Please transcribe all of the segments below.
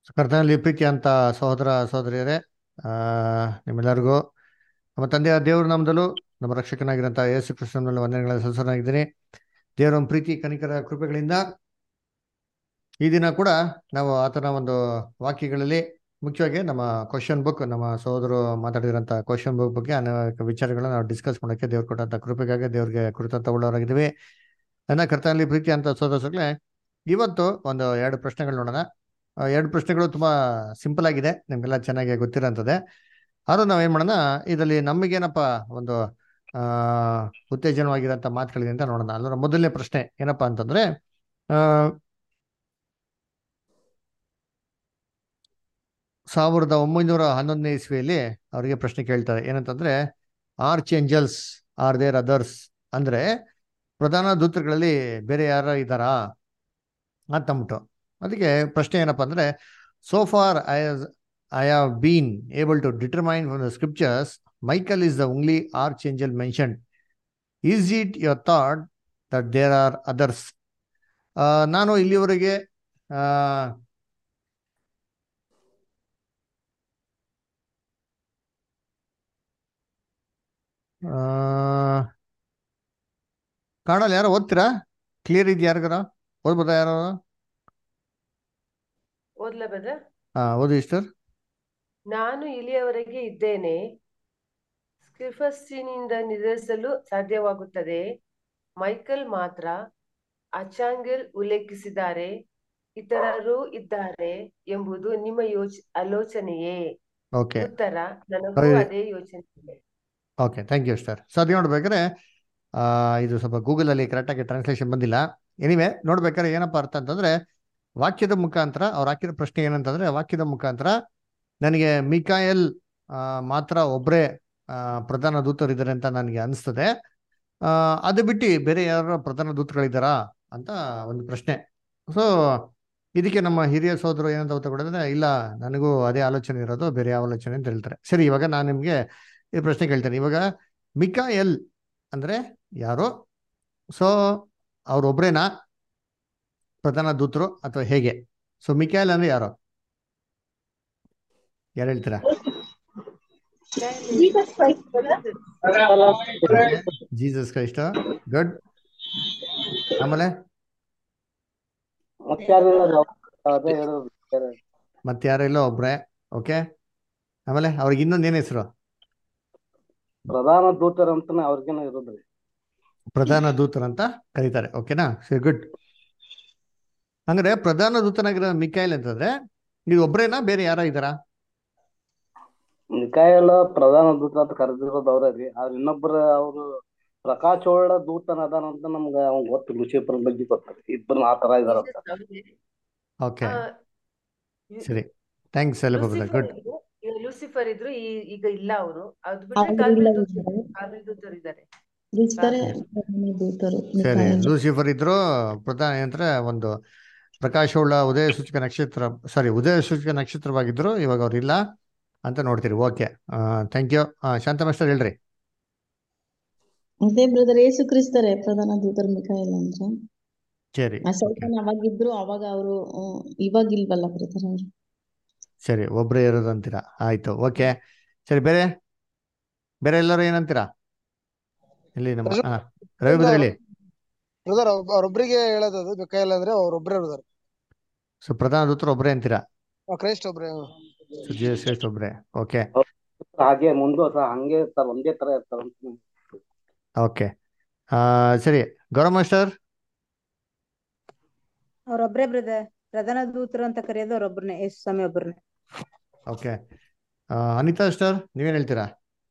ಕರ್ತನಲ್ಲಿ ಪ್ರೀತಿ ಅಂತ ಸಹೋದರ ಸಹೋದರಿಯರೇ ಆ, ನಿಮ್ಮೆಲ್ಲರಿಗೂ ನಮ್ಮ ತಂದೆಯ ದೇವ್ರ ನಾಮದಲ್ಲೂ ನಮ್ಮ ರಕ್ಷಕನಾಗಿರಂತ ಯೇಸು ಕೃಷ್ಣನಲ್ಲಿ ವಂದನೆಗಳ ಸಲ್ಸನಾಗಿದ್ದೀನಿ ದೇವರ ಒಂದು ಪ್ರೀತಿ ಕನಿಕರ ಕೃಪೆಗಳಿಂದ ಈ ದಿನ ಕೂಡ ನಾವು ಆತನ ಒಂದು ವಾಕ್ಯಗಳಲ್ಲಿ ಮುಖ್ಯವಾಗಿ ನಮ್ಮ ಕ್ವಶನ್ ಬುಕ್ ನಮ್ಮ ಸಹೋದರು ಮಾತಾಡಿದಂಥ ಕ್ವಶನ್ ಬುಕ್ ಬಗ್ಗೆ ಅನೇಕ ವಿಚಾರಗಳನ್ನ ನಾವು ಡಿಸ್ಕಸ್ ಮಾಡೋಕ್ಕೆ ದೇವ್ರು ಕೊಟ್ಟಂತ ಕೃಪೆಗಾಗಿ ದೇವ್ರಿಗೆ ಕೃತಜ್ಞ ತಗೊಳ್ಳೋರಾಗಿದ್ದೀವಿ ನನ್ನ ಕರ್ತನಲ್ಲಿ ಪ್ರೀತಿ ಅಂತ ಸೋದರಗಳೇ ಇವತ್ತು ಒಂದು ಎರಡು ಪ್ರಶ್ನೆಗಳು ನೋಡೋಣ ಆ, ಎರಡು ಪ್ರಶ್ನೆಗಳು ತುಂಬಾ ಸಿಂಪಲ್ ಆಗಿದೆ ನಿಮ್ಗೆಲ್ಲ ಚೆನ್ನಾಗಿ ಗೊತ್ತಿರೋಂಥದ್ದೇ ಆದ್ರೂ ನಾವೇನ್ ಮಾಡೋಣ ಇದರಲ್ಲಿ ನಮಗೇನಪ್ಪ ಒಂದು ಆ ಉತ್ತೇಜನವಾಗಿರೋಂಥ ಮಾತುಗಳಿದೆ ಅಂತ ನೋಡೋಣ ಅಲ್ಲರ ಮೊದಲನೇ ಪ್ರಶ್ನೆ ಏನಪ್ಪಾ ಅಂತಂದ್ರೆ ಆ ಸಾವಿರದ ಒಂಬೈನೂರ ಹನ್ನೊಂದನೇ ಇಸ್ವಿಯಲ್ಲಿ ಅವರಿಗೆ ಪ್ರಶ್ನೆ ಕೇಳ್ತಾರೆ ಏನಂತಂದ್ರೆ archangels are there others ಅಂದ್ರೆ ಪ್ರಧಾನ ದೂತರುಗಳಲ್ಲಿ ಬೇರೆ ಯಾರ ಇದ್ದಾರಾ ಅಂತಂದ್ಬಿಟ್ಟು ಅದಕ್ಕೆ ಪ್ರಶ್ನೆ ಏನಪ್ಪಾ ಅಂದ್ರೆ so far I I have been able to determine from the scriptures Michael is the only archangel mentioned is it your thought that there are others ನಾನು ಇಲ್ಲಿವರೆಗೆ ಆ, ಆ, ಕಾಣಲ್ಲ ಯಾರೋ ಓದ್ತೀರಾ ಕ್ಲಿಯರ್ ಇದೆಯಾ ಯಾರಿಗಾರ ಓದ್ಬೋದಾ ಯಾರು ಓದ್ಲಾ ಬ್ರದರ್ ಹಾ ಓದಿ ಸಿಸ್ಟರ್ ನಾನು ಇಲ್ಲಿಯವರೆಗೆ ಇದ್ದೇನೆ ಸ್ಕ್ರಿಫಸ್ಸಿನಿಂದ ನಿರ್ಧರಿಸಲು ಸಾಧ್ಯವಾಗುತ್ತದೆ ಮೈಕಲ್ ಮಾತ್ರ ಅಚಾಂಗೆಲ್ ಉಲ್ಲೇಖಿಸಿದ್ದಾರೆ ಇತರರು ಇದ್ದಾರೆ ಎಂಬುದು ನಿಮ್ಮ ಯೋಚ ಆಲೋಚನೆಯೇ ಓಕೆ ಉತ್ತರ ನನಗೂ ಅಯ್ಯೋ. ಅದೇ ಯೋಚನೆ ಇದೆ okay thank you sir so ಅದು ನೋಡ್ಬೇಕಾದ್ರೆ ಆ, ಇದು ಸ್ವಲ್ಪ ಗೂಗಲಲ್ಲಿ ಕರೆಕ್ಟಾಗಿ ಟ್ರಾನ್ಸ್ಲೇಷನ್ ಬಂದಿಲ್ಲ ಎನಿವೆ ನೋಡ್ಬೇಕಾದ್ರೆ ಏನಪ್ಪ ಅರ್ಥ ಅಂತಂದ್ರೆ ವಾಕ್ಯದ ಮುಖಾಂತರ ಅವ್ರು ಹಾಕಿರೋ ಪ್ರಶ್ನೆ ಏನಂತಂದ್ರೆ ವಾಕ್ಯದ ಮುಖಾಂತರ ನನಗೆ ಮಿಕಾಯಲ್ ಆ, ಮಾತ್ರ ಒಬ್ಬರೇ ಪ್ರಧಾನ ದೂತರಿದ್ದಾರೆ ಅಂತ ನನಗೆ ಅನಿಸ್ತದೆ ಆ, ಅದು ಬಿಟ್ಟು ಬೇರೆ ಯಾರು ಪ್ರಧಾನ ದೂತಗಳಿದ್ದಾರಾ ಅಂತ ಒಂದು ಪ್ರಶ್ನೆ ಸೊ ಇದಕ್ಕೆ ನಮ್ಮ ಹಿರಿಯ ಸೋದರು ಏನಂತ ಉತ್ತರ ಕೊಡೋದಂದ್ರೆ ಇಲ್ಲ ನನಗೂ ಅದೇ ಆಲೋಚನೆ ಇರೋದು ಬೇರೆ ಯಾವ ಆಲೋಚನೆ ಅಂತ ಹೇಳ್ತಾರೆ ಸರಿ ಇವಾಗ ನಾನು ನಿಮಗೆ ಈ ಪ್ರಶ್ನೆ ಕೇಳ್ತೇನೆ ಇವಾಗ ಮಿಕಾಯಲ್ ಅಂದ್ರೆ ಯಾರು ಸೊ ಅವ್ರೊಬ್ರೇನಾ ಪ್ರಧಾನ ದೂತರು ಅಥವಾ ಹೇಗೆ ಸೊ ಮಿಕಾಯಲ್ ಅಂದ್ರೆ ಯಾರು ಯಾರು ಹೇಳ್ತೀರಾ ಜೀಸಸ್ ಕ್ರೈಸ್ಟ್ ಗುಡ್ ಆಮೇಲೆ ಮತ್ತಾರು ಅದೇ ಹೇಳೋದು ಬೇರೆ. ಮತ್ತೆ ಯಾರು ಇಲ್ಲ ಒಬ್ರೆ ಓಕೆ ಆಮೇಲೆ ಅವ್ರಿಗೆ ಇನ್ನೊಂದು ಏನ್ ಹೆಸರು ಪ್ರಧಾನ ದೂತರ ಅಂತಾನೆ ಅವ್ರಿಗೇನ ಇರೋದ್ರಿ ಪ್ರಧಾನ ದೂತರು ಅಂತ ಕರೀತಾರೆ ಓಕೆನಾ ಸರಿ ಗುಡ್ ಹಂಗಾರೆ ಪ್ರಧಾನ ದೂತನಾಗಿರೋ ಮಿಕಾಯಲ್ ಅಂತಂದ್ರೆ ನೀವು ಒಬ್ರೇನಾ ಬೇರೆ ಯಾರ ಇದ್ದಾರಾ ನಿಕಾಯಲ್ಲ ಪ್ರಧಾನ ದೂತ ಅಂತ ಕರೆದಿರೋದು ಅವ್ರೇ ರೀ ಅವ್ರ ಇನ್ನೊಬ್ಬರ ಅವ್ರು ಪ್ರಕಾಶೋಳ ದೂತನ ಅದಾನ ಅಂತ ನಮ್ಗ ಅವ್ನ್ ಗೊತ್ತು ಲುಸಿಫರ್ ಬಗ್ಗೆ ಗೊತ್ತರಿ ಇಬ್ಬರು ಆ ತರ ಇದಾರಂತ ಓಕೆ ಆ, ಸರಿ ಥ್ಯಾಂಕ್ಸ್ ಎಲ್ಲ ಲೂಸಿಫರ್ ಗುಡ್ ಇದ್ರು ಈಗ ಲೂಸಿಫರ್ ಇದ್ರು ಈ- ಈಗ ಇಲ್ಲ ಅವರು ಅದು ಬಿಟ್ರೆ ಅವ್ರು ಕಾರ್ಮೆಲ್ ಇಲ್ಲ ದೂತರು ಇದ್ದಾರೆ. ಕಾರ್ಮೆಲ್ ದೂತರು ಇದ್ದಾರೆ ಇರ್ತಾರೆ ಪ್ರಧಾನ ದೂತರು ಸರಿ ಮಿಕಾಯಲ್. ಲೂಸಿಫರ್ ಇದ್ರು ಪ್ರಧಾನ ಏನಂದ್ರೆ ಒಂದು ಪ್ರಕಾಶವುಳ್ಳ ಉದಯ ಸೂಚಕ ನಕ್ಷತ್ರ ಸಾರಿ ಉದಯ ಸೂಚಕ ನಕ್ಷತ್ರವಾಗಿದ್ರು ಇವಾಗ ಅವ್ರು ಇಲ್ಲ ಅಂತ ನೋಡ್ತೀರಿ okay thank you Shanta master ಹೇಳ್ರಿ ಅದೇ ಬ್ರದರ್ ಏಸು ಕ್ರಿಸ್ತರೇ ಪ್ರಧಾನ ದೂತರು ಮಿಕಾಯಲ್ ಅಂದ್ರೆ ಸರಿ ಆ ಓಕೆ ಸೈತಾನ್ ಅವಾಗಿದ್ರು ಅವಾಗ ಅವರು ಇವಾಗ ಇಲ್ವಲ್ಲ ಬ್ರದರ್ ಅವರು ಸರಿ ಒಬ್ರೇ ಇರೋದು ಅಂತೀರಾ ಆಯ್ತು ಓಕೆ ಸರಿ ಬೇರೆ ಬೇರೆ ಎಲ್ಲರೂ ಏನಂತೀರಾ ಇಲ್ಲಿ ನಮ್ಮ ಹಾ ರವಿ ಬದ್ರ ಹೇಳಿ ಬ್ರದರ್ ಅವ್ರೊಬ್ರಿಗೆ ಹೇಳೋದು ಮಿಕಾಯಲ್ ಅಂದ್ರೆ ಅವ್ರೊಬ್ರೇ ಬ್ರದರ್ ಸೊ ಪ್ರಧಾನ ದೂತರು ಒಬ್ರೇ ಅಂತೀರಾ ಕ್ರೈಸ್ಟ್ ಒಬ್ರೇ ಸೊ ಜೀಸಸ್ ಕ್ರೈಸ್ಟ್ ಒಬ್ರೇ ಓಕೆ ಹಾಗೆ ಮುಂದೆ ಹಂಗೆ ಇರ್ತಾರ ಒಂದೇ ತರ ಇರ್ತಾರ ಅಂತ ಓಕೆ ಸರಿ ಗೌರವ್ ಮಾಸ್ಟರ್ ಅವ್ರೊಬ್ರೇ ಬ್ರದರ್ ಪ್ರಧಾನ ದೂತರು ಅಂತ ಕರೆಯೋದು ಅವ್ರೊಬ್ರನ್ನೇ ಯೇಸು ಸ್ವಾಮಿ ಒಬ್ಬರನ್ನೇ ಓಕೆ ಅನಿತಾ ಸ್ಟರ್ ನೀವೇನ್ ಹೇಳ್ತೀರಾ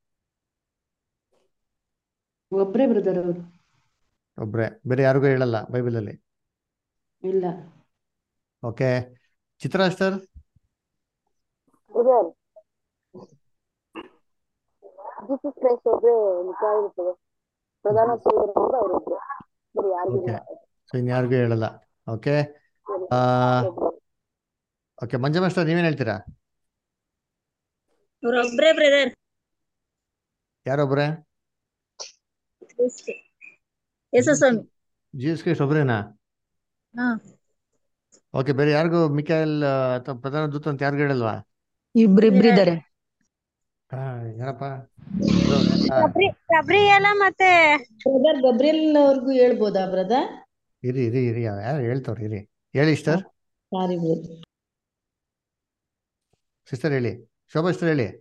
ಒಬ್ರೇ ಬ್ರದರ್ ಅವರು ಒಬ್ರೇ ಬೇರೆ ಯಾರಿಗೂ ಹೇಳಲ್ಲ ಬೈಬಲಲ್ಲಿ ಇಲ್ಲ okay Chitra sister Jesus Christ ಒಬ್ಬರೇ ಮಿಕಾಯಲ್ ಇರ್ತದೆ ಪ್ರಧಾನ ದೂತರು ಅಂದ್ರೆ ಅವರೊಬ್ರು ಬೇರೆ ಯಾರಿಗೂ ಓಕೆ ಇಲ್ಲ ಸೊ ಇನ್ಯಾರಿಗೂ ಹೇಳಲ್ಲ ಓಕೆ ಒಬ್ರು. ಓಕೆ ಮಂಜ ಮಾಸ್ಟರ್ ನೀವೇನ್ ಹೇಳ್ತೀರಾ ಅವ್ರೊಬ್ರೇ ಬ್ರದರ್ ಯಾರೊಬ್ರೆ ಯೇಸು ಸ್ವಾಮಿ ಜೀಸಸ್ ಕ್ರೈಸ್ಟ್ ಒಬ್ರೇನಾ ಹಾ ಓಕೆ ಬೇರೆ ಯಾರಿಗೂ ಮಿಕಾಯಲ್ ಅಥವಾ ಪ್ರಧಾನ ದೂತ ಅಂತ ಯಾರಿಗೂ ಹೇಳಲ್ವಾ ಇಬ್ರಿಬ್ರಿದ್ದಾರೆ ಹಾ ಏನಪ್ಪ ಇದು, ಹಾ, ಗಬ್ರಿಯಲ ಮತ್ತೆ ಬ್ರದರ್ ಗಬ್ರಿಯಲ್ ಅವ್ರಿಗೂ ಹೇಳ್ಬೋದಾ ಬ್ರದರ್ ಇರಿ ಇರಿ ಇರಿ ಯಾರು ಹೇಳ್ತವ್ರಿ ಇರಿ ಹೇಳಿ ಸಿಸ್ಟರ್ ಸಾರಿ ಬ್ರದರ್ ಸಿಸ್ಟರ್ ಹೇಳಿ ಶೋಭಾ ಸಿಸ್ಟರ್ ಹೇಳಿ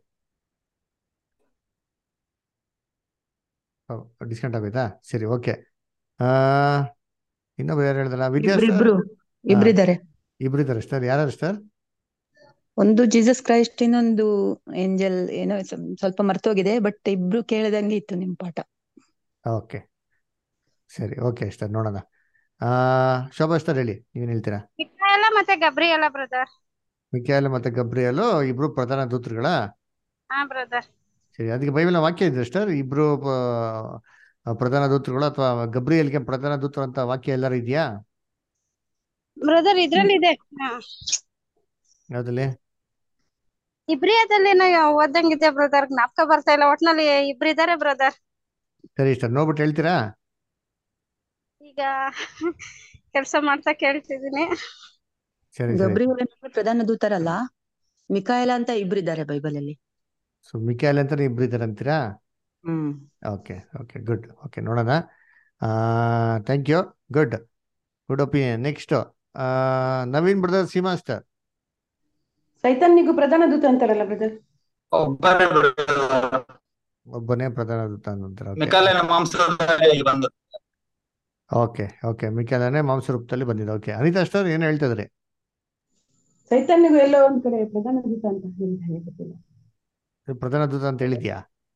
ಡಿಸ್ಕೌಂಟ್ ಆಗೋಯ್ತಾ ಸರಿ ಓಕೆ ಇನ್ನೊಬ್ರು ಯಾರು ಹೇಳಿದ್ರಲ್ಲ ವಿದ್ಯಾ sir? ಇಬ್ರಿಬ್ರು ಇಬ್ರಿದ್ದಾರೆ ಇಬ್ರು ಇದ್ದಾರೆ ಸಿಸ್ಟರ್ ಯಾರು ಸಿಸ್ಟರ್ ಒಂದು ಜೀಸಸ್ ಕ್ರೈಸ್ಟ್ ಇನ್ನೊಂದು ಏಂಜಲ್ ಏನೋ ಸ್ವಲ್- ಸ್ವಲ್ಪ ಮರ್ತೋಗಿದೆ ಬಟ್ ಇಬ್ರು ಕೇಳಿದಂಗೆ ಇತ್ತು ನಿಮ್ ಪಾಠ ಓಕೆ ಸರಿ ಓಕೆ ಸಿಸ್ಟರ್ ನೋಡೋಣ ಆ, ಶೋಭಾ ಸಿಸ್ಟರ್ ಹೇಳಿ ನೀವೇನು ಹೇಳ್ತೀರಾ ಮಿಕಾಯಲ ಮತ್ತೆ ಗಬ್ರಿಯಲ ಬ್ರದರ್ ಮಿಕಾಯಲ್ ಮತ್ತೆ ಗಬ್ರಿಯಲು ಇಬ್ರು ಪ್ರಧಾನ ದೂತರುಗಳ ಹಾ ಬ್ರದರ್ ಸರಿ ಅದಕ್ಕೆ ಬೈಬಲ್ ವಾಕ್ಯ ಇದೆ ಸಿಸ್ಟರ್ ಇಬ್ರು ಪ- ಪ್ರಧಾನ ದೂತರುಗಳು ಅಥವಾ ಗಬ್ರಿಯಲ್ಗೆ ಪ್ರಧಾನ ದೂತರು ಅಂತ ವಾಕ್ಯ ಎಲ್ಲರೂ ಇದೆಯಾ ಬ್ರದರ್ ಇದ್ರಲ್ಲಿ ಇದೆ ಯಾವ್ದಲ್ಲಿ ಇಬ್ರಿಯದಲ್ಲಿ ಓದಂಗಿದೆ ಬ್ರದರ್ ಜ್ಞಾಪಕ ಬರ್ತಾ ಇಲ್ಲ ಒಟ್ನಲ್ಲಿ ಇಬ್ರಿದ್ದಾರೆ ಬ್ರದರ್ ಸರಿ ಸಿಸ್ಟರ್ ನೋಡ್ಬಿಟ್ಟು ಹೇಳ್ತೀರಾ ಈಗ ಕೆಲಸ ಮಾಡ್ತಾ ಕೇಳ್ತಿದೀನಿ ಸರಿ ಸರಿ ಗಬ್ರಿಯಲ್ ಅಂದ್ರೆ ಪ್ರಧಾನ ದೂತರಲ್ಲ ಮಿಕಾಯಲ ಅಂತ ಇಬ್ರಿದ್ದಾರೆ ಬೈಬಲ್ ಅಲ್ಲಿ ಸೊ ಮಿಕಾಯಲ್ ಅಂತ ಇಬ್ರು ಇದ್ದಾರೆ ಅಂತೀರಾ hmm okay okay good okay ನೋಡೋಣ thank you good good opinion next Naveen brother Seema sister ಸೈತಾನ್ನಿಗೂ ಪ್ರಧಾನ ದೂತ ಅಂತಾರಲ್ಲ ಬ್ರದರ್ ಒಬ್ಬನೇ brother. ಒಬ್ಬನೇ ಪ್ರಧಾನ ದೂತ ಅಂತಾರೆ ಓಕೆ ಮಿಕಾಯಲನ ಮಾಂಸದಲ್ಲಿ ಬಂದು ಓಕೆ ಓಕೆ ಮಿಕಾಯಲನೇ ಮಾಂಸ ರೂಪದಲ್ಲಿ ಬಂದಿದೆ ಓಕೆ ಅನಿತಾ ಸ್ಟಾರ್ ಏನು ಹೇಳ್ತಾ ಇದ್ರಿ ಸೈತಾನ್ನಿಗೂ ಎಲ್ಲೋ ಒಂದ್ ಕಡೆ ಪ್ರಧಾನ ದೂತ ಅಂತ ಹೇಳ್ತಾರೆ ಗೊತ್ತಿಲ್ಲ ಪ್ರಧಾನ ದೂತ ಅಂತ ಹೇಳಿದ್ಯಾ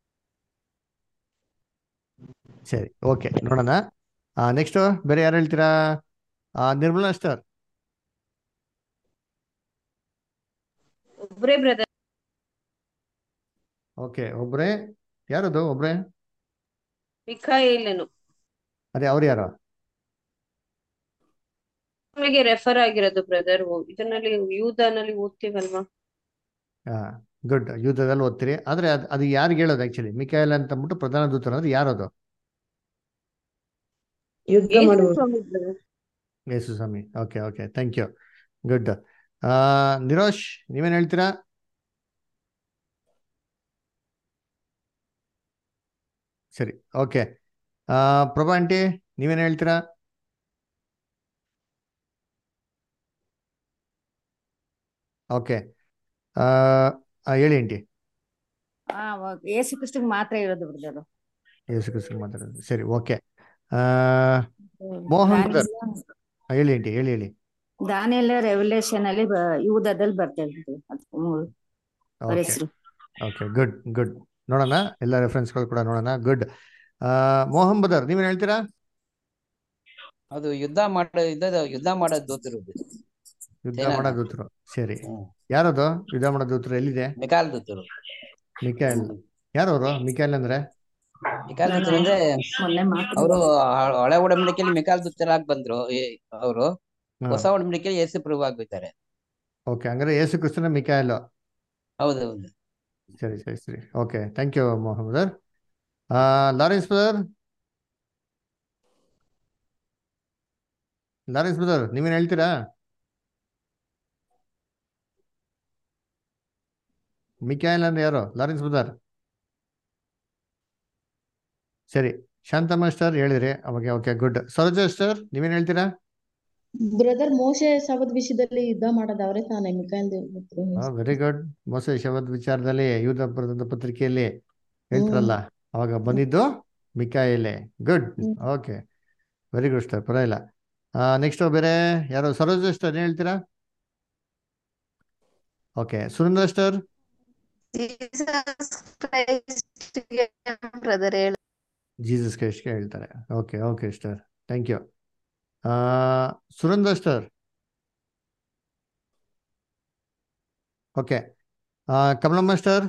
ಸರಿ ಓಕೆ ನೋಡೋಣ ನೆಕ್ಸ್ಟ್ ಬೇರೆ ಯಾರು ಹೇಳ್ತೀರಾ ಆ, ನಿರ್ಮಲಾ ಸ್ಟಾರ್ ಒಬ್ರೇ ಬ್ರದರ್ ಓಕೆ ಒಬ್ರೇ ಯಾರದು ಒಬ್ರೇ ಮಿಖಾಯಿಲನು ಅದೇ ಅವ್ರು ಯಾರು ನಮಗೆ ರೆಫರ್ ಆಗಿರೋದು ಬ್ರದರ್ ಇದನ್ನಲ್ಲಿ ಯೂದನಲ್ಲಿ ಓದ್ತೀವಲ್ವಾ ಹಾ ಗುಡ್ ಯುದ್ಧದಲ್ಲಿ ಓದ್ತೀರಿ ಆದ್ರೆ ಅದು ಅದು ಯಾರಿಗೆ ಹೇಳೋದು ಆಕ್ಚುಲಿ ಮಿಕಾಯಲ್ ಅಂತ ಅಂದ್ಬಿಟ್ಟು ಪ್ರಧಾನ ದೂತರು ಅಂದ್ರೆ ಯಾರದು ಯುದ್ಧ ಯೇಸು ಮಾಡುವ ಸ್ವಾಮಿ brother. ಯೇಸು ಸ್ವಾಮಿ okay okay thank you good Nirosh ನೀವೇನು ಹೇಳ್ತೀರಾ ಸರಿ ಓಕೆ ಪ್ರಭಾ ಆಂಟಿ ನೀವೇನು ಹೇಳ್ತೀರಾ ಓಕೆ ಹೇಳಿ ಆಂಟಿ ಆ ಯೇಸು ಕ್ರಿಸ್ತಗ್ ಮಾತ್ರ ಇರೋದು ಬ್ರದರ್ ಯೇಸು ಕ್ರಿಸ್ತನ್ ಮಾತಾಡೋದು ಸರಿ ಓಕೆ ಮೋಹನ್ ಬ್ರದರ್ ಹೇಳಿ ಆಂಟಿ ಹೇಳಿ ಹೇಳಿ ದಾನಿಯಲ್ ರೆವಲ್ಯೂಷನ್ ಅಲ್ಲಿ ಬ- ಯೂದದಲ್ಲಿ ಬರ್ತಾ ಇರ್ತದೆ ಅದು ಮೂರು ಅವ್ರ ಓಕೆ ಹೆಸರು ಓಕೆ ಗುಡ್ ಗುಡ್ ನೋಡೋಣ ಎಲ್ಲ ರೆಫರೆನ್ಸ್ಗಳು ಕೂಡ ನೋಡೋಣ ಗುಡ್ ಮೋಹನ್ ಬದರ್ ನೀವೇನು ಹೇಳ್ತೀರಾ ಅದು ಯುದ್ಧ ಮಾಡೋ ಯುದ್ಧದ ಯುದ್ಧ ಮಾಡೋ ದೂತರು ಯುದ್ಧ ಸೇನಾ ಮಾಡೋ ದೂತರು. ದೂತರು ಸರಿ ಹ್ಮ್. ಯಾರದು ಯುದ್ಧ ಮಾಡೋ ದೂತರು ಎಲ್ಲಿದೆ ಮಿಕಾಲ್ ದೂತರು ಮಿಕಾಯಲ್ ಯಾರವರು ಮಿಕಾಯಲ್ ಅಂದ್ರೆ ಮಿಕಾಲ್ ದೂತರು ಅಂದ್ರೆ ಮೊನ್ನೆ ಮಾತು ಅವರು ಹಳೆ ಒಡಂಬಡಿಕೆಯಲ್ಲಿ ಮಿಕಾಲ್ ದೂತರಾಗಿ ಬಂದ್ರು ಅವರು ಹಾ. ಹೊಸ ಒಡಂಬಡಿಕೆಯಲ್ಲಿ ಯೇಸು ಪ್ರಭು ಆಗ್ಬಿದ್ದಾರೆ ಓಕೆ ಹಂಗಾರೆ ಯೇಸು ಕ್ರಿಸ್ತನ ಮಿಕಾಯಲ್ ಹೌದೌದು ಸರಿ ಸರಿ ಸರಿ okay thank you Mohan brother Lawrence brother Lawrence brother ನೀವೇನು ಹೇಳ್ತೀರಾ ಮಿಕಾಯಲ್ ಅಂದ್ರೆ ಯಾರು ಲಾರೆನ್ಸ್ ಬದರ್ ಸರಿ ಶಾಂತಮ್ಮ ಸ್ಟಾರ್ ಹೇಳಿದ್ರಿ okay okay good Saroja sister ನೀವೇನು ಹೇಳ್ತೀರಾ ಬ್ರದರ್ ಮೋಶೆ ಶಬದ್ ವಿಷಯದಲ್ಲಿ ಯುದ್ಧ ಮಾಡೋದು ಅವರೇ ತಾನೇ ಮಿಕಾಯಲ್ ದೇವ್ರ ವೆರಿ ಗುಡ್ ಮೋಸ ಶಬದ್ ವಿಚಾರದಲ್ಲಿ ಯೂದ ಬರೆದಂತ ಪತ್ರಿಕೆಯಲ್ಲಿ ಹೇಳ್ತಾರಲ್ಲ ಅವಾಗ ಬಂದಿದ್ದು ಮಿಕಾಯಲೆ good hmm. Okay very good sister ಪರವಾಗಿಲ್ಲ ನೆಕ್ಸ್ಟ್ ಬೇರೆ ಯಾರು ಸರೋಜ ಸ್ಟಾರ್ ಏನ್ ಹೇಳ್ತೀರಾ ಓಕೆ ಸುರೇಂದ್ರ ಸ್ಟಾರ್ ಬ್ರದರ್ ಹೇಳ ಜೀಸಸ್ ಕ್ರೈಸ್ಟ್ಗೆ ಹೇಳ್ತಾರೆ okay okay sister thank you Surendra sister okay Kamalamma sister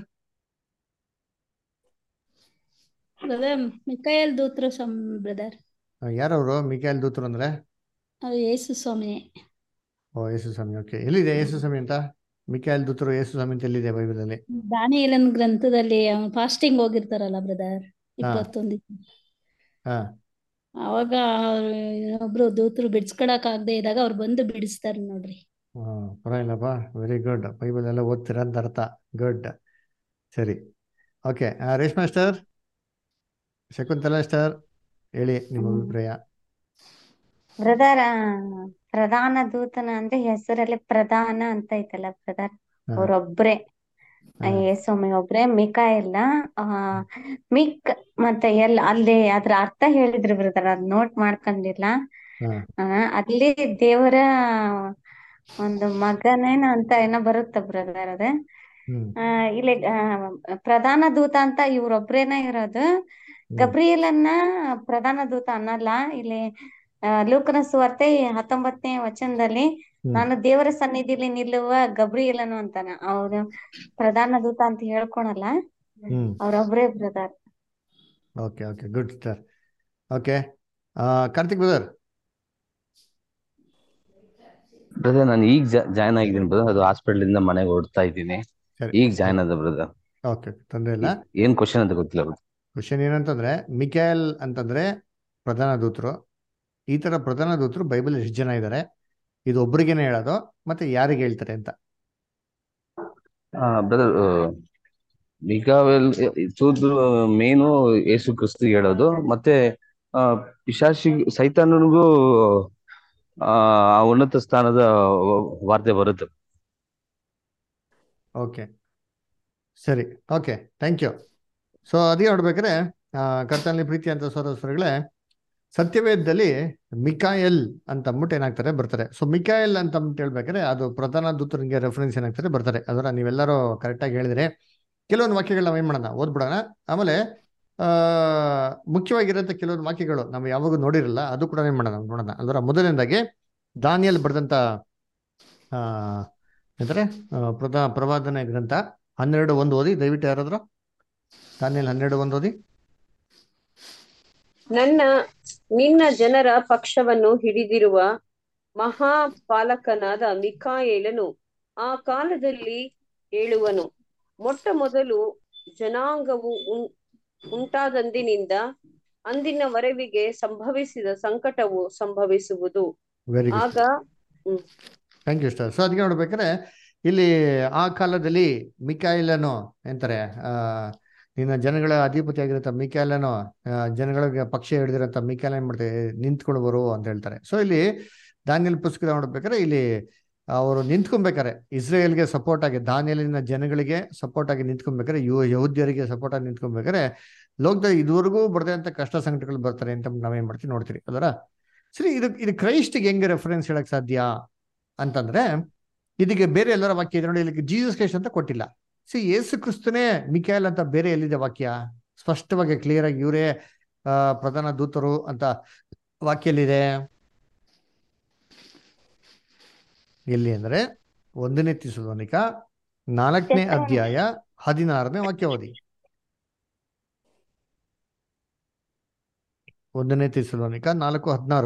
brother ಮಿಕಾಯಲ್ ದೂತರು ಸಮ್ ಬ್ರದರ್ ಯಾರವರು ಮಿಕಾಯಲ್ ದೂತರು ಅಂದ್ರೆ ಅದು ಯೇಸು ಸ್ವಾಮಿ ಓ ಯೇಸು ಸ್ವಾಮಿ ಓಕೆ ಎಲ್ಲಿದೆ ಯೇಸು ಸ್ವಾಮಿ ಅಂತ ಮಿಕಾಯಲ್ ದೂತರು ಯೇಸು ಸ್ವಾಮಿ ಅಂತ ಎಲ್ಲಿದೆ ಬೈಬಲಲ್ಲಿ ದಾನಿಯೇಲನ್ ಗ್ರಂಥದಲ್ಲಿ ಫಾಸ್ಟಿಂಗ್ ಹೋಗಿರ್ತಾರಲ್ಲ ಬ್ರದರ್ ಹಾ ಇಪ್ಪತ್ತೊಂದು ಹಾ ಅವಾಗ ಅವ್ರು ಇನ್ನೊಬ್ರು ದೂತರು ಬಿಡ್ಸ್ಕೊಳಕ್ ಆಗದೆ ಇದ್ದಾಗ ಅವ್ರು ಬಂದು ಬಿಡಿಸ್ತಾರೆ ನೋಡ್ರಿ ಹಾ ಪರವಾಗಿಲ್ಲಪ್ಪ ವೆರಿ ಗುಡ್ ಬೈಬಲ್ ಎಲ್ಲ ಓದ್ತೀರ ಅಂತ ಅರ್ಥ ಗುಡ್ ಸರಿ okay Reshma sister Shakuntala sister ಹೇಳಿ ನಿಮ್ಮ ಅಭಿಪ್ರಾಯ ಬ್ರದರ್ ಪ್ರಧಾನ ದೂತನ ಅಂದ್ರೆ ಹೆಸರಲ್ಲಿ ಪ್ರಧಾನ ಅಂತ ಐತಲ್ಲ ಬ್ರದರ್ ಹಾ ಅವ್ರೊಬ್ರೆ ಹಾ ಯೇಸ್ವಾಮಿ ಒಬ್ರೆ ಮಿಕಾಯೆಲ್ಲ ಆ ಮಿಕ್ ಮತ್ತೆ ಎಲ್ ಅಲ್ಲಿ ಅದ್ರ ಅರ್ಥ ಹೇಳಿದ್ರು ಬ್ರದರ್ ಅದ್ ನೋಟ್ ಮಾಡ್ಕೊಂಡಿಲ್ಲ ಹಾ ಆ ಅಲ್ಲಿ ದೇವರ ಒಂದು ಮಗನೇನ ಅಂತ ಏನೋ ಬರುತ್ತೆ ಬ್ರದರ್ ಅದ ಹ್ಮ್ ಆ ಇಲ್ಲಿ ಆ, ಪ್ರಧಾನ ದೂತ ಅಂತ ಇವ್ರೊಬ್ರೇನ ಇರೋದು ಹ್ಮ್ ಗಬ್ರಿಯೇಲನ್ನ ಪ್ರಧಾನ ದೂತ ಅನ್ನಲ್ಲ ಇಲ್ಲಿ ಆ, ಲೂಕನ ಸುವಾರ್ತೆ ಹತ್ತೊಂಬತ್ತನೇ ವಚನದಲ್ಲಿ ಹ್ಮ್ ನಾನು ದೇವರ ಸನ್ನಿಧಿಲಿ ನಿಲ್ಲುವ ಗಬ್ರಿಯೇಲನು ಅಂತಾನ ಅವ್ರು ಪ್ರಧಾನ ದೂತ ಅಂತ ಹೇಳ್ಕೊಳಲ್ಲ ಹ್ಮ್ ಅವ್ರೊಬ್ರೇ brother okay okay good sister okay Karthik brother brother ನಾನು ಈಗ ಜಾಯ್ನ್ ಆಗಿದ್ದೀನಿ ಬ್ರದರ್ ಅದು ಹಾಸ್ಪಿಟಲ್ ಇಂದ ಮನೆಗೆ ಹೊರಡ್ತಾ ಇದ್ದೀನಿ ಸರಿ ಈಗ ಜಾಯ್ನ್ ಆದ ಬ್ರದರ್ ಓಕೆ ತೊಂದರೆ ಇಲ್ಲ ಏನ್ ಕ್ವಶನ್ ಅಂತ ಗೊತ್ತಿಲ್ಲ ಬ್ರದರ್ ಕ್ವಶನ್ ಏನಂತಂದ್ರೆ ಮಿಕಾಯಲ್ ಅಂತಂದ್ರೆ ಪ್ರಧಾನ ದೂತರು ಈ ತರ ಪ್ರಧಾನ ದೂತರು ಬೈಬಲ್ ಎಷ್ಟು ಜನ ಇದ್ದಾರೆ ಇದು ಒಬ್ರಿಗೇನೆ ಹೇಳೋದು ಮತ್ತೆ ಯಾರಿಗೆ ಹೇಳ್ತಾರೆ ಅಂತ ಬ್ರದರ್ ಮಿಗಾವೆಲ್ ಸೂದ್ರು ಮೇನು ಯೇಸು ಕ್ರಿಸ್ತು ಹೇಳೋದು ಮತ್ತೆ ಆ, ಪಿಶಾಚಿ ಸೈತಾನನಿಗೂ ಆ ಆ ಉನ್ನತ ಸ್ಥಾನದ ವಾರ್ತೆ ಬರುತ್ತೆ ಓಕೆ ಸರಿ ಓಕೆ ಥ್ಯಾಂಕ್ ಯು ಸೊ ಅದೇ ನೋಡ್ಬೇಕಾದ್ರೆ ಕರ್ತನಲ್ಲಿ ಪ್ರೀತಿ ಅಂತ ಸೋದರಗಳೇ ಸತ್ಯವೇದದಲ್ಲಿ ಮಿಕಾಯಲ್ ಅಂತ ಅಂದ್ಬಿಟ್ಟು ಏನಾಗ್ತಾರೆ ಬರ್ತಾರೆ ಸೊ ಮಿಕಾಯಲ್ ಅಂತ ಅಂದ್ಬಿಟ್ಟು ಹೇಳ್ಬೇಕಾದ್ರೆ ಅದು ಪ್ರಧಾನ ದೂತರಿಗೆ ರೆಫರೆನ್ಸ್ ಏನಾಗ್ತಾರೆ ಬರ್ತಾರೆ ಅದರ ನೀವೆಲ್ಲರೂ ಕರೆಕ್ಟಾಗಿ ಹೇಳಿದ್ರೆ ಕೆಲವೊಂದು ವಾಕ್ಯಗಳನ್ನ ನಾವು ಏನು ಮಾಡೋಣ ಓದ್ಬಿಡೋಣ ಆಮೇಲೆ ಆ ಮುಖ್ಯವಾಗಿರೋಂಥ ಕೆಲವೊಂದು ವಾಕ್ಯಗಳು ನಾವು ಯಾವಾಗೂ ನೋಡಿರಲ್ಲ ಅದು ಕೂಡ ಏನು ಮಾಡೋಣ ನೋಡೋಣ ಅದರ ಮೊದಲನೇದಾಗಿ ದಾನಿಯಲ್ ಬರೆದಂಥ ಆ ಎಂದರೆ ಪ್ರಧಾ ಪ್ರವಾದನ ಗ್ರಂಥ ಹನ್ನೆರಡು ಒಂದು ಓದಿ ದಯವಿಟ್ಟು ಯಾರಾದ್ರು ದಾನಿಯಲ್ ಹನ್ನೆರಡು ಒಂದು ಓದಿ ನನ್ನ ನಿನ್ನ ಜನರ ಪಕ್ಷವನ್ನು ಹಿಡಿದಿರುವ ಮಹಾಪಾಲಕನಾದ ಮಿಕಾಯೇಲನು ಆ ಕಾಲದಲ್ಲಿ ಹೇಳುವನು ಮೊಟ್ಟ ಮೊದಲು ಜನಾಂಗವು ಉಂ ಉಂಟಾದಂದಿನಿಂದ ಅಂದಿನವರೆವಿಗೆ ಸಂಭವಿಸಿದ ಸಂಕಟವು ಸಂಭವಿಸುವುದು ವೆರಿ ಗುಡ್ ಆಗ hmm thank you sister so ಅದಕ್ಕೆ ನೋಡ್ಬೇಕಾದ್ರೆ ಇಲ್ಲಿ ಆ ಕಾಲದಲ್ಲಿ ಮಿಕಾಯಿಲನು ಎಂತಾರೆ ಆ ನಿನ್ನ ಜನಗಳ ಅಧಿಪತಿ ಆಗಿರಂತ ಮಿಕಾಯಲನು ಜನಗಳಿಗೆ ಪಕ್ಷ ಹಿಡಿದಿರಂತ ಮಿಕಾಯಲ ಏನ್ ಮಾಡ್ತಾರೆ ನಿಂತ್ಕೊಂಡು ಬರು ಅಂತ ಹೇಳ್ತಾರೆ ಸೊ ಇಲ್ಲಿ ದಾನಿಯಲ್ ಪುಸ್ತಕ ನೋಡ್ಬೇಕಾದ್ರೆ ಇಲ್ಲಿ ಅವರು ನಿಂತ್ಕೊಬೇಕಾರೆ ಇಸ್ರೇಲ್ಗೆ ಸಪೋರ್ಟ್ ಆಗಿ ದಾನಿಯಲಿನ ಜನಗಳಿಗೆ ಸಪೋರ್ಟ್ ಆಗಿ ನಿಂತ್ಕೊಬೇಕಾರೆ ಯು ಯಹೂದ್ಯರಿಗೆ ಸಪೋರ್ಟ್ ಆಗಿ ನಿಂತ್ಕೊಬೇಕಾರೆ ಲೋಕದಲ್ಲಿ ಇದುವರೆಗೂ ಬರ್ದೇ ಅಂತ ಕಷ್ಟ ಸಂಕಟಗಳು ಬರ್ತಾರೆ ಅಂತ ನಾವೇನ್ ಮಾಡ್ತೀವಿ ನೋಡ್ತೀರಿ ಅದರ ಸರಿ ಇದು ಇದು ಕ್ರೈಸ್ಟ್ಗೆ ಹೆಂಗೆ ರೆಫರೆನ್ಸ್ ಹೇಳಕ್ ಸಾಧ್ಯ ಅಂತಂದ್ರೆ ಇದಕ್ಕೆ ಬೇರೆ ಎಲ್ಲರ ವಾಕ್ಯ ಇದೆ ನೋಡಿ ಇಲ್ಲಿ ಜೀಸಸ್ ಕ್ರೈಸ್ಟ್ ಅಂತ ಕೊಟ್ಟಿಲ್ಲ ಸಿ ಯೇಸು ಕ್ರಿಸ್ತನೇ ಮಿಕಾಯಲ್ ಅಂತ ಬೇರೆ ಎಲ್ಲಿದೆ ವಾಕ್ಯ ಸ್ಪಷ್ಟವಾಗಿ ಕ್ಲಿಯರ್ ಆಗಿ ಇವರೇ ಆ ಪ್ರಧಾನ ದೂತರು ಅಂತ ವಾಕ್ಯಲ್ಲಿದೆ ಎಲ್ಲಿ ಅಂದ್ರೆ ಒಂದನೇ ತಿಸುಲೋನಿಕ ನಾಲ್ಕನೇ ಅಧ್ಯಾಯ ಹದಿನಾರನೇ ವಾಕ್ಯ ಓದಿ ಒಂದನೇ ತಿಸುಲೋನಿಕ ನಾಲ್ಕು ಹದಿನಾರು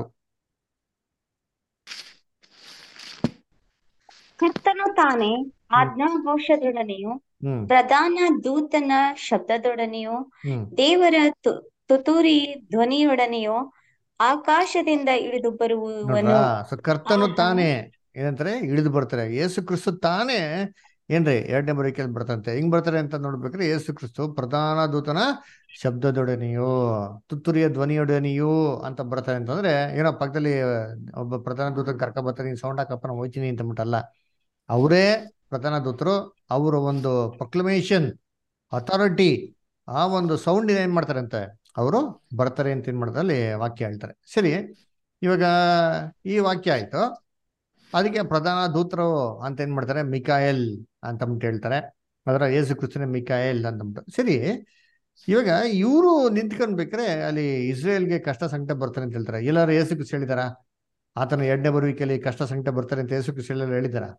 ಕರ್ತನು ತಾನೇ ಆಜ್ಞಾಘೋಷದೊಡನೆಯೂ ಹ್ಮ್ ಪ್ರಧಾನ ದೂತನ ಶಬ್ದದೊಡನೆಯೂ ಹ್ಮ್ ದೇವರ ತು- ತುತ್ತೂರಿ ಧ್ವನಿಯೊಡನೆಯೂ ಆಕಾಶದಿಂದ ಇಳಿದು ಬರುವನು ನೋಡ್ರಾ ಸೊ ಕರ್ತನು ತಾನೇ ಏನಂತಾರೆ ಇಳಿದು ಬರ್ತಾರೆ ಯೇಸು ಕ್ರಿಸ್ತು ತಾನೇ ಏನ್ರಿ ಎರಡನೇ ಬರೀಕೆಯಲ್ಲಿ ಬರ್ತಾರಂತೆ ಹೆಂಗ್ ಬರ್ತಾರೆ ಅಂತ ನೋಡ್ಬೇಕ್ರೆ ಯೇಸು ಕ್ರಿಸ್ತು ಪ್ರಧಾನ ದೂತನ ಶಬ್ದದೊಡನೆಯೋ ತುತ್ತೂರಿಯ ಧ್ವನಿಯೊಡನೆಯೋ ಅಂತ ಬರ್ತಾರೆ ಅಂತಂದ್ರೆ ಏನೋ ಪಕ್ಕದಲ್ಲಿ ಒಬ್ಬ ಪ್ರಧಾನ ದೂತನ ಕರ್ಕ ಬರ್ತಾರೆ ನೀನ್ ಸೌಂಡ್ ಹಾಕಪ್ಪ ನಾನು ಹೋಯ್ತೀನಿ ಅಂತ ಅಂದ್ಬಿಟ್ಟಲ್ಲ ಅವರೇ ಪ್ರಧಾನ ದೂತರು ಅವರ ಒಂದು ಪ್ರೊಕ್ಲಮೇಷನ್ ಅಥಾರಿಟಿ ಆ ಒಂದು ಸೌಂಡ್ ಏನ್ ಮಾಡ್ತಾರೆ ಅಂತ ಅವರು ಬರ್ತಾರೆ ಅಂತ ಏನ್ ಮಾಡ್ತಾರೆ ಅಲ್ಲಿ ವಾಕ್ಯ ಹೇಳ್ತಾರೆ ಸರಿ ಇವಾಗ ಈ ವಾಕ್ಯ ಆಯ್ತು ಅದಕ್ಕೆ ಪ್ರಧಾನ ದೂತರು ಅಂತ ಏನ್ ಮಾಡ್ತಾರೆ ಮಿಕಾಯಲ್ ಅಂತ ಅಂದ್ಬಿಟ್ಟು ಹೇಳ್ತಾರೆ ಅದರ ಯೇಸು ಕ್ರಿಸ್ತನೇ ಮಿಕಾಯಲ್ ಅಂತ ಅಂದ್ಬಿಟ್ಟು ಸರಿ ಇವಾಗ ಇವರು ನಿಂತ್ಕೊಂಡ್ಬೇಕಾರೆ ಅಲ್ಲಿ ಇಸ್ರೇಲ್ಗೆ ಕಷ್ಟ ಸಂಕಟ ಬರ್ತಾರೆ ಅಂತ ಹೇಳ್ತಾರೆ ಎಲ್ಲಾರು ಯೇಸು ಕ್ರಿಸ್ತ ಹೇಳಿದಾರ ಆತನ ಎರಡನೇ ಬರುವಿಕೆಯಲ್ಲಿ ಕಷ್ಟ ಸಂಕಟ ಬರ್ತಾರೆ ಅಂತ ಯೇಸು ಕ್ರಿಸ್ತ ಎಲ್ಲ ಹೇಳಿದಾರ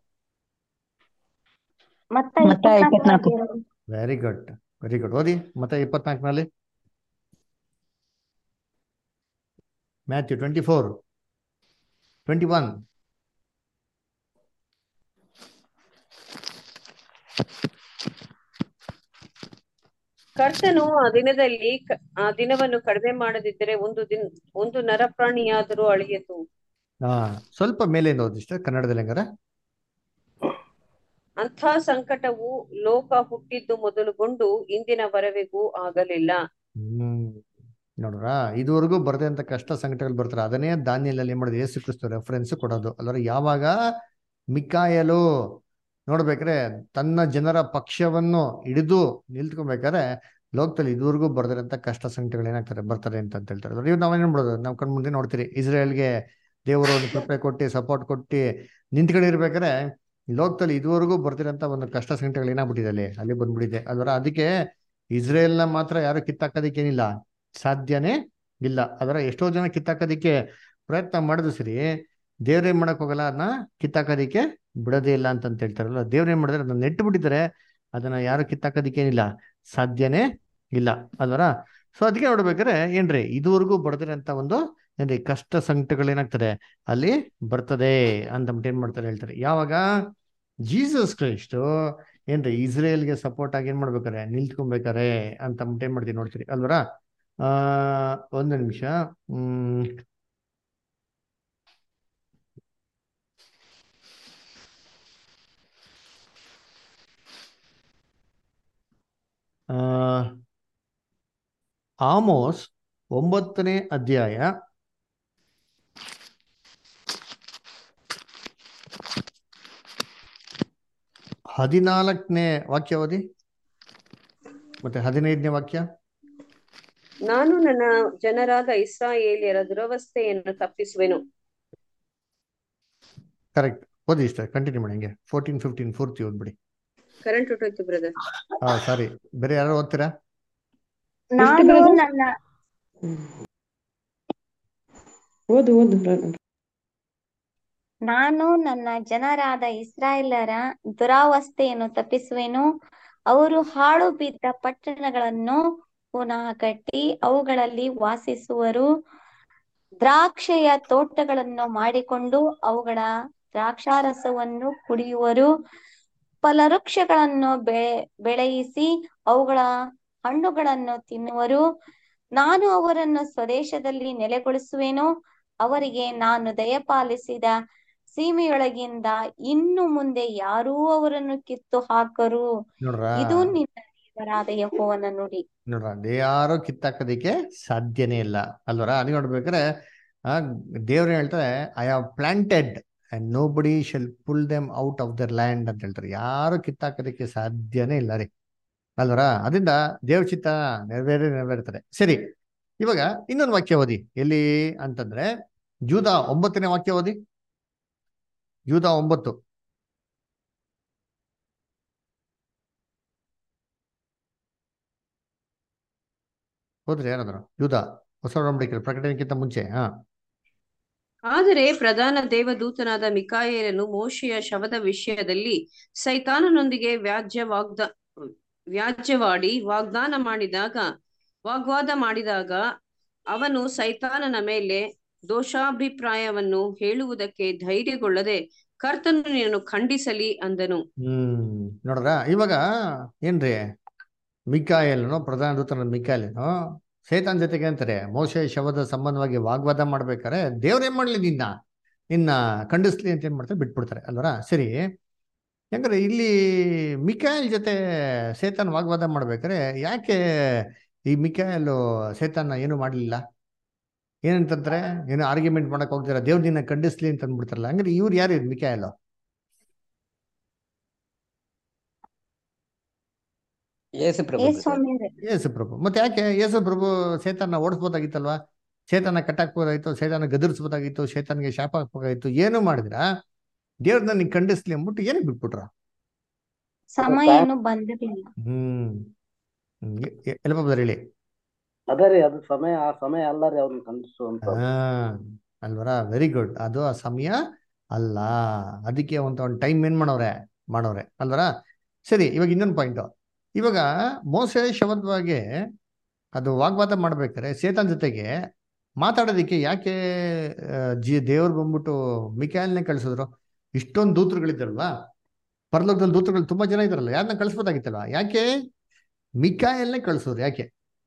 ಮತ್ತ ಮತ್ತ ಇಪ್ಪತ್ನಾಲ್ಕು ವೆರಿ ಗುಡ್ ವೆರಿ ಗುಡ್ ಓದಿ ಮತ್ತೆ ಇಪ್ಪತ್ನಾಲ್ಕನಲ್ಲಿ Matthew twenty four twenty one ಕರ್ತನು ಆ ದಿನದಲ್ಲಿ ಕ- ಆ ದಿನವನ್ನು ಕಡಿಮೆ ಮಾಡದಿದ್ದರೆ ಒಂದು ದಿನ ಒಂದು ನರಪ್ರಾಣಿಯಾದರೂ ಅಳಿಯಿತು ಹಾ ಸ್ವಲ್ಪ ಮೇಲಿಂದ ಓದಿಷ್ಟ ಕನ್ನಡದಲ್ಲಿ ಹೆಂಗಾರ ಅಂಥ ಸಂಕಟವು ಲೋಕ ಹುಟ್ಟಿದ್ದು ಮೊದಲುಗೊಂಡು ಇಂದಿನವರೆವಿಗೂ ಆಗಲಿಲ್ಲ ಹ್ಮ್ ನೋಡ್ರ ಇದುವರೆಗೂ ಬರದಂತ ಕಷ್ಟ ಸಂಕಟಗಳು ಬರ್ತಾರೆ ಅದನ್ನೇ ದಾನಿಯಲ್ಲಿ ಏನ್ ಮಾಡೋದು ಯೇಸು ಕ್ರಿಸ್ತು ರೆಫರೆನ್ಸ್ ಕೊಡೋದು ಅಲ್ವರ ಯಾವಾಗ ಮಿಕಾಯಲು ನೋಡ್ಬೇಕಾದ್ರೆ ತನ್ನ ಜನರ ಪಕ್ಷವನ್ನು ಹಿಡಿದು ನಿಲ್ತ್ಕೊಬೇಕಾದ್ರೆ ಲೋಕದಲ್ಲಿ ಇದುವರೆಗೂ ಬರ್ದಿರಂತ ಕಷ್ಟ ಸಂಕಟಗಳು ಏನಾಗ್ತಾರೆ ಬರ್ತಾರೆ ಅಂತ ಅಂತ ಹೇಳ್ತಾರೆ ಇವ್ ನಾವೇನ್ ಮಾಡ್ಬೋದು ನಾವು ಕಣ್ ಮುಂದೆ ನೋಡ್ತೀರಿ ಇಸ್ರೇಲ್ಗೆ ದೇವರು ಒಂದು ಕೃಪೆ ಕೊಟ್ಟು ಸಪೋರ್ಟ್ ಕೊಟ್ಟು ನಿಂತ್ಕೊಂಡಿರ್ಬೇಕಾದ್ರೆ ಲೋಕದಲ್ಲಿ ಇದುವರೆಗೂ ಬರ್ತಿರೋಂಥ ಒಂದು ಕಷ್ಟ ಸಂಕಟಗಳು ಏನಾಗ್ಬಿಟ್ಟಿದೆ ಅಲ್ಲಿ ಅಲ್ಲಿ ಬಂದ್ಬಿಟ್ಟಿದೆ ಅದರ ಅದಕ್ಕೆ ಇಸ್ರೇಲ್ನ ಮಾತ್ರ ಯಾರು ಕಿತ್ತಾಕೋದಿಕ್ಕೇನಿಲ್ಲ ಸಾಧ್ಯನೇ ಇಲ್ಲ ಅದರ ಎಷ್ಟೋ ಜನ ಕಿತ್ತಾಕೋದಿಕ್ಕೆ ಪ್ರಯತ್ನ ಮಾಡಿದ್ರು ಸರಿ ದೇವ್ರೇನ್ ಮಾಡಕ್ ಹೋಗಲ್ಲ ಅದನ್ನ ಕಿತ್ತಾಕೋದಿಕ್ಕೆ ಬಿಡೋದೇ ಇಲ್ಲ ಅಂತ ಅಂತ ಹೇಳ್ತಾರಲ್ಲ ದೇವ್ರೇನ್ ಮಾಡಿದ್ರೆ ಅದನ್ನ ನೆಟ್ಟು ಬಿಟ್ಟಿದ್ದಾರೆ ಅದನ್ನ ಯಾರು ಕಿತ್ತಾಕೋದಿಕ್ಕೇನಿಲ್ಲ ಸಾಧ್ಯನೇ ಇಲ್ಲ ಅಲ್ವರ ಸೊ ಅದಕ್ಕೆ ನೋಡ್ಬೇಕಾದ್ರೆ ಏನ್ರಿ ಇದುವರೆಗೂ ಬಡದಿರಂತ ಒಂದು ಏನ್ರಿ ಕಷ್ಟ ಸಂಕಟಗಳು ಏನಾಗ್ತದೆ ಅಲ್ಲಿ ಬರ್ತದೆ ಅಂತ ಏನ್ ಮಾಡ್ತಾರೆ ಹೇಳ್ತಾರೆ ಯಾವಾಗ ಜೀಸಸ್ ಕ್ರೈಸ್ಟ್ ಏನ್ರಿ ಇಸ್ರೇಲ್ಗೆ ಸಪೋರ್ಟ್ ಆಗಿ ಏನ್ ಮಾಡ್ಬೇಕಾರೆ ನಿಲ್ತ್ಕೊಬೇಕಾರೆ ಅಂತ ಏನ್ ಮಾಡ್ತೀವಿ ನೋಡ್ತೀರಿ ಅಲ್ವರ ಆ ಒಂದು ನಿಮಿಷ ಹ್ಮ್ ಆ ಆಮೋಸ್ ಒಂಬತ್ತನೇ ಅಧ್ಯಾಯ ಹದಿನಾಲ್ಕನೇ ವಾಕ್ಯ ಓದಿ ಮತ್ತೆ ಹದಿನೈದನೇ ವಾಕ್ಯ ನಾನು ನನ್ನ ಜನರಾದ ಇಸ್ರಾಯೇಲಿಯರ ದುರವಸ್ಥೆಯನ್ನು ತಪ್ಪಿಸುವೆನು ಕರೆಕ್ಟ್ ಓದಿ ಇಷ್ಟ ಕಂಟಿನ್ಯೂ ಮಾಡಿ ಹಂಗೆ ಫೋರ್ಟೀನ್ ಫಿಫ್ಟೀನ್ ಪೂರ್ತಿ ಓದ್ಬಿಡಿ ಕರೆಂಟ್ ಹೊಟ್ಟೋಯ್ತು ಬ್ರದರ್ ಹಾ ಸಾರಿ ಬೇರೆ ಯಾರು ಓದ್ತೀರಾ ನಾನು ನನ್ನ ಓದು ಓದು ಬ್ರದರ್ ನಾನು ನನ್ನ ಜನರಾದ ಇಸ್ರಾಯೇಲರ ದುರಾವಸ್ಥೆಯನ್ನು ತಪ್ಪಿಸುವೆನು ಅವರು ಹಾಳು ಬಿದ್ದ ಪಟ್ಟಣಗಳನ್ನು ಪುನಃ ಕಟ್ಟಿ ಅವುಗಳಲ್ಲಿ ವಾಸಿಸುವರು ದ್ರಾಕ್ಷೆಯ ತೋಟಗಳನ್ನು ಮಾಡಿಕೊಂಡು ಅವುಗಳ ದ್ರಾಕ್ಷಾರಸವನ್ನು ಕುಡಿಯುವರು ಫಲವೃಕ್ಷಗಳನ್ನು ಬೆ ಬೆಳೆಯಿಸಿ ಅವುಗಳ ಹಣ್ಣುಗಳನ್ನು ತಿನ್ನುವರು ನಾನು ಅವರನ್ನು ಸ್ವದೇಶದಲ್ಲಿ ನೆಲೆಗೊಳಿಸುವೆನು ಅವರಿಗೆ ನಾನು ದಯಪಾಲಿಸಿದ ಸೀಮೆಯೊಳಗಿಂದ ಇನ್ನು ಮುಂದೆ ಯಾರೂ ಅವರನ್ನು ಕಿತ್ತು ಹಾಕರು ನೋಡ್ರ ಇದು ನಿನ್ನ ದೇವರಾದ ಯೆಹೋವನ ನುಡಿ ನೋಡ್ರ ಯಾರು ಕಿತ್ತಾಕೋದಿಕ್ಕೆ ಸಾಧ್ಯನೇ ಇಲ್ಲ ಅಲ್ವರ ಅದು ನೋಡ್ಬೇಕಾದ್ರೆ ಆ ದೇವ್ರು ಹೇಳ್ತಾರೆ I have planted and nobody shall pull them out of their land ಅಂತ ಹೇಳ್ತಾರೆ ಯಾರು ಕಿತ್ತಾಕೋದಿಕ್ಕೆ ಸಾಧ್ಯನೇ ಇಲ್ಲ ರೀ ಅಲ್ವರ ಅದರಿಂದ ದೇವ್ರ ಚಿತ್ತ ನೆರವೇರಿ ನೆರವೇರ್ತದೆ ಸರಿ ಇವಾಗ ಇನ್ನೊಂದು ವಾಕ್ಯ ಓದಿ ಎಲ್ಲಿ ಅಂತಂದ್ರೆ ಜೂದ ಒಂಬತ್ತನೇ ವಾಕ್ಯ ಓದಿ ಜೂದ ಒಂಬತ್ತು ಹೋದ್ರಿ ಯಾರಾದ್ರು ಯೂದ ಹೊಸ ಒಡಂಬಡಿಕೆ ಪ್ರಕಟಣೆಗಿಂತ ಮುಂಚೆ ಹಾ ಆದರೆ ಪ್ರಧಾನ ದೇವದೂತನಾದ ಮಿಕಾಯೇಲನು ಮೋಶೆಯ ಶವದ ವಿಷಯದಲ್ಲಿ ಸೈತಾನನೊಂದಿಗೆ ವ್ಯಾಜ್ಯ ವಾಗ್ದ ವ್ಯಾಜ್ಯವಾಡಿ ವಾಗ್ದಾನ ಮಾಡಿದಾಗ ವಾಗ್ವಾದ ಮಾಡಿದಾಗ ಅವನು ಸೈತಾನನ ಮೇಲೆ ದೋಷಾಭಿಪ್ರಾಯವನ್ನು ಹೇಳುವುದಕ್ಕೆ ಧೈರ್ಯಗೊಳ್ಳದೆ ಕರ್ತನು ನಿನ್ನನ್ನು ಖಂಡಿಸಲಿ ಅಂದನು ಹ್ಮ್ ನೋಡ್ರ ಇವಾಗ ಏನ್ರಿ ಮಿಕಾಯಲ್ನು ಪ್ರಧಾನ ದೂತನ ಮಿಕಾಯಲ್ನು ಸೇತಾನ್ ಜೊತೆಗೆ ಅಂತಾರೆ ಮೋಶೆ ಶವದ ಸಂಬಂಧವಾಗಿ ವಾಗ್ವಾದ ಮಾಡ್ಬೇಕಾರೆ ದೇವ್ರೇನ್ ಮಾಡ್ಲಿ ನಿನ್ನ ನಿನ್ನ ಖಂಡಿಸ್ಲಿ ಅಂತ ಏನ್ ಮಾಡ್ತಾರೆ ಬಿಟ್ಬಿಡ್ತಾರೆ ಅಲ್ವರ ಸರಿ ಯಾಕಂದ್ರೆ ಇಲ್ಲಿ ಮಿಕಾಯಲ್ ಜೊತೆ ಸೇತಾನ್ ವಾಗ್ವಾದ ಮಾಡ್ಬೇಕಾರೆ ಯಾಕೆ ಈ ಮಿಕಾಯಲ್ ಸೇತಾನ್ನ ಏನು ಮಾಡ್ಲಿಲ್ಲ ಏನಂತಂದ್ರೆ ಏನು ಆರ್ಗ್ಯುಮೆಂಟ್ ಮಾಡಕ್ ಹೋಗ್ತೀರಾ ದೇವ್ರ ನಿನ್ನ ಖಂಡಿಸ್ಲಿ ಅಂತ ಅಂದ್ಬಿಡ್ತಾರಲ್ಲ ಹಂಗಾರೆ ಇವ್ರು ಯಾರು ಇದು ಮಿಕಾಯಲ್ ಯೇಸು ಪ್ರಭು ಯೇಸು ಸ್ವಾಮಿಯವ್ರೆ. ಯೇಸು ಪ್ರಭು ಮತ್ತೆ ಯಾಕೆ ಯೇಸು ಪ್ರಭು ಸೇತನ್ನ ಓಡಿಸ್ಬೋದಾಗಿತ್ತಲ್ವಾ ಸೇತನ ಕಟ್ಟಾಕ್ಬೋದಾಗಿತ್ತು ಸೇತನ ಗದರ್ಸ್ಬೋದಾಗಿತ್ತು ಸೇತನ್ಗೆ ಶಾಪ ಹಾಕ್ಬೇಕಾಗಿತ್ತು ಏನು ಮಾಡಿದ್ರ ದೇವ್ರನ್ನ ನೀನ್ ಖಂಡಿಸ್ಲಿ ಅಂದ್ಬಿಟ್ಟು ಏನಕ್ಕೆ ಬಿಟ್ಬಿಟ್ರ ಸಮಯ ಇನ್ನೂ ಬಂದಿರಲಿಲ್ಲ ಹ್ಮ್ ಹ್ಮ್. ಎ- ಎ- ಎಲ್ಲ ಬಾಬು ಹೇಳಿ ಅದೇ ರೀ ಅದು ಸಮಯ ಆ ಸಮಯ ಅಲ್ಲ ರೀ ಅವ್ರನ್ನ ಖಂಡಿಸುವಂತ ಹಾ ಅಲ್ವರ ವೆರಿ ಗುಡ್ ಅದು ಆ ಸಮಯ ಅಲ್ಲ ಅದಕ್ಕೆ ಒಂದು ಒಂದು ಟೈಮ್ ಏನ್ ಮಾಡವ್ರೆ ಮಾಡವ್ರೆ ಅಲ್ವರ ಸರಿ ಇವಾಗ ಇನ್ನೊಂದು ಪಾಯಿಂಟ್ ಇವಾಗ ಮೋಸೆ ಶಬ್ದವಾಗಿ ಅದು ವಾಗ್ವಾದ ಮಾಡ್ಬೇಕಾದ್ರೆ ಸೇತನ್ ಜೊತೆಗೆ ಮಾತಾಡೋದಿಕ್ಕೆ ಯಾಕೆ ಆ, ಜಿ ದೇವ್ರು ಬಂದ್ಬಿಟ್ಟು ಮಿಕಾಯಲ್ನೇ ಕಳ್ಸಿದ್ರು ಇಷ್ಟೊಂದು ದೂತರುಗಳಿದ್ದಾರಲ್ವಾ ಪರಲೋಕದಲ್ಲಿ ದೂತರುಗಳು ತುಂಬಾ ಜನ ಇದಾರಲ್ಲ ಯಾರನ್ನ ಕಳಿಸ್ಬೋದಾಗಿತ್ತಲ್ವಾ ಯಾಕೆ ಮಿಕಾಯಲ್ನೇ ಕಳ್ಸೋರು ಯಾಕೆ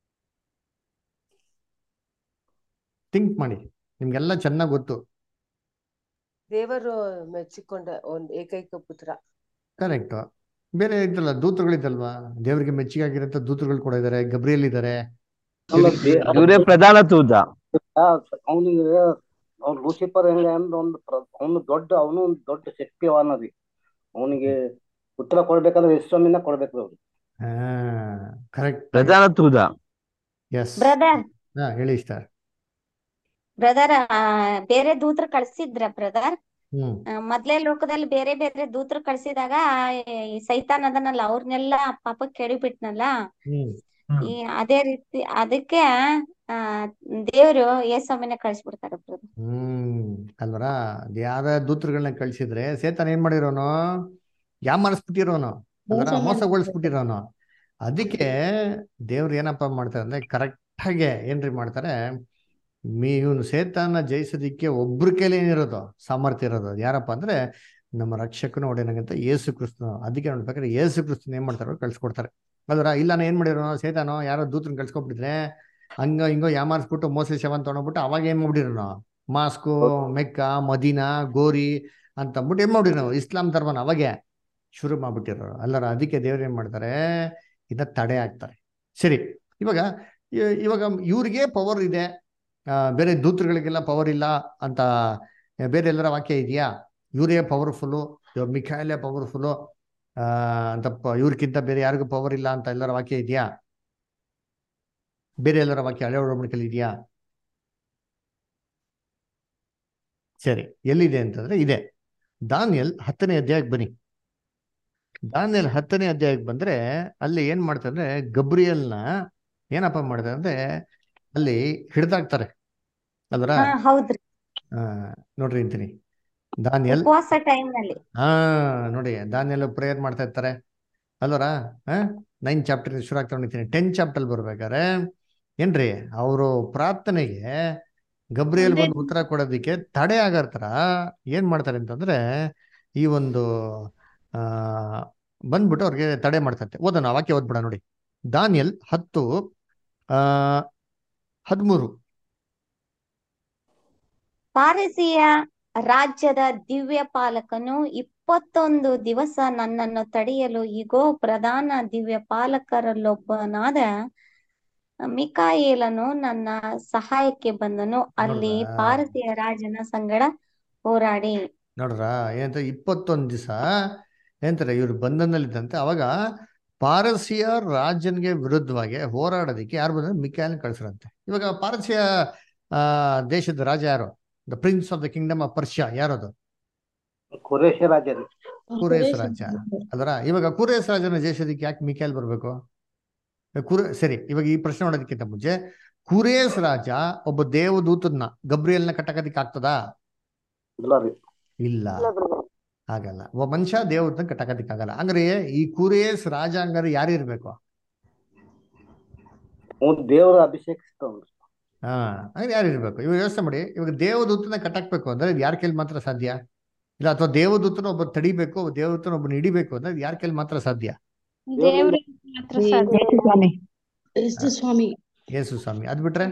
ಥಿಂಕ್ ಮಾಡಿ ನಿಮ್ಗೆಲ್ಲ ಚೆನ್ನಾಗಿ ಗೊತ್ತು ದೇವರು ಮೆಚ್ಚಿಕೊಂಡ ಒಂದು ಏಕೈಕ ಪುತ್ರ ಕರೆಕ್ಟ್ ಬೇರೆ ಇದ್ದಲ್ಲ ದೂತರುಗಳಿದ್ದಲ್ವಾ ದೇವರಿಗೆ ಮೆಚ್ಚುಗೆ ಆಗಿರೋಂಥ ದೂತರುಗಳು ಕೂಡ ಇದಾರೆ ಗಬ್ರಿಯಲ್ ಇದ್ದಾರೆ ಇವರೇ ಪ್ರಧಾನ ತೂತ ಅವನಿಗೆ ಅವ್ನು ಲೂಸಿಫರ್ ಹೆಂಗ ಅಂದ್ರೆ ಒಂದು ಅವನು ದೊಡ್ಡ ಅವನು ಒಂದು ದೊಡ್ಡ ಶಕ್ತಿವಾನ ರೀ ಅವನಿಗೆ ಉತ್ತರ ಕೊಡ್ಬೇಕಂದ್ರೆ ವಿಶ್ವಮಿನ ಕೊಡ್ಬೇಕು ಅವ್ರು ಹಾ ಕರೆಕ್ಟ್ ಪ್ರಧಾನ ತೂತ ಎಸ್ ಬ್ರದರ್ ಹಾ ಹೇಳಿ ಸರ್ ಬ್ರದರ್ ಬೇರೆ ದೂತರು ಕಳ್ಸಿದ್ರ ಬ್ರದರ್ ಹ್ಮ್ ಮೊದ್ಲೇ ಲೋಕದಲ್ಲಿ ಬೇರೆ ಬೇರೆ ದೂತರು ಕಳ್ಸಿದಾಗ ಈ ಸೈತಾನ್ ಅದನ್ನಲ್ಲ ಅವ್ರನ್ನೆಲ್ಲ ಪಾಪ ಕೆಡಿಬಿಟ್ನಲ್ಲ ಹ್ಮ್ ಈ ಅದೇ ರೀತಿ ಅದಕ್ಕೆ ಆ ದೇವ್ರು ಯೇಸಮ್ಮನೆ ಕಳ್ಸಿಬಿಡ್ತಾರೆ ಬ್ರದರ್ ಹ್ಮ್ ಅಲ್ವರ ಯಾವ್ದ ದೂತರುಗಳನ್ನ ಕಳ್ಸಿದ್ರೆ ಸೇತನ್ ಏನ್ ಮಾಡಿರೋನು ಯಾಮಾರಿಸ್ಬಿಟ್ಟಿರೋನು ಅಲ್ವರ ಮೋಸ ಮೋಸಗೊಳಿಸ್ಬಿಟ್ಟಿರೋನು ಅದಕ್ಕೆ ದೇವ್ರು ಏನಪ್ಪ ಮಾಡ್ತಾರೆ ಅಂದ್ರೆ ಕರೆಕ್ಟ್ ಆಗಿ ಏನ್ರಿ ಮಾಡ್ತಾರೆ ಮೀ ಇವನು ಸೇತಾನ ಜಯಿಸೋದಿಕ್ಕೆ ಒಬ್ರ ಕೈಲಿ ಏನಿರೋದು ಸಾಮರ್ಥ್ಯ ಇರೋದು ಅದ್ ಯಾರಪ್ಪ ಅಂದ್ರೆ ನಮ್ಮ ರಕ್ಷಕನು ಒಡೆಯನಗಂತ ಯೇಸು ಕ್ರಿಸ್ತನು ಅದಕ್ಕೆ ನೋಡ್ಬೇಕಾದ್ರೆ ಯೇಸು ಕ್ರಿಸ್ತನ್ ಏನ್ ಮಾಡ್ತಾರೋ ಕಳ್ಸಿಕೊಡ್ತಾರೆ ಅಲ್ವರ ಇಲ್ಲ ನಾ ಏನ್ ಮಾಡಿರೋ ಸೇತಾನೋ ಯಾರೋ ದೂತರನ್ನ ಕಳ್ಸ್ಕೊಬಿಟ್ಟಿದ್ರೆ ಹಂಗ ಹಿಂಗೋ ಯಾಮಾರಿಸ್ಬಿಟ್ಟು ಮೋಸ ಶವನ್ ತೊಗೊಂಡ್ಬಿಟ್ಟು ಅವಾಗ ಏನ್ ಮಾಡ್ಬಿಟ್ಟಿರೋ ಮಾಸ್ಕೋ ಮೆಕ್ಕ ಮದೀನಾ ಗೋರಿ ಅಂತ ಅಂದ್ಬಿಟ್ಟು ಏನ್ ಮಾಡ್ಬಿಟ್ಟಿರೋ ನಾವು ಇಸ್ಲಾಂ ಧರ್ಮನ ಅವಾಗೆ ಶುರು ಮಾಡ್ಬಿಟ್ಟಿರೋರು ಅಲ್ಲರ ಅದಕ್ಕೆ ದೇವ್ರು ಏನ್ ಮಾಡ್ತಾರೆ ಇದನ್ನ ತಡೆ ಹಾಕ್ತಾರೆ ಸರಿ ಇವಾಗ ಇ- ಇವಾಗ ಇವ್ರಿಗೆ ಪವರ್ ಇದೆ ಆ, ಬೇರೆ ದೂತರುಗಳಿಗೆಲ್ಲ ಪವರ್ ಇಲ್ಲ ಅಂತ ಬೇರೆ ಎಲ್ಲರ ವಾಕ್ಯ ಇದೆಯಾ ಇವರೇ ಪವರ್ಫುಲ್ಲು ಇವಾಗ ಮಿಖಾಯಲೇ ಪವರ್ಫುಲ್ಲು ಆ ಅಂತ ಪ- ಇವ್ರಿಗಿಂತ ಬೇರೆ ಯಾರಿಗೂ ಪವರ್ ಇಲ್ಲ ಅಂತ ಎಲ್ಲರ ವಾಕ್ಯ ಇದೆಯಾ ಬೇರೆ ಎಲ್ಲರ ವಾಕ್ಯ ಹಳೆ ಒಡಂಬಡಿಕೆಯಲ್ಲಿ ಇದೆಯಾ ಸರಿ ಎಲ್ಲಿದೆ ಅಂತಂದ್ರೆ ಇದೆ ದಾನಿಯಲ್ ಹತ್ತನೇ ಅಧ್ಯಾಯಕ್ಕೆ ಬನ್ನಿ ದಾನಿಯಲ್ ಹತ್ತನೇ ಅಧ್ಯಾಯಕ್ಕೆ ಬಂದ್ರೆ ಅಲ್ಲಿ ಏನ್ ಮಾಡ್ತಾರೆ ಅಂದ್ರೆ ಗಬ್ರಿಯಲ್ನ ಏನಪ್ಪ ಮಾಡ್ತಾರೆ ಅಂದ್ರೆ ಅಲ್ಲಿ ಹಿಡ್ದಾಕ್ತಾರೆ ಅಲ್ವರ ಹಾ ಹೌದ್ರಿ ಆ, ನೋಡ್ರಿ ಅಂತೀನಿ ದಾನಿಯಲ್ ಉಪವಾಸ ಟೈಮ್ ನಲ್ಲಿ ಹಾ ನೋಡಿ ದಾನಿಯಲ್ ಪ್ರೇಯರ್ ಮಾಡ್ತಾ ಇರ್ತಾರೆ ಅಲ್ವರ ಹಾ ನೈನ್ ಚಾಪ್ಟರ್ ಶುರು ಆಗ್ತಾ ಹೊಡಿತೀನಿ ಟೆನ್ ಚಾಪ್ಟರ್ ಬರ್ಬೇಕಾದ್ರೆ ಏನ್ರಿ ಅವರು ಪ್ರಾರ್ಥನೆಗೆ ಗಬ್ರಿಯಲ್ ಬಂದು ಉತ್ತರ ಕೊಡೋದಕ್ಕೆ ತಡೆ ಆಗೋ ಥರ ಏನ್ ಮಾಡ್ತಾರೆ ಅಂತಂದ್ರೆ ಈ ಒಂದು ಆ ಬಂದ್ಬಿಟ್ಟು ಅವ್ರಿಗೆ ತಡೆ ಮಾಡ್ತಂತೆ ಓದೋಣ ವಾಕ್ಯ ಓದ್ಬಿಡ ನೋಡಿ ದಾನಿಯಲ್ ಹತ್ತು ಆ ಹದಿಮೂರು ಪಾರಸಿಯ ರಾಜ್ಯದ ದಿವ್ಯ ಪಾಲಕನು ಇಪ್ಪತ್ತೊಂದು ದಿವಸ ನನ್ನನ್ನು ತಡೆಯಲು ಇಗೋ ಪ್ರಧಾನ ದಿವ್ಯ ಪಾಲಕರಲ್ಲೊಬ್ಬನಾದ ಮಿಕಾಯೇಲನು ನನ್ನ ಸಹಾಯಕ್ಕೆ ಬಂದನು ಅಲ್ಲಿ ನೋಡ್ರಾ? ಪಾರಸಿಯ ರಾಜನ ಸಂಗಡ ಹೋರಾಡಿ ನೋಡ್ರ ಏನಂತ ಇಪ್ಪತ್ತೊಂದು ದಿವಸ ಏನಂತಾರೆ ಇವ್ರು ಬಂಧನದಲ್ಲಿದ್ದಂತೆ ಅವಾಗ ಪಾರಸಿಯ ರಾಜನ್ಗೆ ವಿರುದ್ಧವಾಗಿ ಹೋರಾಡೋದಕ್ಕೆ ಯಾರು ಬಂದ್ರೆ ಮಿಕಾಯಲ್ ಕಳ್ಸರಂತೆ ಇವಾಗ ಪಾರಸಿಯ ಆ ದೇಶದ ರಾಜ ಯಾರು the prince of the kingdom of Persia ಯಾರದು ಕುರೇಶ ರಾಜರು ಕುರೇಸ್ ರಾಜ ಅದರ ಇವಾಗ ಕುರೇಸ್ ರಾಜನ ದೇಶದಕ್ಕೆ ಯಾಕೆ ಮಿಕಾಯಲ್ ಬರ್ಬೇಕು ಕುರೆ ಸರಿ ಇವಾಗ ಈ ಪ್ರಶ್ನೆ ಮಾಡೋದಕ್ಕಿಂತ ಮುಂಚೆ ಕುರೇಸ್ ರಾಜ ಒಬ್ಬ ದೇವದೂತನ್ನ ಗಬ್ರಿಯಲ್ನ ಕಟ್ಟಕೋದಿಕ್ಕೆ ಆಗ್ತದಾ ಇಲ್ಲ ರೀ ಇಲ್ಲ ಆಗಲ್ಲ ಒಬ್ಬ ಮನುಷ್ಯ ದೇವದನ್ನ ಕಟ್ಟಕೋದಿಕ್ಕೆ ಆಗಲ್ಲ ಹಂಗಾರೆ ಈ ಕುರೇಸ್ ರಾಜ ಹಂಗಾರೆ ಯಾರು ಇರ್ಬೇಕು ಅವ್ನು ದೇವರ ಅಭಿಷೇಕಿಸ್ತವ್ರಿ ಹಾ ಹಂಗಾರೆ ಯಾರು ಇರ್ಬೇಕು ಇವಾಗ ಯೋಚನೆ ಮಾಡಿ ಇವಾಗ ದೇವದೂತನ ಕಟ್ಟಾಕ್ಬೇಕು ಅಂದ್ರೆ ಇದು ಯಾರ ಕೈಲಿ ಮಾತ್ರ ಸಾಧ್ಯ ಇಲ್ಲ ಅಥವಾ ದೇವದೂತನ ಒಬ್ಬ ತಡಿಬೇಕು ಒಬ್ಬ ದೇವದೂತನ ಒಬ್ಬನ ಹಿಡಿಬೇಕು ಅಂದ್ರೆ ಇದು ಯಾರ ಕೈಲಿ ಮಾತ್ರ ಸಾಧ್ಯ ದೇವ್ರಿಗೆ ಮಾತ್ರ ಸಾಧ್ಯ ಯೇಸು ಸ್ವಾಮಿ ಯೇಸು ಸ್ವಾಮಿ ಅದ್ ಬಿಟ್ರೆ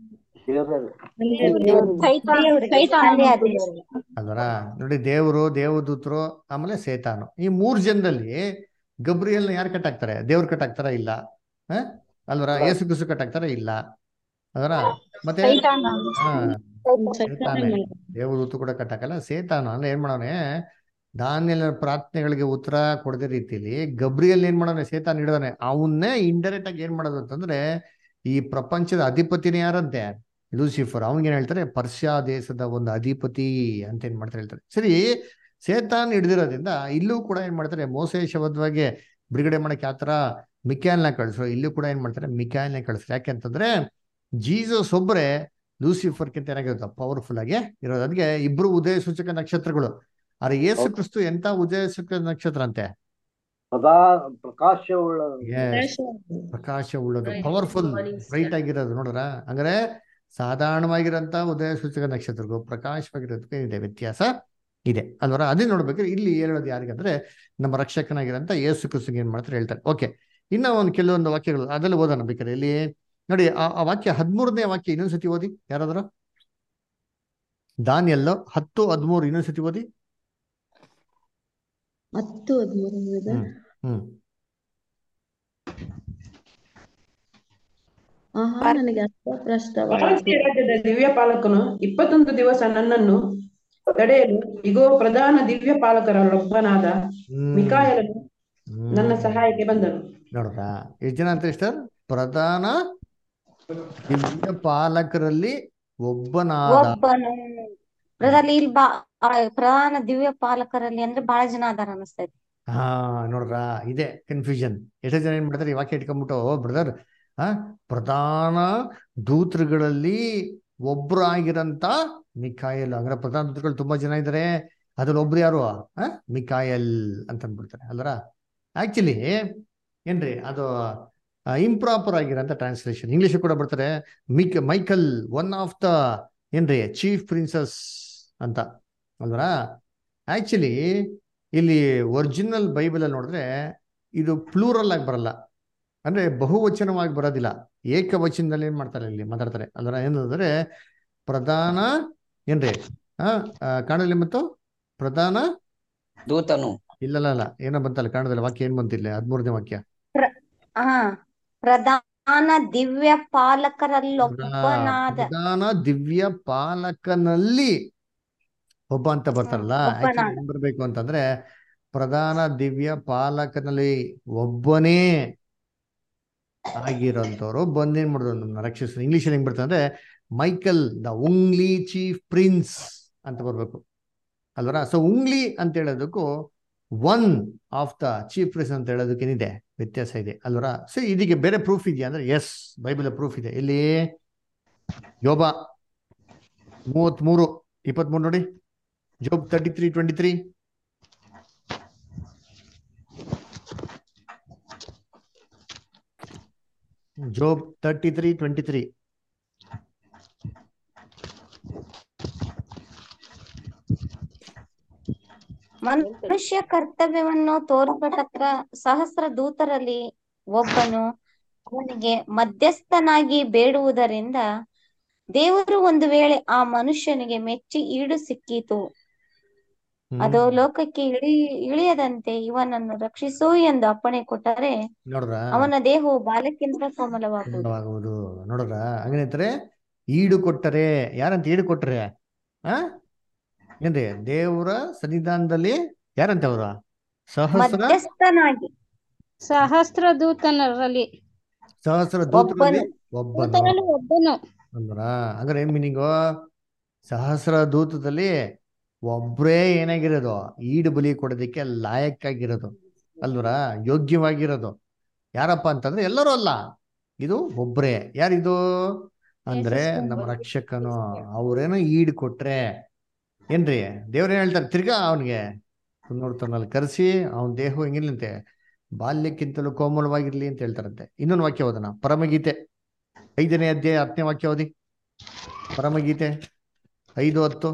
ಅಲ್ಲಿ ಅದೇ. ಅಲ್ವರ ನೋಡಿ ದೇವರು ದೇವದೂತರು ಆಮೇಲೆ ಸೇತಾನು ಈ ಮೂರ್ ಜನದಲ್ಲಿ ಗಬ್ರಿಯಲ್ನ ಯಾರು ಕಟ್ಟಾಕ್ತಾರೆ ದೇವ್ರು ಕಟ್ಟಾಕ್ತಾರ ಇಲ್ಲ ಹ ಅಲ್ವರ ಯೇಸು ಕ್ರಿಸ್ತು ಕಟ್ಟಾಕ್ತಾರ ಇಲ್ಲ ಅದರ ಮತ್ತೆ ಸೈತಾನ. ಹಾ ಸೈತಾನ ಸೇತಾನೆ ದೇವದೂತು ಕೂಡ ಕಟ್ಟಾಕಲ್ಲ ಸೇತಾನು ಅಂದ್ರೆ ಏನ್ ಮಾಡೋನೆ ದಾನಿಯಲ್ ಪ್ರಾರ್ಥನೆಗಳಿಗೆ ಉತ್ತರ ಕೊಡದೆ ರೀತಿಲಿ ಗಬ್ರಿಯಲ್ ಏನ್ ಮಾಡೋನೆ ಸೇತಾನ್ ಹಿಡಿದಾನೆ ಅವನ್ನೇ ಇಂಡೈರೆಕ್ಟ್ ಆಗಿ ಏನ್ ಮಾಡೋದು ಅಂತಂದ್ರೆ ಈ ಪ್ರಪಂಚದ ಅಧಿಪತಿನೇ ಯಾರಂತೆ ಲೂಸಿಫರ್ ಅವನಿಗೇನ್ ಹೇಳ್ತಾರೆ ಪರ್ಷಿಯಾ ದೇಶದ ಒಂದು ಅಧಿಪತಿ ಅಂತ ಏನ್ ಮಾಡ್ತಾರೆ ಹೇಳ್ತಾರೆ ಸರಿ ಸೇತಾನ್ ಹಿಡಿದಿರೋದ್ರಿಂದ ಇಲ್ಲೂ ಕೂಡ ಏನ್ ಮಾಡ್ತಾರೆ ಮೋಸೆ ಶಬದ್ವಾಗಿ ಬಿಡುಗಡೆ ಮಾಡಕ್ಕೆ ಆತರ ಮಿಕ್ಯಾಲ್ನ ಕಳಿಸ್ರು ಇಲ್ಲೂ ಕೂಡ ಏನ್ ಮಾಡ್ತಾರೆ ಮಿಕ್ಯಾಲ್ನ ಕಳಿಸ್ರು ಯಾಕೆ ಅಂತಂದ್ರೆ ಜೀಸಸ್ ಒಬ್ಬರೇ ಲೂಸಿಫರ್ಗಿಂತ ಏನಾಗಿರುತ್ತೆ ಪವರ್ಫುಲ್ ಆಗಿ ಇರೋದು ಅದಕ್ಕೆ ಇಬ್ರು ಉದಯ ಸೂಚಕ ನಕ್ಷತ್ರಗಳು ಆದ್ರೆ ಯೇಸು ಕ್ರಿಸ್ತು ಎಂತ ಉದಯ ಸೂಚಕ ನಕ್ಷತ್ರ ಅಂತೆ ಸದಾ ಪ್ರಕಾಶವುಳ್ಳ Yes. ಪ್ರಕಾಶ ಉಳ್ಳದು ಪವರ್ಫುಲ್ ಬ್ರೈಟ್ ಆಗಿರೋದು ನೋಡ್ರ ಹಂಗಾರೆ ಸಾಧಾರಣವಾಗಿರೋಂತ ಉದಯ ಸೂಚಕ ನಕ್ಷತ್ರಗಳು ಪ್ರಕಾಶವಾಗಿರೋದಕ್ಕೆ ಇದೆ ವ್ಯತ್ಯಾಸ ಇದೆ ಅಲ್ವರ ಅದೇ ನೋಡ್ಬೇಕಾದ್ರೆ ಇಲ್ಲಿ ಹೇಳೋದು ಯಾರಿಗಂದ್ರೆ ನಮ್ಮ ರಕ್ಷಕನಾಗಿರೋಂತ ಯೇಸು ಕ್ರಿಸ್ತುಗೆ ಏನ್ ಮಾಡ್ತಾರೆ ಹೇಳ್ತಾರೆ ಓಕೆ ಇನ್ನ ಒಂದು ಕೆಲವೊಂದು ವಾಕ್ಯಗಳು ಅದೆಲ್ಲ ಓದೋಣ ಬೇಕಾದ್ರೆ ಇಲ್ಲಿ ನೋಡಿ ಆ ಆ ವಾಕ್ಯ ಹದಿಮೂರನೇ ವಾಕ್ಯ ಇನ್ನೊಂದ್ಸತಿ ಓದಿ ಯಾರಾದ್ರೂ ದಾನಿಯಲ್ಲೋ ಹತ್ತು ಹದಿಮೂರು ಇನ್ನೊಂದ್ಸತಿ ಓದಿ ಹತ್ತು ಹದಿಮೂರು ಬ್ರದರ್ ಹ್ಮ್ ಆಹಾ ನನಗೆ ಅಸ್ವಪ್ರಸ್ತವಾಯಿತು ಪಾರಸ್ಯ ರಾಜ್ಯದ ದಿವ್ಯ ಪಾಲಕನು ಇಪ್ಪತ್ತೊಂದು ದಿವಸ ನನ್ನನ್ನು ತಡೆಯಲು ಇಗೋ ಪ್ರಧಾನ ದಿವ್ಯ ಪಾಲಕರಲ್ಲೊಬ್ಬನಾದ ಹ್ಮ್ ಮಿಕಾಯಲನು ನನ್ನ ಹ್ಮ್ ಸಹಾಯಕ್ಕೆ ಬಂದನು ನೋಡ್ರಾ ಎಷ್ಟು ಜನ ಅಂತ ಸರ್ ಪ್ರಧಾನ ದಿವ್ಯ ಪಾಲಕರಲ್ಲಿ ಒಬ್ಬನಾದ ಒಬ್ಬನು ಬ್ರದರ್ ಇಲ್ಲಿ ಬಾ ಆ, ಪ್ರಧಾನ ದಿವ್ಯ ಪಾಲಕರಲ್ಲಿ ಅಂದ್ರೆ ಬಹಳ ಜನ ಅದಾರ ಅನಿಸ್ತೈತಿ ಹಾ ನೋಡ್ರಾ ಇದೆ ಕನ್ಫ್ಯೂಷನ್ ಎಷ್ಟೋ ಜನ ಏನ್ ಮಾಡ್ತಾರೆ ಈ ವಾಕ್ಯ ಇಟ್ಕೊಂಡ್ಬಿಟ್ಟು ಬ್ರದರ್ ಆ ಪ್ರಧಾನ ದೂತರುಗಳಲ್ಲಿ ಒಬ್ರು ಆಗಿರಂತ ಮಿಕಾಯಲ್ ಅಂದ್ರೆ ಪ್ರಧಾನ ದೂತರುಗಳು ತುಂಬಾ ಜನ ಇದ್ದಾರೆ ಅದ್ರಲ್ಲಿ ಒಬ್ರು ಯಾರು ಆ ಮಿಕಾಯಲ್ ಅಂತ ಅಂದ್ಬಿಡ್ತಾರೆ ಅಲ್ರ ಆಕ್ಚುಲಿ ಏನ್ರಿ ಅದು ಇಂಪ್ರಾಪರ್ ಆಗಿರೋಂಥ ಟ್ರಾನ್ಸ್ಲೇಷನ್ ಇಂಗ್ಲಿಷ್ ಕೂಡ ಬರ್ತಾರೆ ಮಿಕ್ ಮೈಕಲ್ ಒನ್ ಆಫ್ ದ ಏನ್ರಿ ಚೀಫ್ ಪ್ರಿನ್ಸಸ್ ಅಂತ ಅಲ್ವರಾ ಆಕ್ಚುಲಿ ಇಲ್ಲಿ ಒರಿಜಿನಲ್ ಬೈಬಲ್ ಅಲ್ಲಿ ನೋಡಿದ್ರೆ ಇದು ಪ್ಲೂರಲ್ ಆಗಿ ಬರಲ್ಲ ಅಂದ್ರೆ ಬಹುವಚನವಾಗಿ ಬರೋದಿಲ್ಲ ಏಕವಚನದಲ್ಲಿ ಏನ್ ಮಾಡ್ತಾರೆ ಇಲ್ಲಿ ಮಾತಾಡ್ತಾರೆ ಅದರ ಏನಂದ್ರೆ ಪ್ರಧಾನ ಏನ್ರಿ ಆ ಆ, ಕಾಣಲಿ ಮತ್ತು ಪ್ರಧಾನ ದೂತನು ಇಲ್ಲಲ್ಲ ಅಲ್ಲ ಏನೋ ಬಂತಲ್ಲ ಕಾಣದಲ್ಲಿ ವಾಕ್ಯ ಏನ್ ಬಂತಿಲ್ಲ ಹದಿಮೂರನೇ ವಾಕ್ಯ ಪ್ರ- ಹಾ ಪ್ರಧಾನ ದಿವ್ಯ ಪ್ರ- ಪಾಲಕರಲ್ಲೊಬ್ಬನಾದ ಪ್ರಧಾನ ದಿವ್ಯ ಪಾಲಕನಲ್ಲಿ ಒಬ್ಬ ಅಂತ ಹ್ಮ್ ಬರ್ತಾರಲ್ಲ ಆಕ್ಚುಲಿ ಒಬ್ಬನಾದ ಏನ್ ಬರ್ಬೇಕು ಅಂತಂದ್ರೆ ಪ್ರಧಾನ ದಿವ್ಯ ಪಾಲಕನಲ್ಲಿ ಒಬ್ಬನೇ ಆಗಿರೋಂಥವ್ರು ಬಂದೇನ್ ಮಾಡಿದ್ರು ನಮ್ಮನ್ನ ರಕ್ಷಿಸಿದ್ರು ಇಂಗ್ಲಿಷ್ ಹೆಂಗ್ ಬರ್ತದೆ ಅಂದ್ರೆ Michael the only chief prince ಅಂತ ಬರ್ಬೇಕು ಅಲ್ವರ ಸೊ ಉಂಗ್ಲಿ ಅಂತ ಹೇಳೋದಕ್ಕೂ one of the chief prince ಅಂತ ಹೇಳೋದಕ್ಕೆ ಏನಿದೆ ವ್ಯತ್ಯಾಸ ಇದೆ ಅಲ್ವರ ಸೊ ಇದಕ್ಕೆ ಬೇರೆ ಪ್ರೂಫ್ ಇದೆಯಾ ಅಂದ್ರೆ ಎಸ್ ಬೈಬಲ್ ಪ್ರೂಫ್ ಇದೆ ಇಲ್ಲಿ ಯೋಬ ಮೂವತ್ಮೂರು ಇಪ್ಪತ್ಮೂರು ನೋಡಿ Job thirty three twenty three Job thirty three twenty three ಮನುಷ್ಯ ಕರ್ತವ್ಯವನ್ನು ತೋರ್ಪಟತ್ರ ಸಹಸ್ರ ದೂತರಲ್ಲಿ ಒಬ್ಬನು ಅವನಿಗೆ ಮಧ್ಯಸ್ಥನಾಗಿ ಬೇಡುವುದರಿಂದ ದೇವರು ಒಂದು ವೇಳೆ ಆ ಮನುಷ್ಯನಿಗೆ ಮೆಚ್ಚಿ ಈಡು ಸಿಕ್ಕೀತು ಅದು ಹ್ಮ್ ಲೋಕಕ್ಕೆ ಇಳಿ ಇಳಿಯದಂತೆ ಇವನನ್ನು ರಕ್ಷಿಸು ಎಂದು ಅಪ್ಪಣೆ ಕೊಟ್ಟರೆ ನೋಡ್ರ ಅವನ ದೇಹವು ಬಾಲಕ್ಕಿಂತ ಕೋಮಲವಾಗುವುದು ಆಗುವುದು ನೋಡ್ರ ಹಂಗಂತಾರೆ ಈಡು ಕೊಟ್ಟರೆ ಯಾರಂತ ಈಡು ಕೊಟ್ಟರೆ ಆ ಏನ್ರಿ ದೇವರ ಸನ್ನಿಧಾನದಲ್ಲಿ ಯಾರಂತ ಅವ್ರ ಸಹಸ್ರ ಮಧ್ಯಸ್ಥನಾಗಿ ಸಹಸ್ರ ದೂತನರಲ್ಲಿ ಸಹಸ್ರ ದೂತರಲ್ಲಿ ಒಬ್ಬನು ಒಬ್ಬನು ದೂತರಲ್ಲಿ ಒಬ್ಬನು ಅಂದ್ರ ಹಂಗಾರೆ ಏನ್ ಮೀನಿಂಗು ಸಹಸ್ರ ದೂತದಲ್ಲಿ ಒಬ್ರೇ ಏನಾಗಿರೋದು ಈಡು ಬಲಿ ಕೊಡೋದಕ್ಕೆ ಲಾಯಕ್ಕಾಗಿರೋದು ಅಲ್ವರ ಯೋಗ್ಯವಾಗಿರೋದು ಯಾರಪ್ಪ ಅಂತಂದ್ರೆ ಎಲ್ಲರೂ ಅಲ್ಲ ಇದು ಒಬ್ರೇ ಯಾರಿದು ಅಂದ್ರೆ ನಮ್ಮ ರಕ್ಷಕನು ಅವ್ರೇನೋ ಈಡು ಕೊಟ್ರೆ ಏನ್ರಿ ದೇವ್ರೇನ್ ಹೇಳ್ತಾರೆ ತಿರ್ಗಾ ಅವನಿಗೆ ನೋಡ್ತಾನಲ್ಲಿ ಕರೆಸಿ ಅವನ ದೇಹ ಹೆಂಗಿಲ್ಲಂತೆ ಬಾಲ್ಯಕ್ಕಿಂತಲೂ ಕೋಮಲವಾಗಿರ್ಲಿ ಅಂತ ಹೇಳ್ತಾರಂತೆ ಇನ್ನೊಂದು ವಾಕ್ಯ ಓದೋಣ ಪರಮಗೀತೆ ಐದನೇ ಅಧ್ಯಾಯ ಹತ್ತನೇ ವಾಕ್ಯ ಓದಿ ಪರಮಗೀತೆ ಐದು ಹತ್ತು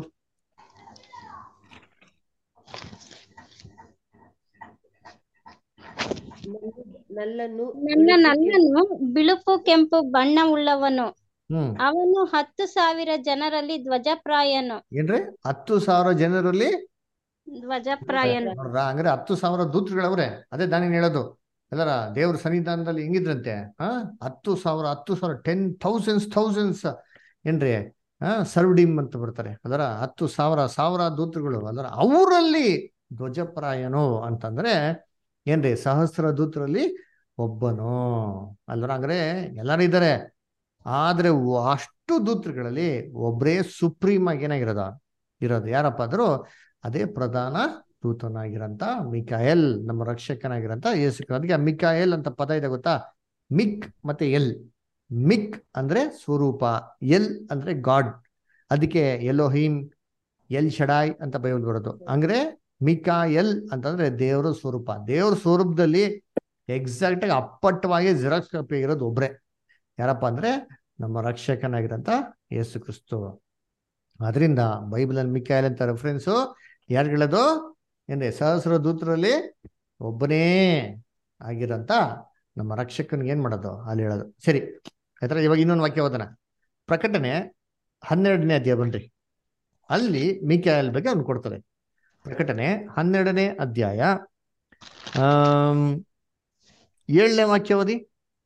ನಲ್ಲನ್ನು ನನ್ನ ನನ್ನನು ಬಿಳುಪು ಕೆಂಪು ಬಣ್ಣವುಳ್ಳವನು ಹ್ಮ್ ಅವನು ಹತ್ತು ಸಾವಿರ ಜನರಲ್ಲಿ ಧ್ವಜಪ್ರಾಯನು ಏನ್ರಿ ಹತ್ತು ಸಾವಿರ ಜನರಲ್ಲಿ ಧ್ವಜಪ್ರಾಯನು ನೋಡ್ರ ಹಂಗಾರೆ ಹತ್ತು ಸಾವಿರ ದೂತರುಗಳವ್ರೆ ಅದೇ ದಾನಿ ಹೇಳೋದು ಎಲ್ಲರ ದೇವ್ರ ಸನ್ನಿಧಾನದಲ್ಲಿ ಹೆಂಗಿದ್ರಂತೆ ಆ ಹತ್ತು ಸಾವಿರ ಹತ್ತು ಸಾವಿರ ಟೆನ್ ಥೌಸಂಡ್ಸ್ ಥೌಸಂಡ್ಸ್ ಏನ್ರಿ ಆ ಸರ್ವಡಿಮ್ ಅಂತ ಬರ್ತಾರೆ ಅದರ ಹತ್ತು ಸಾವಿರ ಸಾವಿರ ದೂತರುಗಳು ಅದರ ಅವರಲ್ಲಿ ಧ್ವಜಪ್ರಾಯನು ಅಂತಂದ್ರೆ ಏನ್ರಿ ಸಹಸ್ರ ದೂತರಲ್ಲಿ ಒಬ್ಬನು ಅಲ್ವರ ಹಂಗಾರೆ ಎಲ್ಲರೂ ಇದ್ದಾರೆ ಆದ್ರೆ ವ- ಅಷ್ಟು ದೂತರುಗಳಲ್ಲಿ ಒಬ್ಬರೇ ಸುಪ್ರೀಮ್ ಆಗಿ ಏನಾಗಿರೋದು ಇರೋದು ಯಾರಪ್ಪ ಅಂದ್ರು ಅದೇ ಪ್ರಧಾನ ದೂತನಾಗಿರಂತ ಮಿಕಾಯಲ್ ನಮ್ಮ ರಕ್ಷಕನಾಗಿರಂತ ಯೇಸು ಕ್ರಿಸ್ತ. ಅದಕ್ಕೆ ಆ ಮಿಕಾಯಲ್ ಅಂತ ಪದ ಇದೆ ಗೊತ್ತಾ ಮಿಕ್ ಮತ್ತೆ ಎಲ್ ಮಿಕ್ ಅಂದ್ರೆ ಸ್ವರೂಪ ಎಲ್ ಅಂದ್ರೆ ಗಾಡ್ ಅದಕ್ಕೆ ಎಲೋಹಿಮ್ ಎಲ್ ಶಡಾಯ್ ಅಂತ ಬೈಬಲ್ ಬರೋದು ಅಂದ್ರೆ ಮಿಕಾಯಲ್ ಅಂತಂದ್ರೆ ದೇವರ ಸ್ವರೂಪ ದೇವರ ಸ್ವರೂಪದಲ್ಲಿ ಎಕ್ಸಾಕ್ಟ್ ಆಗಿ ಅಪ್ಪಟ್ಟವಾಗಿ ಜಿರಾಕ್ಸ್ ಕಾಪಿ ಇರೋದು ಒಬ್ರೆ ಯಾರಪ್ಪ ಅಂದ್ರೆ ನಮ್ಮ ರಕ್ಷಕನಾಗಿರಂತ ಯೇಸು ಕ್ರಿಸ್ತು ಅದರಿಂದ ಬೈಬಲಲ್ಲಿ ಮಿಕಾಯಲ್ ಅಂತ ರೆಫರೆನ್ಸು ಯಾರು ಹೇಳೋದು ಏನ್ರಿ ಸಹಸ್ರ ದೂತರಲ್ಲಿ ಒಬ್ಬನೇ ಆಗಿರಂತ ನಮ್ಮ ರಕ್ಷಕನಿಗೆ ಏನ್ ಮಾಡೋದು ಅಲ್ಲಿ ಹೇಳೋದು ಸರಿ ಆಯ್ತರ ಇವಾಗ ಇನ್ನೊಂದು ವಾಕ್ಯ ಓದೋಣ ಪ್ರಕಟಣೆ ಹನ್ನೆರಡನೇ ಅಧ್ಯಾಯ ಬನ್ರಿ ಅಲ್ಲಿ ಮಿಕಾಯಲ್ ಬಗ್ಗೆ ಅವ್ನು ಕೊಡ್ತಾರೆ ಪ್ರಕಟಣೆ ಹನ್ನೆರಡನೇ ಅಧ್ಯಾಯ ಆಮ್, ಏಳನೇ ವಾಕ್ಯ ಓದಿ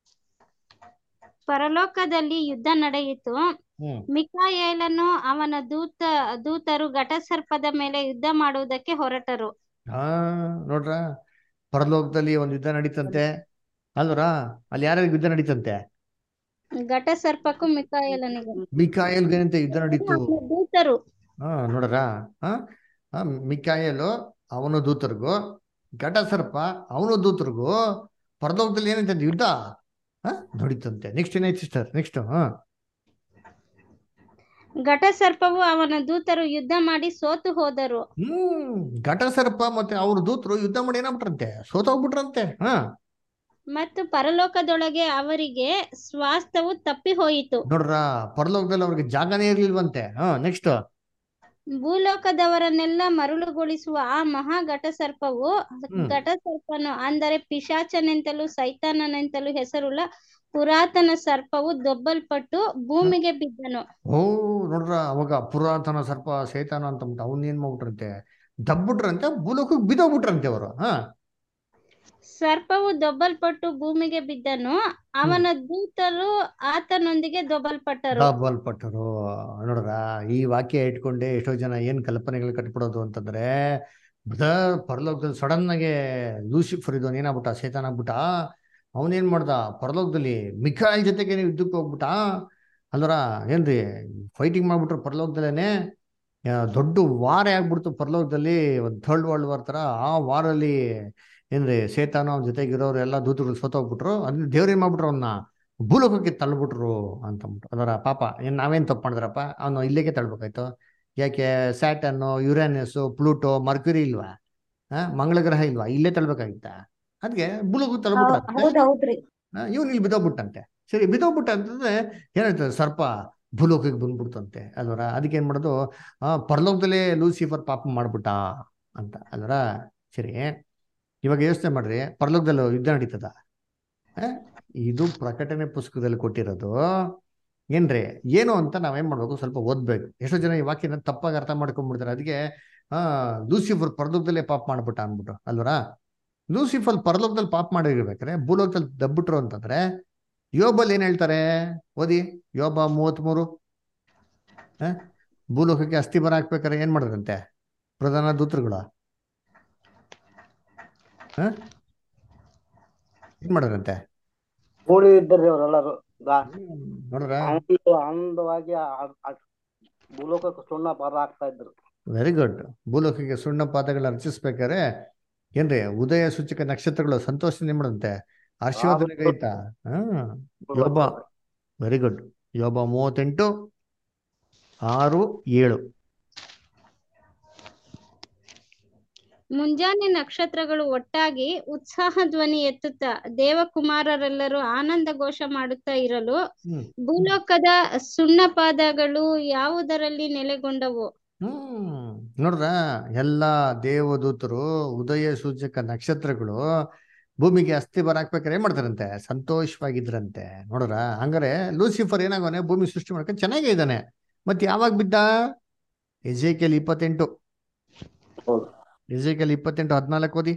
ಪರಲೋಕದಲ್ಲಿ ಯುದ್ಧ ನಡೆಯಿತು ಹ್ಮ್ ಮಿಕಾಯೇಲನು ಅವನ ದೂತ ದೂತರು ಘಟಸರ್ಪದ ಮೇಲೆ ಯುದ್ಧ ಮಾಡುವುದಕ್ಕೆ ಹೊರಟರು ಹಾ ನೋಡ್ರ ಪರಲೋಕದಲ್ಲಿ ಒಂದು ಯುದ್ಧ ನಡೀತಂತೆ ಅಲ್ವರ ಅಲ್ಲಿ ಯಾರ್ಯಾರಿಗೆ ಯುದ್ಧ ನಡೀತಂತೆ ಘಟಸರ್ಪಕ್ಕೂ ಮಿಕಾಯೇಲನಿಗೂ ಮಿಕಾಯಲ್ಗೆ ಏನಂತೆ ಯುದ್ಧ ನಡೀತು ಅವನ ದೂತರು ಹಾ ನೋಡ್ರ ಹಾ ಹಾ ಮಿಕಾಯಲು ಅವನು ದೂತರಿಗೂ ಘಟಸರ್ಪ ಅವನು ದೂತರಿಗೂ ಪರಲೋಕದಲ್ಲಿ ಏನಂತೆ ಯುದ್ಧ ಹಾ ನಡೀತಂತೆ ನೆಕ್ಸ್ಟ್ ಏನಾಯ್ತು ಸಿಸ್ಟರ್ ನೆಕ್ಸ್ಟ್ ಹಾ ಘಟಸರ್ಪವು ಅವನ ದೂತರು ಯುದ್ಧ ಮಾಡಿ ಸೋತು ಹೋದರು ಹ್ಮ್ ಘಟಸರ್ಪ ಮತ್ತೆ ಅವ್ರ ದೂತರು ಯುದ್ಧ ಮಾಡಿ ಏನಾಗ್ಬಿಟ್ರಂತೆ ಸೋತೋಗ್ಬಿಟ್ರಂತೆ ಹಾ ಮತ್ತು ಪರಲೋಕದೊಳಗೆ ಅವರಿಗೆ ಸ್ವಾಸ್ಥ್ಯವು ತಪ್ಪಿ ಹೋಯಿತು ನೋಡ್ರ ಪರಲೋಕದಲ್ಲಿ ಅವ್ರಿಗೆ ಜಾಗನೇ ಇರ್ಲಿಲ್ವಂತೆ ಹಾ ನೆಕ್ಸ್ಟ್ ಭೂಲೋಕದವರನ್ನೆಲ್ಲ ಮರುಳುಗೊಳಿಸುವ ಆ ಮಹಾ ಘಟಸರ್ಪವು ಹ್ಮ್. ಘಟಸರ್ಪನು ಅಂದರೆ ಪಿಶಾಚನೆಂತಲೂ ಸೈತಾನನೆಂತಲೂ ಹೆಸರುಳ್ಳ ಪುರಾತನ ಸರ್ಪವು ದೊಬ್ಬಲ್ಪಟ್ಟು ಭೂಮಿಗೆ ಬಿದ್ದನು ಓ ನೋಡ್ರ ಅವಾಗ ಪುರಾತನ ಸರ್ಪ ಸೈತಾನ ಅಂತ ಅಂದ್ಬಿಟ್ಟು ಅವನ್ ಏನ್ ಮಾಡ್ಬಿಟ್ರಂತೆ ದಬ್ಬಿಟ್ರಂತೆ ಭೂಲೋಕಕ್ಕೆ ಬಿದ್ದೋಗ್ಬಿಟ್ರಂತೆ ಅವರು ಹಾ ಸರ್ಪವು ದೊಬ್ಬಲ್ಪಟ್ಟು ಭೂಮಿಗೆ ಬಿದ್ದನು ಅವನ ದೂತರು ಆತನೊಂದಿಗೆ ದೊಬ್ಬಲ್ಪಟ್ಟರು ಡಬಲ್ಪಟ್ಟರು ನೋಡ್ರ ಈ ವಾಕ್ಯ ಇಟ್ಕೊಂಡೆ ಎಷ್ಟೋ ಜನ ಏನ್ ಕಲ್ಪನೆಗಳು ಕಟ್ಬಿಡೋದು ಅಂತಂದ್ರೆ ಬ್ರದರ್ ಪರಲೋಕದಲ್ಲಿ ಸಡನ್ ಆಗಿ ಲೂಸಿಫರ್ ಇದವನ್ ಏನಾಗ್ಬಿಟ್ಟ ಸೈತಾನ ಆಗ್ಬಿಟ್ಟ ಅವನೇನ್ ಮಾಡ್ದ ಪರಲೋಕದಲ್ಲಿ ಮಿಖಾಯಿಲ್ ಜೊತೆಗೆ ಯುದ್ಧಕ್ಕೆ ಹೋಗ್ಬಿಟ್ಟ ಅಲ್ವರ ಏನ್ರಿ ಫೈಟಿಂಗ್ ಮಾಡ್ಬಿಟ್ರು ಪರಲೋಕದಲ್ಲೇನೆ ಆ, ದೊಡ್ಡ ವಾರ ಆಗ್ಬಿಡ್ತು ಪರಲೋಕದಲ್ಲಿ ಒಂದು ಥರ್ಡ್ ವರ್ಲ್ಡ್ ವಾರ್ ತರ ಆ ವಾರಲ್ಲಿ ಏನ್ರಿ ಸೇತಾನ ಅವ್ನ ಜೊತೆಗಿರೋರು ಎಲ್ಲ ದೂತಗಳು ಸೋತೋಗ್ಬಿಟ್ರು ಅದನ್ನ ದೇವ್ರು ಏನ್ ಮಾಡ್ಬಿಟ್ರು ಅವನ್ನ ಭೂಲೋಕಕ್ಕೆ ತಳ್ಳಿಬಿಟ್ರು ಅಂತ ಅಂದ್ಬಿಟ್ಟು ಅದರ ಪಾಪ ಏನ್ ನಾವೇನ್ ತಪ್ಪು ಮಾಡಿದ್ರಪ್ಪ ಅವನು ಇಲ್ಲಿಗೆ ತಳ್ಬೇಕಾಯ್ತು ಯಾಕೆ ಸ್ಯಾಟನ್ನು ಯುರೇನಸ್ ಪ್ಲೂಟೋ ಮರ್ಕ್ಯುರಿ ಇಲ್ವಾ ಆ ಮಂಗಳ ಗ್ರಹ ಇಲ್ವಾ ಇಲ್ಲೇ ತಳ್ಬೇಕಾಗಿತ್ತ ಅದಕ್ಕೆ ಭೂಲೋಕಕ್ಕೆ ತಳ್ಬಿಟ್ರಂತೆ ಹೌದೌದ್ರಿ ಇವನು ಇಲ್ಲಿ ಬಿದ್ದೋಗ್ಬಿಟ್ಟಂತೆ ಸರಿ ಬಿದ್ದೋಗ್ಬಿಟ್ಟ ಅಂತಂದ್ರೆ ಏನಾಯ್ತದೆ ಸರ್ಪ ಭೂಲೋಕಕ್ಕೆ ಬಂದ್ಬಿಡ್ತಂತೆ ಅಲ್ವರ ಅದಕ್ಕೆ ಏನ್ ಮಾಡೋದು ಆ ಪರಲೋಕದಲ್ಲೇ ಲೂಸಿಫರ್ ಪಾಪ ಮಾಡ್ಬಿಟ್ಟ ಅಂತ ಅಲ್ವರ ಸರಿ ಇವಾಗ ಯೋಚನೆ ಮಾಡ್ರಿ ಪರಲೋಕದಲ್ಲಿ ಯುದ್ಧ ನಡೀತದ ಆ? ಇದು ಪ್ರಕಟಣೆ ಪುಸ್ತಕದಲ್ಲಿ ಕೊಟ್ಟಿರೋದು ಏನ್ರಿ ಏನು ಅಂತ ನಾವೇನ್ ಮಾಡ್ಬೇಕು ಸ್ವಲ್ಪ ಓದ್ಬೇಕು ಎಷ್ಟೋ ಜನ ಈ ವಾಕ್ಯನ ತಪ್ಪಾಗಿ ಅರ್ಥ ಮಾಡ್ಕೊಂಡ್ಬಿಡ್ತಾರೆ ಅದಕ್ಕೆ ಆ ಲೂಸಿಫರ್ ಪರಲೋಕದಲ್ಲೇ ಪಾಪ ಮಾಡ್ಬಿಟ್ಟ ಅನ್ಬಿಟ್ಟು ಅಲ್ವರ ಲೂಸಿಫರ್ ಪರಲೋಕದಲ್ಲಿ ಪಾಪ ಮಾಡಿರ್ಬೇಕಾರೆ ಭೂಲೋಕದಲ್ಲಿ ದಬ್ಬಿಟ್ರು ಅಂತಂದ್ರೆ ಯೋಬಲ್ ಏನ್ ಹೇಳ್ತಾರೆ ಓದಿ ಯೋಬ ಮೂವತ್ಮೂರು ಆ ಭೂಲೋಕಕ್ಕೆ ಅಸ್ಥಿ ಬರ ಹಾಕ್ಬೇಕಾರೆ ಏನ್ ಮಾಡಿದ್ರಂತೆ ಪ್ರಧಾನ ದೂತರುಗಳು ಆ ಏನ್ ಮಾಡಿದ್ರಂತೆ ಕೂಡಿ ಇದ್ದರು ಅವರೆಲ್ಲರೂ ನೋಡ್ರ ಆನಂದ ಆನಂದವಾಗಿ ಆ- ಆ ಭೂಲೋಕಕ್ಕೆ ಸುಣ್ಣ ಪಾದ ಹಾಕ್ತಾ ಇದ್ರು ವೆರಿ ಗುಡ್ ಭೂಲೋಕಕ್ಕೆ ಸುಣ್ಣ ಪಾದಗಳು ಅರ್ಚಿಸ್ಬೇಕಾದ್ರೆ ಏನ್ರಿ ಉದಯ ಸೂಚಕ ನಕ್ಷತ್ರಗಳು ಸಂತೋಷದಿಂದ ಏನ್ ಮಾಡಂತೆ ಹರ್ಷವರ್ಧನೆಗೈತಾ ಹಾ ಯೋಬ ವೆರಿ ಗುಡ್ ಯೋಬ ಮೂವತ್ತೆಂಟು ಆರು ಏಳು ಮುಂಜಾನೆ ನಕ್ಷತ್ರಗಳು ಒಟ್ಟಾಗಿ ಉತ್ಸಾಹ ಧ್ವನಿ ಎತ್ತುತ್ತಾ ದೇವಕುಮಾರರೆಲ್ಲರೂ ಆನಂದ ಘೋಷ ಮಾಡುತ್ತಾ ಇರಲು ಹ್ಮ್ ಭೂಲೋಕದ ಸುಣ್ಣಪಾದಗಳು ಯಾವುದರಲ್ಲಿ ನೆಲೆಗೊಂಡವು ಹ್ಮ್ ನೋಡ್ರ ಎಲ್ಲಾ ದೇವದೂತರು ಉದಯ ಸೂಚಕ ನಕ್ಷತ್ರಗಳು ಭೂಮಿಗೆ ಅಸ್ಥಿ ಬರ ಹಾಕ್ಬೇಕಾರೆ ಏನ್ ಮಾಡ್ತಾರಂತೆ ಸಂತೋಷವಾಗಿದ್ರಂತೆ ನೋಡ್ರ ಹಂಗಾರೆ ಲೂಸಿಫರ್ ಏನಾಗೋನೆ ಭೂಮಿ ಸೃಷ್ಟಿ ಮಾಡ್ಕೊಂಡು ಚೆನ್ನಾಗೇ ಇದ್ದಾನೆ ಮತ್ತೆ ಯಾವಾಗ ಬಿದ್ದ ಎಜೇಕೆಲ್ ಇಪ್ಪತ್ತೆಂಟು ಎಜೇಕೆಲ್ ಇಪ್ಪತ್ತೆಂಟು ಹದಿನಾಲ್ಕು ಓದಿ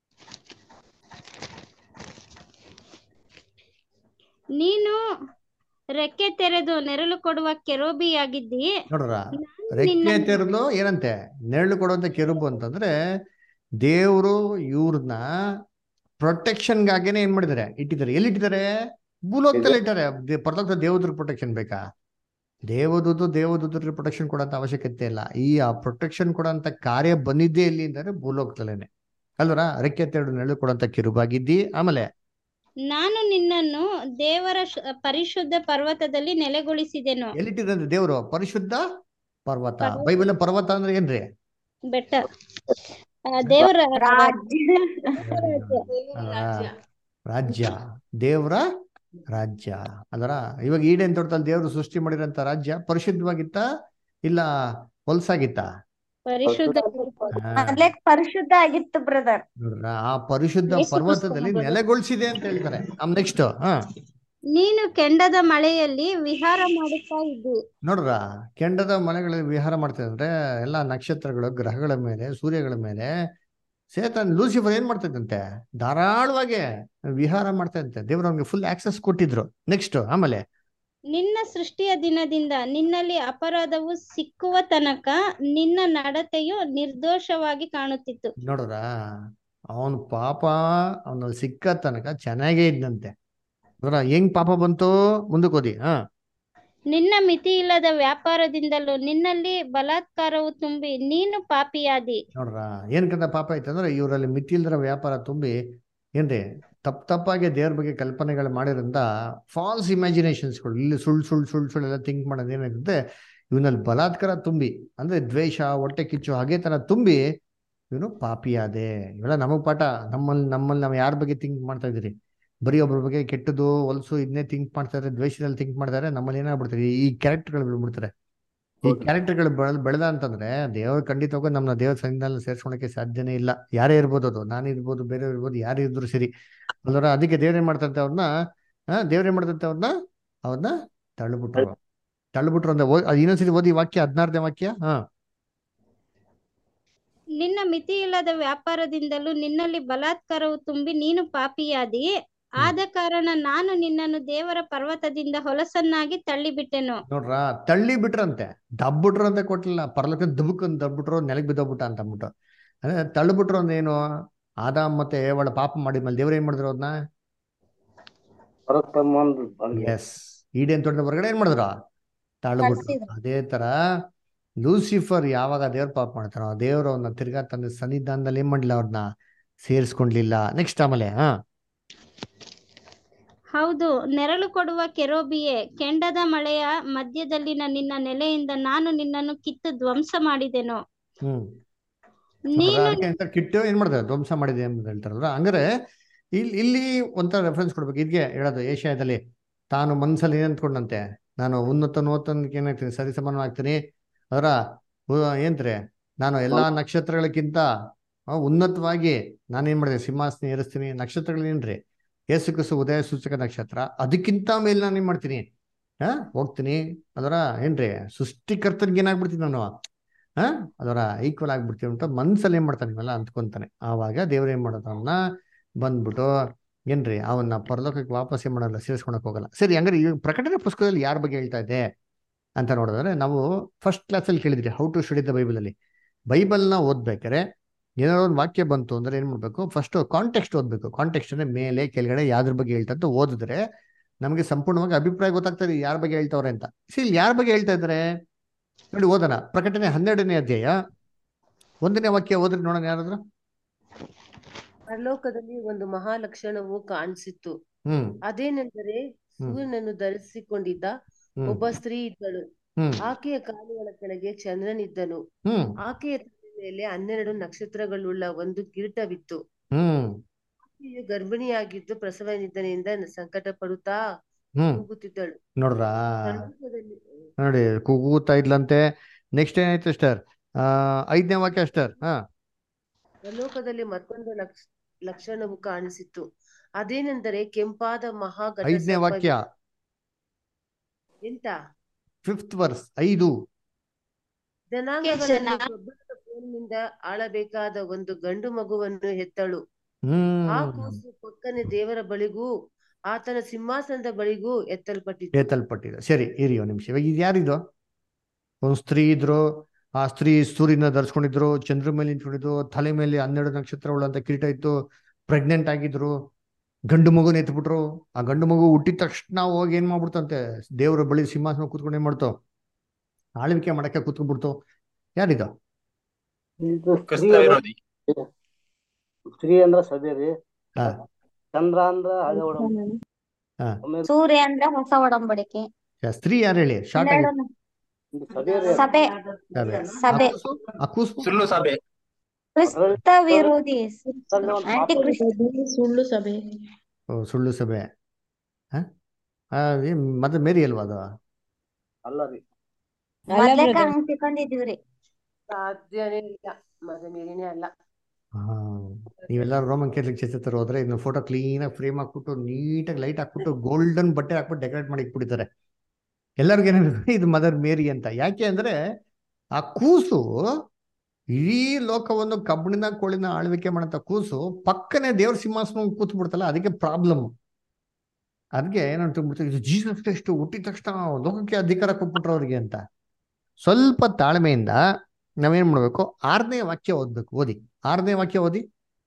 ನೀನು ರೆಕ್ಕೆ ತೆರೆದು ನೆರಳು ಕೊಡುವ ಕೆರೋಬಿಯಾಗಿದ್ದಿ ನೋಡ್ರ ನಾನು ರೆಕ್ಕೆ ನಿನ್ನ ತೆರೆದು ಏನಂತೆ ನೆರಳು ಕೊಡುವಂತ ಕೆರುಬು ಅಂತಂದ್ರೆ ದೇವರು ಇವ್ರನ್ನ ಪ್ರೊಟೆಕ್ಷನ್ಗಾಗೇನೆ ಏನ್ ಮಾಡಿದ್ದಾರೆ ಇಟ್ಟಿದ್ದಾರೆ ಎಲ್ಲಿ ಇಟ್ಟಿದ್ದಾರೆ ಭೂಲೋಕದಲ್ಲಿ ಇಟ್ಟಾರೆ ದೇ- ಪರಲೋಕದ ದೇವದ್ರ ಪ್ರೊಟೆಕ್ಷನ್ ಬೇಕಾ ದೇವದೂತು ದೇವದೂತರಿಗೆ ಪ್ರೊಟೆಕ್ಷನ್ ಕೊಡೋಂತ ಅವಶ್ಯಕತೆ ಇಲ್ಲ ಈ ಆ ಪ್ರೊಟೆಕ್ಷನ್ ಕೊಡೋಂತ ಕಾರ್ಯ ಬಂದಿದ್ದೇ ಎಲ್ಲಿ ಅಂದರೆ ಭೂಲೋಕದಲ್ಲೇನೆ ಅಲ್ವರ ರೆಕ್ಕೆ ತೆರಡು ನೆರಳು ಕೊಡೋಂತ ಕಿರುಬಾಗಿದ್ದಿ ಆಮೇಲೆ ನಾನು ನಿನ್ನನ್ನು ದೇವರ ಶು- ಪರಿಶುದ್ಧ ಪರ್ವತದಲ್ಲಿ ನೆಲೆಗೊಳಿಸಿದೆನು ಎಲ್ಲಿಟ್ಟಿದ್ರೆ ದೇವರು ಪರಿಶುದ್ಧ ಪರ್ವತ ಬೈಬಲ್ ಪರ್ವತ ಅಂದ್ರೆ ಏನ್ರಿ ಬೆಟ್ಟ ಆ, ದೇವರ ರಾಜ್ಯ ಅಲ್ವಾ? ರಾಜ್ಯ ದೇವರ ರಾಜ್ಯ ಅದರ ಇವಾಗ ಈಡೇನ್ ತೋಟದಲ್ಲಿ ದೇವರು ಸೃಷ್ಟಿ ಮಾಡಿರೋಂಥ ರಾಜ್ಯ ಪರಿಶುದ್ಧವಾಗಿತ್ತ ಇಲ್ಲ ಹೊಲ್ಸಾಗಿತ್ತ ಪರಿಶುದ್ಧ ಮೊದ್ಲೇ ಪರಿಶುದ್ಧ ಆಗಿತ್ತು ಬ್ರದರ್ ನೋಡ್ರ ಆ ಪರಿಶುದ್ಧ ಯೇಸು ಪರ್ವತದಲ್ಲಿ ಕ್ರಿಸ್ತನ ನೆಲೆಗೊಳಿಸಿದೆ ಅಂತ ಹೇಳ್ತಾರೆ ಆಮ್ ನೆಕ್ಸ್ಟ್ ಹಾ ನೀನು ಕೆಂಡದ ಮಳೆಯಲ್ಲಿ ವಿಹಾರ ಮಾಡುತ್ತಾ ಇದ್ದಿ ನೋಡ್ರ ಕೆಂಡದ ಮನೆಗಳಲ್ಲಿ ವಿಹಾರ ಮಾಡ್ತಿದೆ ಅಂದ್ರೆ ಎಲ್ಲಾ ನಕ್ಷತ್ರಗಳು ಗ್ರಹಗಳ ಮೇಲೆ ಸೂರ್ಯಗಳ ಮೇಲೆ ಸೇತನ್ ಲೂಸಿಫರ್ ಏನ್ ಮಾಡ್ತಿದ್ದಂತೆ ಧಾರಾಳವಾಗಿ ವಿಹಾರ ಮಾಡ್ತಾ ಇದ್ದಂತೆ ದೇವ್ರು ಅವ್ನಿಗೆ ಫುಲ್ ಆಕ್ಸೆಸ್ ಕೊಟ್ಟಿದ್ರು ನೆಕ್ಸ್ಟ್ ಆಮೇಲೆ ನಿನ್ನ ಸೃಷ್ಟಿಯ ದಿನದಿಂದ ನಿನ್ನಲ್ಲಿ ಅಪರಾಧವು ಸಿಕ್ಕುವ ತನಕ ನಿನ್ನ ನಡತೆಯು ನಿರ್ದೋಷವಾಗಿ ಕಾಣುತ್ತಿತ್ತು ನೋಡ್ರ ಅವನ್ ಪಾಪ ಅವನ ಸಿಕ್ಕ ತನಕ ಚೆನ್ನಾಗೇ ಇದ್ದಂತೆ ನೋಡ್ರ ಹೆಂಗ್ ಪಾಪ ಬಂತು ಮುಂದಕ್ಕೆ ಓದಿ ಹಾ ನಿನ್ನ ಮಿತಿಯಿಲ್ಲದ ವ್ಯಾಪಾರದಿಂದಲೂ ನಿನ್ನಲ್ಲಿ ಬಲಾತ್ಕಾರವು ತುಂಬಿ ನೀನು ಪಾಪಿಯಾದಿ ನೋಡ್ರ ಏನಕ್ಕಂತ ಪಾಪ ಐತೆ ಅಂದ್ರೆ ಇವರಲ್ಲಿ ಮಿತಿಲ್ದರ ವ್ಯಾಪಾರ ತುಂಬಿ ಏನ್ರಿ ತಪ್ಪ ತಪ್ಪಾಗಿ ದೇವ್ರ ಬಗ್ಗೆ ಕಲ್ಪನೆಗಳು ಮಾಡಿರೋದ್ರಿಂದ ಫಾಲ್ಸ್ ಇಮ್ಯಾಜಿನೇಷನ್ಸ್ಗಳು ಇಲ್ಲಿ ಸುಳ್ಳು ಸುಳ್ಳು ಸುಳ್ಳು ಸುಳ್ಳು ಎಲ್ಲ ಥಿಂಕ್ ಮಾಡೋದು ಏನಾಗುತ್ತೆ ಇವನಲ್ಲಿ ಬಲಾತ್ಕಾರ ತುಂಬಿ ಅಂದ್ರೆ ದ್ವೇಷ ಹೊಟ್ಟೆ ಕಿಚ್ಚು ಹಾಗೆ ತರ ತುಂಬಿ ಇವನು ಪಾಪಿಯಾದೆ ಇವೆಲ್ಲ ನಮಗ್ ಪಾಠ ನಮ್ಮಲ್ಲಿ ನಮ್ಮಲ್ಲಿ ನಾವು ಯಾರ ಬಗ್ಗೆ ಥಿಂಕ್ ಮಾಡ್ತಾ ಇದೀರಿ ಬರೀ ಒಬ್ಬರ ಬಗ್ಗೆ ಕೆಟ್ಟದು ಹೊಲಸು ಇದನ್ನೇ ಥಿಂಕ್ ಮಾಡ್ತಾ ಇದ್ದಾರೆ ದ್ವೇಷದಲ್ಲಿ ಥಿಂಕ್ ಮಾಡ್ತಾರೆ ನಮ್ಮಲ್ಲಿ ಏನಾಗ್ಬಿಡ್ತಾರೆ ಈ ಕ್ಯಾರೆಕ್ಟರ್ಗಳು ಬಿಡ್ಬಿಡ್ತಾರೆ ಈ ಕ್ಯಾರೆಕ್ಟರ್ಗಳು ಬೆಳೆದ ಬೆಳೆದ ಅಂತಂದ್ರೆ ದೇವ್ರ ಖಂಡಿತವಾಗೂ ನಮ್ಮನ್ನ ದೇವ್ರ ಸನ್ನಿಧಾನ ಸೇರ್ಸ್ಕೊಳಕ್ಕೆ ಸಾಧ್ಯನೇ ಇಲ್ಲ ಯಾರೇ ಇರ್ಬೋದು ಅದು ನಾನು ಇರ್ಬೋದು ಬೇರೆ ಇರ್ಬೋದು ಯಾರೇ ಇದ್ರು ಸರಿ ಅಲ್ವರ ಅದಕ್ಕೆ ದೇವ್ರೇನ್ ಮಾಡ್ತಂತೆ ಅವ್ರನ್ನ ದೇವ್ರೇನ್ ಮಾಡ್ತಂತೆ ಅವ್ರನ್ನ ಅವ್ರನ್ನ ತಳ್ಳಿಬಿಟ್ರು ತಳ್ಳಿಬಿಟ್ರು ಅಂದ್ರೆ ಓ- ಅದ್ ಇನ್ನೊಂದ್ಸರಿ ಓದಿ ವಾಕ್ಯ ಹದಿನಾರನೇ ವಾಕ್ಯ ಹಾ ನಿನ್ನ ಮಿತಿಯಿಲ್ಲದ ವ್ಯಾಪಾರದಿಂದಲೂ ನಿನ್ನಲ್ಲಿ ಬಲಾತ್ಕಾರವು ತುಂಬಿ ನೀನು ಪಾಪಿಯಾದಿ ಆದ ಕಾರಣ ನಾನು ನಿನ್ನನ್ನು ದೇವರ ಪರ್ವತದಿಂದ ಹೊಲಸನ್ನಾಗಿ ತಳ್ಳಿಬಿಟ್ಟೆನು ನೋಡ್ರ ತಳ್ಳಿ ಬಿಟ್ರಂತೆ ದಬ್ಬಿಟ್ರು ಅಂತ ಕೊಟ್ಟಿಲ್ಲ ಪರ್ಲಕ್ಕೆ ದಬ್ಬುಕ್ ದಬ್ಬಿಟ್ರು ನೆಲಕ್ ಬಿದ್ದೋಗ್ಬಿಟ್ಟ ಅಂತ ಅಂದ್ಬಿಟ್ಟು ಅಂದ್ರೆ ತಳ್ಳಿಬಿಟ್ರು ಅಂದ್ರೆ ಏನು ಆದಾಮ್ ಮತ್ತೆ ಅವಳ ಪಾಪ ಮಾಡಿದ್ಮೇಲೆ ದೇವ್ರ ಏನ್ ಮಾಡಿದ್ರು ಅದನ್ನ ಹೊರಗ್ ತಗೊಂಬಂದು ಬಂದು ಎಸ್ ಈಡೇನ್ ತೊಡೆದ ಹೊರಗಡೆ ಏನ್ ಮಾಡಿದ್ರು ತಳ್ಳಿಬಿಟ್ರು ಕಳ್ಸಿದ್ರು. ಅದೇ ತರ ಲೂಸಿಫರ್ ಯಾವಾಗ ದೇವ್ರ ಪಾಪ ಮಾಡ್ತಾನೋ ದೇವ್ರು ಅವನ್ನ ತಿರ್ಗಾ ತನ್ನ ಸನ್ನಿಧಾನದಲ್ಲಿ ಏನ್ ಮಾಡ್ಲಿಲ್ಲ ಅವ್ರನ್ನ ಸೇರಿಸ್ಕೊಂಡ್ಲಿಲ್ಲ ನೆಕ್ಸ್ಟ್ ಆಮೇಲೆ ಹಾ ಹೌದು ನೆರಳು ಕೊಡುವ ಕೆರೋಬಿಯೇ ಕೆಂಡದ ಮಳೆಯ ಮಧ್ಯದಲ್ಲಿನ ನಿನ್ನ ನೆಲೆಯಿಂದ ನಾನು ನಿನ್ನನ್ನು ಕಿತ್ತು ಧ್ವಂಸ ಮಾಡಿದೆನು ಹ್ಮ್ ನೀನು ಅದಕ್ಕೆ ಅಂತ ಕಿಟ್ಟು ಏನ್ ಮಾಡ್ತಾರೆ ಧ್ವಂಸ ಮಾಡಿದೆ ಅಂತ ಹೇಳ್ತಾರಲ್ಲ ಹಂಗಾರೆ ಇಲ್ಲಿ ಇಲ್ಲಿ ಒಂಥರ ರೆಫರೆನ್ಸ್ ಕೊಡ್ಬೇಕು ಇದ್ಗೆ ಹೇಳೋದು ಏಷ್ಯಾದಲ್ಲಿ ತಾನು ಮನ್ಸಲ್ಲಿ ಏನ್ ಅಂದ್ಕೊಂಡಂತೆ ನಾನು ಉನ್ನತ ನೂತನಕ್ಕೆ ಏನಾಗ್ತೀನಿ ಸರಿ ಸಮಾನವಾಗ್ತೀನಿ ಅದರ ಏನ್ತ್ರೆ ನಾನು ಎಲ್ಲಾ ನಕ್ಷತ್ರಗಳಕ್ಕಿಂತ ಆ, ಉನ್ನತವಾಗಿ ನಾನೇನ್ ಮಾಡಿದೆ ಸಿಂಹಾಸನ ಏರಿಸ್ತೀನಿ ನಕ್ಷತ್ರಗಳೇನ್ರಿ ಏಸು ಕ್ರಿಸ್ತು ಉದಯ ಸೂಚಕ ನಕ್ಷತ್ರ ಅದಕ್ಕಿಂತ ಮೇಲೆ ನಾನು ಏನ್ ಮಾಡ್ತೀನಿ ಹಾ ಹೋಗ್ತೀನಿ ಅದರ ಏನ್ರಿ ಸೃಷ್ಟಿಕರ್ತನಿಗೆ ಏನಾಗ್ಬಿಡ್ತೀನಿ ನಾನು ಹಾ ಅದರ ಈಕ್ವಲ್ ಆಗ್ಬಿಡ್ತೀವಿ ಅಂತ ಮನ್ಸಲ್ಲಿ ಏನ್ ಮಾಡ್ತಾನೆ ಇವೆಲ್ಲ ಅಂದ್ಕೊಂತಾನೆ ಆವಾಗ ದೇವ್ರ ಏನ್ ಮಾಡೋದು ಅವನ್ನ ಬಂದ್ಬಿಟ್ಟು ಏನ್ರಿ ಅವನ್ನ ಪರಲೋಕಕ್ಕೆ ವಾಪಸ್ ಏನ್ ಮಾಡಲ್ಲ ಸೇರಿಸ್ಕೊಳಕ್ ಹೋಗಲ್ಲ ಸರಿ ಹಂಗಾರೆ ಈ ಪ್ರಕಟಣೆ ಪುಸ್ತಕದಲ್ಲಿ ಯಾರ ಬಗ್ಗೆ ಹೇಳ್ತಾ ಇದೆ ಅಂತ ನೋಡಿದ್ರೆ ನಾವು ಫಸ್ಟ್ ಕ್ಲಾಸಲ್ಲಿ ಕೇಳಿದ್ರಿ how to study the Bible ಅಲ್ಲಿ ಬೈಬಲ್ನ ಓದ್ಬೇಕಾರೆ ಏನಾದ್ರು ಒಂದು ವಾಕ್ಯ ಬಂತು ಅಂದ್ರೆ ಏನ್ ಮಾಡ್ಬೇಕು ಫಸ್ಟ್ ಕಾಂಟೆಕ್ಸ್ಟ್ ಓದ್ಬೇಕು ಕಾಂಟೆಕ್ಸ್ಟ್ ಅಂದ್ರೆ ಮೇಲೆ ಕೆಳಗಡೆ ಯಾವ್ದ್ರ ಬಗ್ಗೆ ಹೇಳ್ತಾ ಅಂತ ಓದಿದ್ರೆ ನಮಗೆ ಸಂಪೂರ್ಣವಾಗಿ ಅಭಿಪ್ರಾಯ ಗೊತ್ತಾಗ್ತದೆ ಯಾರ ಬಗ್ಗೆ ಹೇಳ್ತಾವ್ರೆ ಅಂತ ಸಿ ಇಲ್ಲಿ ಯಾರ ಬಗ್ಗೆ ಹೇಳ್ತಾ ಇದ್ದಾರೆ ನೋಡಿ ಓದೋಣ ಪ್ರಕಟಣೆ ಹನ್ನೆರಡನೇ ಅಧ್ಯಾಯ ಒಂದನೇ ವಾಕ್ಯ ಓದ್ರಿ ನೋಡೋಣ ಯಾರಾದ್ರು ಪರಲೋಕದಲ್ಲಿ ಒಂದು ಮಹಾಲಕ್ಷಣವು ಕಾಣಿಸಿತ್ತು ಹ್ಮ್ ಅದೇನೆಂದರೆ ಹ್ಮ್. ಸೂರ್ಯನನ್ನು ಧರಿಸಿಕೊಂಡಿದ್ದ ಹ್ಮ್. ಒಬ್ಬ ಸ್ತ್ರೀ ಇದ್ದಳು ಹ್ಮ್. ಆಕೆಯ ಕಾಲುಗಳ ಕೆಳಗೆ ಚಂದ್ರನಿದ್ದನು ಹ್ಮ್ ಆಕೆಯ ತಲೆ ಮೇಲೆ ಹನ್ನೆರಡು ನಕ್ಷತ್ರಗಳುಳ್ಳ ಒಂದು ಕಿರೀಟವಿತ್ತು ಹ್ಮ್ ಆಕೆಯು ಗರ್ಭಿಣಿಯಾಗಿದ್ದು ಪ್ರಸವ ನಿಧನೆಯಿಂದ ಸಂಕಟ ಪಡುತ್ತಾ ಹ್ಮ್ ಕೂಗುತ್ತಿದ್ದಳು ನೋಡ್ರ ಪರಲೋಕದಲ್ಲಿ ನೋಡಿ ಕೂಗುತ್ತಾ ಇದ್ಲಂತೆ ನೆಕ್ಸ್ಟ್ ಏನಾಯ್ತು ಸ್ಟರ್ ಆ ಐದನೇ ವಾಕ್ಯ ಸ್ಟರ್ ಹಾ ಪರಲೋಕದಲ್ಲಿ ಮತ್ತೊಂದು ಲಕ್ಷ ಲಕ್ಷಣವು ಕಾಣಿಸಿತ್ತು ಅದೇನೆಂದರೆ ಕೆಂಪಾದ ಮಹಾಘಟ ಐದನೇ ವಾಕ್ಯ ಎಂತ ಫಿಫ್ತ್ ವರ್ಸ್ ಐದು ಜನಾಂಗಗಳನ್ನು ಕಬ್ಬಿಣದ ಕೋಲಿನಿಂದ ಆಳಬೇಕಾದ ಒಂದು ಗಂಡು ಮಗುವನ್ನು ಹೆತ್ತಳು ಆ ಹ್ಮ್ ಕೂಸು ಪಕ್ಕನೆ ದೇವರ ಬಳಿಗೂ ಆತನ ಸಿಂಹಾಸನದ ಬಳಿಗೂ ಎತ್ತಲ್ಪಟ್ಟಿತು ಏತಲ್ಪಟ್ಟಿದೆ ಸರಿ ಇರಿ ಒಂದು ನಿಮಿಷ ಇವಾಗ ಇದು ಯಾರಿದು ಒಂದು ಸ್ತ್ರೀ ಇದ್ರು ಆ ಸ್ತ್ರೀ ಸೂರ್ಯನ ಧರಿಸ್ಕೊಂಡಿದ್ರು ಚಂದ್ರ ಮೇಲೆ ನಿಂತ್ಕೊಂಡಿದ್ರು ತಲೆ ಮೇಲೆ ಹನ್ನೆರಡು ನಕ್ಷತ್ರ ಉಳ್ಳಂತ ಕಿರೀಟ ಇತ್ತು ಪ್ರೆಗ್ನೆಂಟ್ ಆಗಿದ್ರು ಗಂಡು ಮಗುನ ಎತ್ಬಿಟ್ರು ಆ ಗಂಡು ಮಗು ಹುಟ್ಟಿದ ತಕ್ಷಣ ಹೋಗಿ ಏನ್ ಮಾಡ್ಬಿಡ್ತಂತೆ ದೇವ್ರ ಬಳಿ ಸಿಂಹಾಸನ ಕೂತ್ಕೊಂಡು ಏನ್ ಮಾಡ್ತು ಆಳ್ವಿಕೆ ಮಾಡಕ್ಕೆ ಕೂತ್ಕೊಂಡ್ಬಿಡ್ತು ಯಾರಿದು ಇದು ಸ್ತ್ರೀ ಕ್ರಿಸ್ತ ಅಂದ್ರೆ ವಿರೋಧಿ ಸ್ತ್ರೀ ಅಂದ್ರ ಸಭೆ ರೀ ಹಾ ಚಂದ್ರ ಅಂದ್ರ ಹಳೆ ಒಡಂಬಡಿಕೆ ಹಾ ಆಮೇಲೆ ಸೂರ್ಯ ಅಂದ್ರೆ ಹೊಸ ಒಡಂಬಡಿಕೆ ಯಾ, ಸ್ತ್ರೀ ಯಾರು ಹೇಳಿ ಶಾರ್ಟ್ ಆಗಿ ಹನ್ನೆರಡು ಇದು ಸಭೆ ರೀ ಸಭೆ ಸಭೆ ಸಭೆ ಅಕೂಸು ಅಕೂಸು ಸುಳ್ಳು ಸಭೆ ಕ್ರಿಸ್ತ ವಿರೋಧಿ ಅದ್ರಲ್ಲಿ ಒಂದು ಆಂಟಿ ಪಾಪ ಕ್ರಿಸ್ತ ಸುಳ್ಳು ಸಭೆ ಓ, ಸುಳ್ಳು ಸಭೆ ಹ? ಆ, ಏನ್ ಮತ್ತೆ ಮೇರಿ ಅಲ್ವಾ ಅದು ಅಲ್ಲ ರೀ ಮೊದ್ಲೇಕ ಹಂಗ್ ತಿಳ್ಕೊಂಡಿದೀವ್ರಿ ಸಾಧ್ಯನೇ ಇಲ್ಲ ಮದ ಮೇರಿನೇ ಅಲ್ಲ ಹಾ ನೀವೆಲ್ಲರೂ ರೋಮನ್ ಕೇಥಲಿಕ್ ಚರ್ಚ್ ಹತ್ರ ಹೋದ್ರೆ ಇದನ್ನ ಫೋಟೋ ಕ್ಲೀನ್ ಆಗಿ ಫ್ರೇಮ್ ಹಾಕ್ಬಿಟ್ಟು ನೀಟಾಗಿ ಲೈಟ್ ಹಾಕ್ಬಿಟ್ಟು ಗೋಲ್ಡನ್ ಬಟ್ಟೆ ಹಾಕ್ಬಿಟ್ಟು ಡೆಕೋರೇಟ್ ಮಾಡಿ ಇಟ್ಬಿಡ್ತಾರೆ ಎಲ್ಲರಿಗೂ ಏನಿರುತ್ತೆ ಇದು ಮದರ್ ಮೇರಿ ಅಂತ ಯಾಕೆ ಅಂದ್ರೆ ಆ ಕೂಸು ಇಡೀ ಲೋಕವನ್ನು ಕಬ್ಬಿಣ ಕೋಳಿನ ಆಳ್ವಿಕೆ ಮಾಡಂತ ಕೂಸು ಪಕ್ಕನೆ ದೇವ್ರ ಸಿಂಹಾಸನ ಕೂತ್ ಬಿಡ್ತಲ್ಲ ಅದಕ್ಕೆ ಪ್ರಾಬ್ಲಮ್ ಅದಕ್ಕೆ ಏನಂತ ಬಿಡ್ತಾರೆ ಇದು ಜೀಸಸ್ ಕ್ರೈಸ್ಟ್ ಹುಟ್ಟಿದ ತಕ್ಷಣ ಲೋಕಕ್ಕೆ ಅಧಿಕಾರ ಕೊಟ್ಬಿಟ್ರು ಅವ್ರಿಗೆ ಅಂತ ಸ್ವಲ್ಪ ತಾಳ್ಮೆಯಿಂದ ನಾವೇನ್ ಮಾಡ್ಬೇಕು ಆರನೇ ವಾಕ್ಯ ಓದ್ಬೇಕು ಓದಿ ಆರನೇ ವಾಕ್ಯ ಓದಿ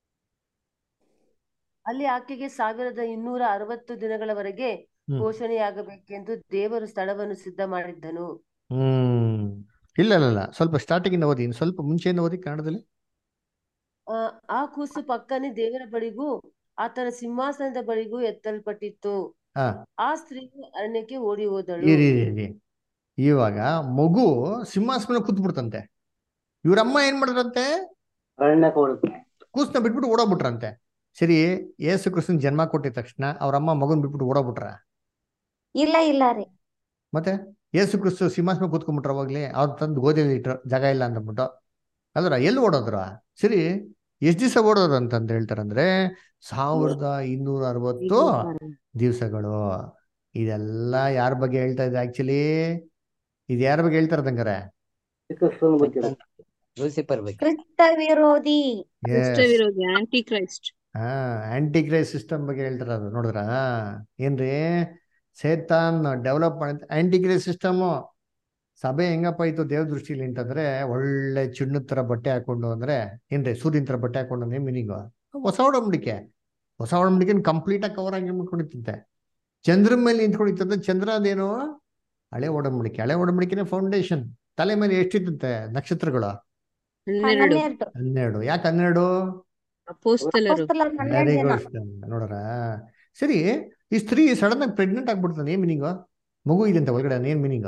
ಅಲ್ಲಿ ಆಕೆಗೆ ಸಾವಿರದ ಇನ್ನೂರ ಅರವತ್ತು ದಿನಗಳವರೆಗೆ ಹ್ಮ್. ಪೋಷಣೆಯಾಗಬೇಕೆಂದು ದೇವರು ಸ್ಥಳವನ್ನು ಸಿದ್ಧ ಮಾಡಿದ್ದನು ಹ್ಮ್ ಇಲ್ಲ ಇಲ್ಲ ಇಲ್ಲ ಸ್ವಲ್ಪ ಸ್ಟಾರ್ಟಿಂಗ್ ಇಂದ ಓದಿ ಇನ್ನು ಸ್ವಲ್ಪ ಮುಂಚೆಯಿಂದ ಓದಿ ಕನ್ನಡದಲ್ಲಿ ಆ, ಆ ಕೂಸು ಪಕ್ಕನೆ ದೇವರ ಬಳಿಗೂ ಆತನ ಸಿಂಹಾಸನದ ಬಳಿಗೂ ಎತ್ತಲ್ಪಟ್ಟಿತ್ತು ಹಾ ಆ ಸ್ತ್ರೀಯು ಅರಣ್ಯಕ್ಕೆ ಓಡಿ ಹೋದಳು ಇರಿ ಇರಿ ಇರಿ ಇವಾಗ ಮಗು ಸಿಂಹಾಸನ ಕೂತ್ಬಿಡ್ತಂತೆ ಇವ್ರಮ್ಮ ಏನ್ ಮಾಡಿದ್ರಂತೆ ಅರಣ್ಯಕ್ಕೆ ಓಡಿತು ಕೂಸ್ನ ಬಿಟ್ಬಿಟ್ಟು ಓಡೋಗ್ಬಿಟ್ರಂತೆ ಸರಿ ಏಸು ಕೃಷ್ಣನ್ ಜನ್ಮ ಕೊಟ್ಟಿದ ತಕ್ಷಣ ಅವ್ರಮ್ಮ ಮಗನ್ ಬಿಟ್ಬಿಟ್ಟು ಓಡೋಗ್ಬಿಟ್ರ ಇಲ್ಲ ಇಲ್ಲ ರೀ ಮತ್ತೆ ಏಸು ಕ್ರಿಸ್ತು ಸಿಂಹಾಸನ ಕೂತ್ಕೊಂಡ್ಬಿಟ್ರ ಅವಾಗ್ಲೇ ಅವ್ರು ತಂದು ಗೋಧಿಯಲ್ಲಿ ಇಟ್ರು ಜಾಗ ಇಲ್ಲ ಅಂದ್ಬಿಟ್ಟು ಅಲ್ರ ಎಲ್ಲಿ ಓಡೋದ್ರ ಸರಿ ಎಷ್ಟ್ ದಿವಸ ಓಡೋದು ಅಂತಂತ ಹೇಳ್ತಾರಂದ್ರೆ ಸಾವಿರದ ಇನ್ನೂರ ಅರವತ್ತು ದಿವಸಗಳು ಇದೆಲ್ಲ ಯಾರ ಬಗ್ಗೆ ಹೇಳ್ತಾ ಇದೆ ಆಕ್ಚುಲಿ ಇದು ಯಾರ ಬಗ್ಗೆ ಹೇಳ್ತಾರ ತಂಗಾರೆ ಕ್ರಿಸ್ತನ ಬಗ್ಗೆ ಲೂಸಿಫರ್ ಬಗ್ಗೆ ಕ್ರಿಸ್ತ ವಿರೋಧಿ ಕ್ರಿಸ್ತ ವಿರೋಧಿ ಆಂಟಿ ಕ್ರೈಸ್ಟ್ ಹಾ ಆಂಟಿ ಕ್ರೈಸ್ ಸಿಸ್ಟಮ್ ಬಗ್ಗೆ ಹೇಳ್ತಾರ ಅದು ನೋಡಿದ್ರ ಏನ್ರಿ ಸೇತಾನ್ ಡೆವಲಪ್ ಮಾಡಿದ ಆಂಟಿ ಕ್ರೈಸ್ ಸಿಸ್ಟಮ್ ಸಭೆ ಹೆಂಗಪ್ಪ ಇತ್ತು ದೇವ್ ದೃಷ್ಟಿಲಿ ಅಂತಂದ್ರೆ ಒಳ್ಳೆ ಚಿನ್ನದ ತರ ಬಟ್ಟೆ ಹಾಕೊಂಡು ಅಂದ್ರೆ ಏನ್ರಿ ಸೂರ್ಯನ ತರ ಬಟ್ಟೆ ಹಾಕೊಂಡು ಅಂದ್ರೆ ಮೀನಿಂಗು ಹೊಸ ಒಡಂಬಡಿಕೆ ಹೊಸ ಒಡಂಬಡಿಕೆ ಕಂಪ್ಲೀಟ್ ಆಗಿ ಕವರ್ ಆಗಿ ಮಾಡ್ಕೊಂಡಿತ್ತಂತೆ ಚಂದ್ರ ಮೇಲೆ ನಿಂತ್ಕೊಂಡಿತ್ತಂದ್ರೆ ಚಂದ್ರ ಅದೇನು ಹಳೆ ಒಡಂಬಡಿಕೆ ಹಳೆ ಒಡಂಬಡಿಕೆನೆ ಫೌಂಡೇಶನ್ ತಲೆ ಮೇಲೆ ಎಷ್ಟಿತ್ತಂತೆ ನಕ್ಷತ್ರಗಳು ಹನ್ನೆರಡು ಹನ್ನೆರಡು ಹನ್ನೆರಡು ಯಾಕೆ ಹನ್ನೆರಡು ಅಪೋಸ್ತಲರು ಅಪೊಸ್ತಲರು ಹನ್ನೆರಡು ವೆರಿ ಜನ ಗುಡ್ ನೋಡ್ರ ಸರಿ ಈ ಸ್ತ್ರೀ ಸಡನ್ ಆಗಿ ಪ್ರೆಗ್ನೆಂಟ್ ಆಗ್ಬಿಡ್ತಾನೆ ಏನ್ ಮೀನಿಂಗ್ ಮಗು ಇದೆ ಅಂತ ಒಳಗಡೆ ಏನ್ ಮೀನಿಂಗ್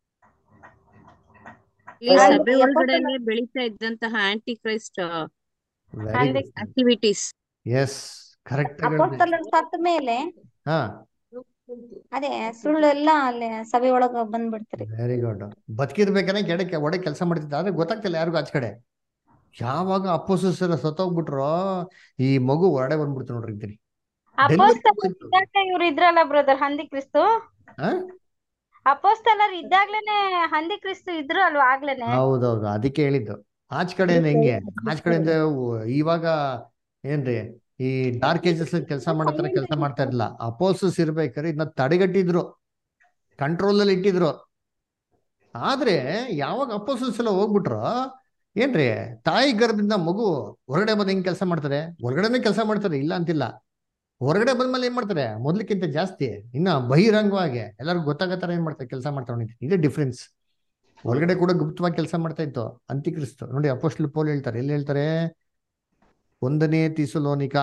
ಇಲ್ಲಿ ಅಲ್ಲಿ ಸಭೆ ಅಪೊಸ್ತಲ ಒಳಗಡೆನೆ ಬೆಳೀತಾ ಇದ್ದಂತಹ antichrist very good activities yes correct ಅಪೊಸ್ತಲರು ಸತ್ತ ಮೇಲೆ ಹಾ ಅದೇ ಸುಳ್ಳು ಎಲ್ಲ ಅಲ್ಲಿ ಸಭೆ ಒಳಗ ಬಂದ್ಬಿಡ್ತ್ರಿ ವೆರಿ ಗುಡ್ ಬದುಕಿರ್ಬೇಕಾದ್ರೆ ಕೆಡಕ್ಕೆ ಒಡೆ ಕೆಲಸ ಮಾಡ್ತಿದ್ದ ಆದ್ರೆ ಗೊತ್ತಾಗ್ತಿಲ್ಲ ಯಾರಿಗೂ ಆಚ ಕಡೆ ಯಾವಾಗ ಅಪ್ಪೋಸರ ಸತ್ತೋಗ್ಬಿಟ್ರೋ ಈ ಮಗು ಹೊರಡೆ ಬಂದ್ಬಿಡ್ತು ನೋಡ್ರಿ ಇದ್ದೀನಿ ಅಪೋಸ್ತಲರು ಇದ್ದಾಗ ಇವ್ರು ಇದ್ರಲ್ಲ ಬ್ರದರ್ ಹಂದಿ ಕ್ರಿಸ್ತು ಹಾ ಅಪೋಸ್ತಲರು ಇದ್ದಾಗ್ಲೇನೆ ಹಂದಿ ಕ್ರಿಸ್ತು ಇದ್ರು ಅಲ್ವಾ ಆಗ್ಲೇನೆ ಹೌದೌದು ಅದಕ್ಕೆ ಹೇಳಿದ್ದು ಆಚ ಕಡೆಯಿಂದ ಹೆಂಗೆ ಆಚ ಕಡೆಯಿಂದ ಉ- ಇವಾಗ ಏನ್ರಿ ಈ ಡಾರ್ಕ್ ಏಜಸ್ ಕೆಲಸ ಮಾಡತ್ರ ಕೆಲಸ ಮಾಡ್ತಾ ಇರಲಿಲ್ಲ ಅಪೋಸಸ್ ಇರ್ಬೇಕಾದ್ರೆ ಇದನ್ನ ತಡೆಗಟ್ಟಿದ್ರು ಕಂಟ್ರೋಲ್ ಅಲ್ಲಿ ಇಟ್ಟಿದ್ರು ಆದ್ರೆ ಯಾವಾಗ ಅಪೋಸಸ್ ಎಲ್ಲ ಹೋಗ್ಬಿಟ್ರು ಏನ್ರಿ ತಾಯಿ ಗರ್ಭದಿಂದ ಮಗು ಹೊರಗಡೆ ಬಂದು ಹೆಂಗ್ ಕೆಲಸ ಮಾಡ್ತಾರೆ ಹೊರಗಡೆನೆ ಕೆಲಸ ಮಾಡ್ತಾರೆ ಇಲ್ಲ ಅಂತಿಲ್ಲ ಹೊರಗಡೆ ಬಂದ್ಮೇಲೆ ಏನ್ ಮಾಡ್ತಾರೆ ಮೊದ್ಲಕ್ಕಿಂತ ಜಾಸ್ತಿ ಇನ್ನ ಬಹಿರಂಗವಾಗಿ ಎಲ್ಲರಿಗೂ ಗೊತ್ತಾಗತ್ತಾರ ಏನ್ ಮಾಡ್ತಾರೆ ಕೆಲಸ ಮಾಡ್ತಾ ಹೊಂಟಿದ್ರು ಇದೇ ಡಿಫ್ರೆನ್ಸ್ ಹೊರಗಡೆ ಕೂಡ ಗುಪ್ತವಾಗಿ ಕೆಲಸ ಮಾಡ್ತಾ ಇತ್ತು ಅಂತಿಕ್ರಿಸ್ತು ನೋಡಿ ಅಪೋಸ್ಟಲ್ ಪೌಲ್ ಹೇಳ್ತಾರೆ ಎಲ್ಲಿ ಹೇಳ್ತಾರೆ ಒಂದನೇ ತಿಸುಲೋನಿಕ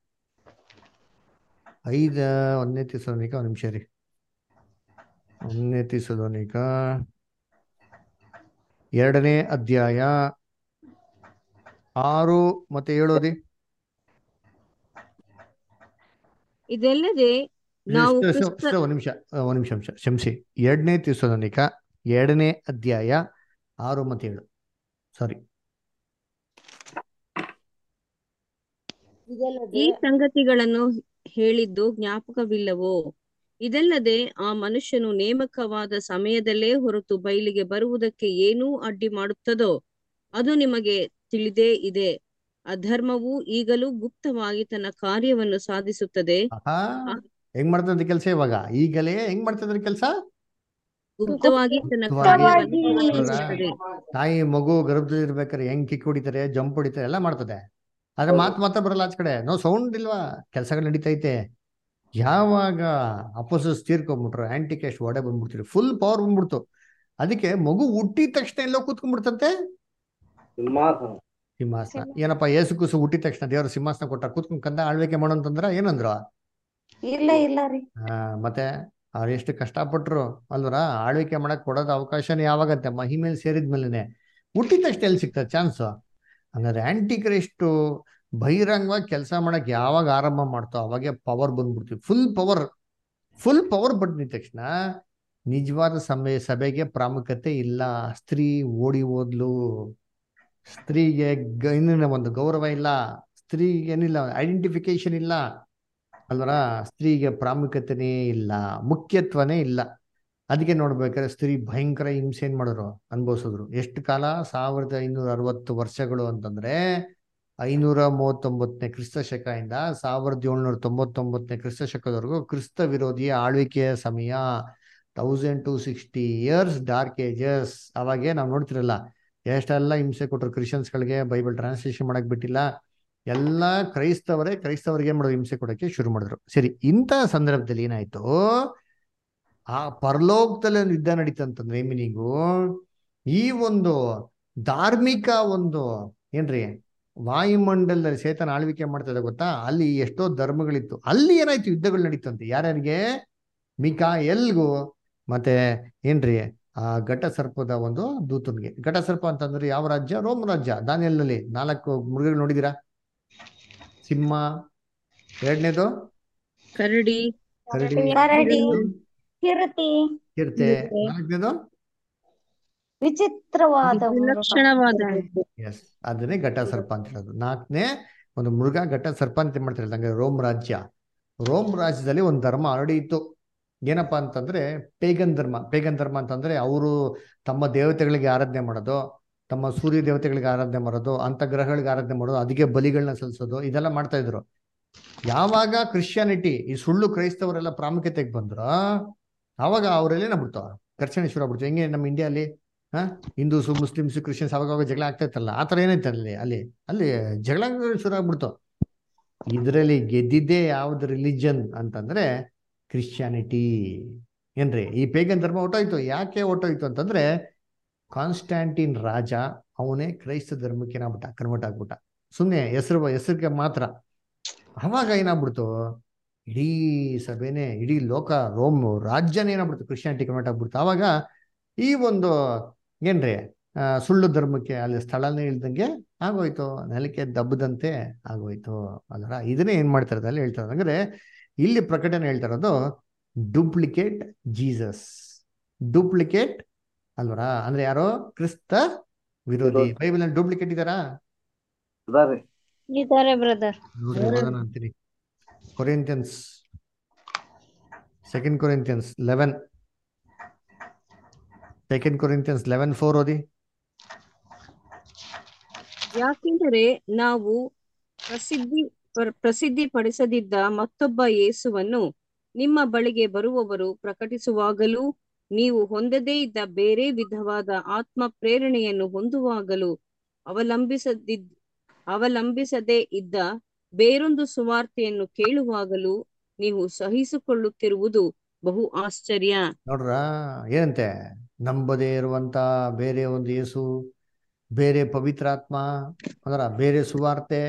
ಐದ ಒಂದನೇ ತಿಸುಲೋನಿಕ ಒಂದ್ ನಿಮಿಷ ರೀ ಒಂದನೇ ತಿಸುಲೋನಿಕ ಎರಡನೇ ಅಧ್ಯಾಯ ಆರು ಮತ್ತೆ ಏಳೋದಿ ಇದಲ್ಲದೆ ನಾವು ಸ- ಸ- ಕ್ರಿಸ್ತ ಸ- ಒಂದ್ ನಿಮಿಷ ಆ, ಒಂದ್ ನಿಮಿಷ ನಿಮಿಷ ಕ್ಷಮಿಸಿ ಎರಡನೇ ತಿಸುಲೋನಿಕ ಎರಡನೇ ಅಧ್ಯಾಯ ಆರು ಮತ್ತೆ ಏಳು ಸಾರಿ ಈ ಸಂಗತಿಗಳನ್ನು ಹೇಳಿದ್ದು ಜ್ಞಾಪಕವಿಲ್ಲವೋ ಇದಲ್ಲದೆ ಆ ಮನುಷ್ಯನು ನೇಮಕವಾದ ಸಮಯದಲ್ಲೇ ಹೊರತು ಬಯಲಿಗೆ ಬರುವುದಕ್ಕೆ ಏನೂ ಅಡ್ಡಿ ಮಾಡುತ್ತದೋ ಅದು ನಿಮಗೆ ತಿಳಿದೇ ಇದೆ ಅಧರ್ಮವು ಈಗಲೂ ಗುಪ್ತವಾಗಿ ತನ್ನ ಕಾರ್ಯವನ್ನು ಸಾಧಿಸುತ್ತದೆ ಆಹಾ ಹೆಂಗ್ ಮಾಡ್ತದ ಕೆಲಸ ಇವಾಗ ಈಗಲೇ ಹೆಂಗ್ ಮಾಡ್ತಿದ್ರ ಕೆಲಸ ಗುಪ್ತವಾಗಿ ತನ್ನ ಗುಪ್ತವಾಗಿ ಕಾರ್ಯವನ್ನು ಸಾಧಿಸುತ್ತದೆ ತಾಯಿ ಮಗು ಗರ್ಭದಲ್ಲಿ ಇರ್ಬೇಕಾದ್ರೆ ಹೆಂಗ್ ಕಿಕ್ ಹೊಡಿತಾರೆ ಜಂಪ್ ಹೊಡಿತಾರೆ ಎಲ್ಲ ಮಾಡ್ತದೆ ಆದ್ರೆ ಮಾತು ಮಾತ್ರ ಬರಲ್ಲ ಆಚ ಕಡೆ ನೋ ಸೌಂಡ್ ಇಲ್ವಾ ಕೆಲಸಗಳು ನಡೀತೈತೆ ಯಾವಾಗ ಅಪೋಸಿಸ್ ತೀರ್ಕೊಂಡ್ಬಿಟ್ರು ಆಂಟಿ ಕ್ಯಾಸ್ಟ್ ಒಡೆ ಬಂದ್ಬಿಡ್ತೀರಿ ಫುಲ್ ಪವರ್ ಬಂದ್ಬಿಡ್ತು ಅದಕ್ಕೆ ಮಗು ಹುಟ್ಟಿದ ತಕ್ಷಣ ಎಲ್ಲೋ ಕೂತ್ಕೊಂಡ್ಬಿಡ್ತಂತೆ ಸಿಂಹಾಸನ ಸಿಂಹಾಸನ ಏನಪ್ಪ ಏಸು ಕೂಸು ಹುಟ್ಟಿದ ತಕ್ಷಣ ದೇವ್ರ ಸಿಂಹಾಸನ ಕೊಟ್ಟ ಕೂತ್ಕೊಂಡ್ ಕಂದ ಆಳ್ವಿಕೆ ಮಾಡೋ ಅಂತಂದ್ರ ಏನಂದ್ರು ಇಲ್ಲ ಇಲ್ಲ ರೀ ಆ, ಮತ್ತೆ ಅವ್ರು ಎಷ್ಟು ಕಷ್ಟಪಟ್ರು ಅಲ್ವರ ಆಳ್ವಿಕೆ ಮಾಡಕ್ ಕೊಡೋದು ಅವಕಾಶನೇ ಯಾವಾಗಂತೆ ಮಹಿಮೇಲೆ ಸೇರಿದ್ಮೇಲೆನೆ ಹುಟ್ಟಿದ ತಕ್ಷಣ ಎಲ್ಲಿ ಸಿಗ್ತದೆ ಚಾನ್ಸ್ ಹಂಗಾದ್ರೆ ಆಂಟಿ ಕ್ರೈಸ್ಟ್ ಬಹಿರಂಗವಾಗಿ ಕೆಲಸ ಮಾಡಕ್ ಯಾವಾಗ ಆರಂಭ ಮಾಡ್ತೋ ಅವಾಗೆ ಪವರ್ ಬಂದ್ಬಿಡ್ತೀವಿ ಫುಲ್ ಪವರ್ ಫುಲ್ ಪವರ್ ಬಂದಿದ ತಕ್ಷಣ ನಿಜವಾದ ಸಮಯ ಸಭೆಗೆ ಪ್ರಾಮುಖ್ಯತೆ ಇಲ್ಲ ಸ್ತ್ರೀ ಓಡಿ ಹೋದ್ಲು ಸ್ತ್ರೀಗೆ ಗ- ಇನ್ನಿನ ಒಂದು ಗೌರವ ಇಲ್ಲ ಸ್ತ್ರೀಗೆ ಏನಿಲ್ಲ ಐಡೆಂಟಿಫಿಕೇಶನ್ ಇಲ್ಲ ಅಲ್ವರ ಸ್ತ್ರೀಗೆ ಪ್ರಾಮುಖ್ಯತೆನೇ ಇಲ್ಲ ಮುಖ್ಯತ್ವನೇ ಇಲ್ಲ ಅದಕ್ಕೆ ನೋಡ್ಬೇಕಾದ್ರೆ ಸ್ತ್ರೀ ಭಯಂಕರ ಹಿಂಸೆ ಏನ್ ಮಾಡಿದ್ರು ಅನುಭವಿಸಿದ್ರು ಎಷ್ಟು ಕಾಲ ಸಾವಿರದ ಐನೂರ ಅರವತ್ತು ವರ್ಷಗಳು ಅಂತಂದ್ರೆ ಐನೂರ ಮೂವತ್ತೊಂಬತ್ತನೇ ಕ್ರಿಸ್ತ ಶಕದಿಂದ ಸಾವಿರದ ಏಳ್ನೂರ ತೊಂಬತ್ತೊಂಬತ್ತನೇ ಕ್ರಿಸ್ತ ಶಕದವರೆಗೂ ಕ್ರಿಸ್ತ ವಿರೋಧಿಯ ಆಳ್ವಿಕೆಯ ಸಮಯ thousand two sixty years dark ages ಅವಾಗೆ ನಾವು ನೋಡ್ತಿರಲ್ಲ ಎಷ್ಟೆಲ್ಲ ಹಿಂಸೆ ಕೊಟ್ಟರು ಕ್ರಿಶ್ಚಿಯನ್ಸ್ಗಳಿಗೆ ಬೈಬಲ್ ಟ್ರಾನ್ಸ್ಲೇಷನ್ ಮಾಡಕ್ ಬಿಟ್ಟಿಲ್ಲ ಎಲ್ಲ ಕ್ರೈಸ್ತವರೇ ಕ್ರೈಸ್ತವರಿಗೆ ಏನ್ ಮಾಡೋದು ಹಿಂಸೆ ಕೊಡಕ್ಕೆ ಶುರು ಮಾಡಿದ್ರು ಸರಿ ಇಂಥ ಸಂದರ್ಭದಲ್ಲಿ ಏನಾಯ್ತು ಆ ಪರಲೋಕದಲ್ಲಿ ಒಂದು ಯುದ್ಧ ನಡೀತಂತಂದ್ರೆ ಮೀನಿಂಗು ಈ ಒಂದು ಧಾರ್ಮಿಕ ಒಂದು ಏನ್ರಿ ವಾಯುಮಂಡಲದಲ್ಲಿ ಸೇತನ ಆಳ್ವಿಕೆ ಮಾಡ್ತಾ ಇದೆ ಗೊತ್ತಾ ಅಲ್ಲಿ ಎಷ್ಟೋ ಧರ್ಮಗಳಿತ್ತು ಅಲ್ಲಿ ಏನಾಯ್ತು ಯುದ್ಧಗಳು ನಡೀತಂತೆ ಯಾರ್ಯಾರಿಗೆ ಮಿಕಾ ಎಲ್ಗೂ ಮತ್ತೆ ಏನ್ರಿ ಆ ಘಟ ಸರ್ಪದ ಒಂದು ದೂತನ್ಗೆ ಘಟ ಸರ್ಪ ಅಂತಂದ್ರೆ ಯಾವ ರಾಜ್ಯ ರೋಮ್ ರಾಜ್ಯ ದಾನಿಯಲ್ನಲ್ಲಿ ನಾಲ್ಕು ಮೃಗಗಳು ನೋಡಿದೀರಾ ಸಿಂಹ ಎರಡನೇದು ಕರಡಿ ಕರಡಿ ಕರಡಿ ಚಿರತೆ ಚಿರತೆ ನಾಲ್ಕನೇದು ವಿಚಿತ್ರವಾದ ವಿಲಕ್ಷಣವಾದ ಎಸ್ ಅದನ್ನೇ ಘಟ ಸರ್ಪ ಅಂತ ಹೇಳೋದು ನಾಲ್ಕನೇ ಒಂದು ಮೃಗ ಘಟ ಸರ್ಪ ಅಂತ ಮಾಡ್ತಾರೆ ಹಂಗೆ ರೋಮ್ ರಾಜ್ಯ ರೋಮ್ ರಾಜ್ಯದಲ್ಲಿ ಒಂದು ಧರ್ಮ ಆಲ್ರೆಡಿ ಇತ್ತು ಏನಪ್ಪಾ ಅಂತಂದ್ರೆ ಪೇಗನ್ ಧರ್ಮ ಪೇಗನ್ ಧರ್ಮ ಅಂತಂದ್ರೆ ಅವರು ತಮ್ಮ ದೇವತೆಗಳಿಗೆ ಆರಾಧನೆ ಮಾಡೋದು ತಮ್ಮ ಸೂರ್ಯ ದೇವತೆಗಳಿಗೆ ಆರಾಧನೆ ಮಾಡೋದು ಅಂತ ಗ್ರಹಗಳಿಗೆ ಆರಾಧನೆ ಮಾಡೋದು ಅದಕ್ಕೆ ಬಲಿಗಳನ್ನ ಸಲ್ಲಿಸೋದು ಇದೆಲ್ಲ ಮಾಡ್ತಾ ಇದ್ರು ಯಾವಾಗ ಕ್ರಿಶ್ಚಿಯಾನಿಟಿ ಈ ಸುಳ್ಳು ಕ್ರೈಸ್ತವರೆಲ್ಲ ಪ್ರಾಮುಖ್ಯತೆಗೆ ಬಂದ್ರ ಆವಾಗ ಅವರೆಲ್ಲ ಏನಾಗ್ಬಿಡ್ತು ಘರ್ಷಣೆ ಶುರು ಆಗ್ಬಿಡ್ತು ಹೆಂಗೆ ನಮ್ಮ ಇಂಡಿಯಾಲಿ ಹಾ ಹಿಂದೂಸು ಮುಸ್ಲಿಮ್ಸು ಕ್ರಿಶ್ಚಿಯನ್ಸ್ ಅವಾಗ ಜಗಳ ಆಗ್ತಾ ಇತ್ತಲ್ಲ ಆ ಥರ ಏನೈತೆ ಅಲ್ಲಿ ಅಲ್ಲಿ ಅಲ್ಲಿ ಜಗಳ ಶುರು ಆಗ್ಬಿಡ್ತು ಇದರಲ್ಲಿ ಗೆದ್ದಿದ್ದೇ ಯಾವ್ದು ರಿಲಿಜನ್ ಅಂತಂದ್ರೆ ಕ್ರಿಶ್ಚಿಯಾನಿಟಿ ಏನ್ರಿ ಈ ಪೇಗನ್ ಧರ್ಮ ಹೊಟ್ಟೋಯ್ತು ಯಾಕೆ ಹೊಟ್ಟೋಯ್ತು ಅಂತಂದ್ರೆ ಕಾನ್ಸ್ಟ್ಯಾಂಟಿನ್ ರಾಜ ಅವನೇ ಕ್ರೈಸ್ತ ಧರ್ಮಕ್ಕೆ ಏನಾಗ್ಬಿಟ್ಟ ಕನ್ವರ್ಟ್ ಆಗ್ಬಿಟ್ಟ ಸುಮ್ಮನೆ ಹೆಸರು ಹೆಸರಿಗೆ ಮಾತ್ರ ಅವಾಗ ಏನಾಗ್ಬಿಡ್ತು ಇಡೀ ಸಭೆನೇ ಇಡೀ ಲೋಕ ರೋಮ್ ರಾಜ್ಯನೇ ಏನಾಗ್ಬಿಡ್ತು ಕ್ರಿಶ್ಚಿಯಾನಿಟಿ ಕನ್ವರ್ಟ್ ಆಗ್ಬಿಡ್ತು ಅವಾಗ ಈ ಒಂದು ಏನ್ರಿ ಆ, ಸುಳ್ಳು ಧರ್ಮಕ್ಕೆ ಅಲ್ಲಿ ಸ್ಥಳನೇ ಇಲ್ದಂಗೆ ಆಗೋಯ್ತು ನೆಲಕ್ಕೆ ದಬ್ಬದಂತೆ ಆಗೋಯ್ತು ಅದರ ಇದನ್ನೇ ಏನ್ ಮಾಡ್ತಾರೆ ಅಲ್ಲಿ ಹೇಳ್ತಾರೆ ಅಂದ್ರೆ ಇಲ್ಲಿ ಪ್ರಕಟಣೆ ಹೇಳ್ತಾ ಇರೋದು ಡೂಪ್ಲಿಕೇಟ್ ಜೀಸಸ್ ಡೂಪ್ಲಿಕೇಟ್ ಅಲ್ವರ ಅಂದ್ರೆ ಯಾರೋ ಕ್ರಿಸ್ತ ವಿರೋಧಿ ಬೈಬಲ್ ಡೂಪ್ಲಿಕೇಟ್ ಇದಾರಾ ಅದಾರಿ ಇದಾರೆ ಬ್ರದರ್ ನೋಡ್ರಿ ಓದೋಣ ಅಂತೀನಿ Corinthians second Corinthians eleven second Corinthians eleven four ಓದಿ ಯಾಕೆಂದರೆ ನಾವು ಪ್ರಸಿದ್ಧಿ ಪರ್- ಪ್ರಸಿದ್ಧಿ ಪಡಿಸದಿದ್ದ ಮತ್ತೊಬ್ಬ ಯೇಸುವನ್ನು ನಿಮ್ಮ ಬಳಿಗೆ ಬರುವವರು ಪ್ರಕಟಿಸುವಾಗಲೂ ನೀವು ಹೊಂದದೇ ಇದ್ದ ಬೇರೆ ವಿಧವಾದ ಆತ್ಮ ಪ್ರೇರಣೆಯನ್ನು ಹೊಂದುವಾಗಲೂ ಅವಲಂಬಿಸದಿದ್ ಅವಲಂಬಿಸದೇ ಇದ್ದ ಬೇರೊಂದು ಸುವಾರ್ತೆಯನ್ನು ಕೇಳುವಾಗಲೂ ನೀವು ಸಹಿಸಿಕೊಳ್ಳುತ್ತಿರುವುದು ಬಹು ಆಶ್ಚರ್ಯ ನೋಡ್ರ ಏನಂತೆ ನಂಬದೇ ಇರುವಂತ ಬೇರೆ ಒಂದು ಯೇಸು ಬೇರೆ ಪವಿತ್ರಾತ್ಮ ಅದರ ಬೇರೆ ಸುವಾರ್ತೆ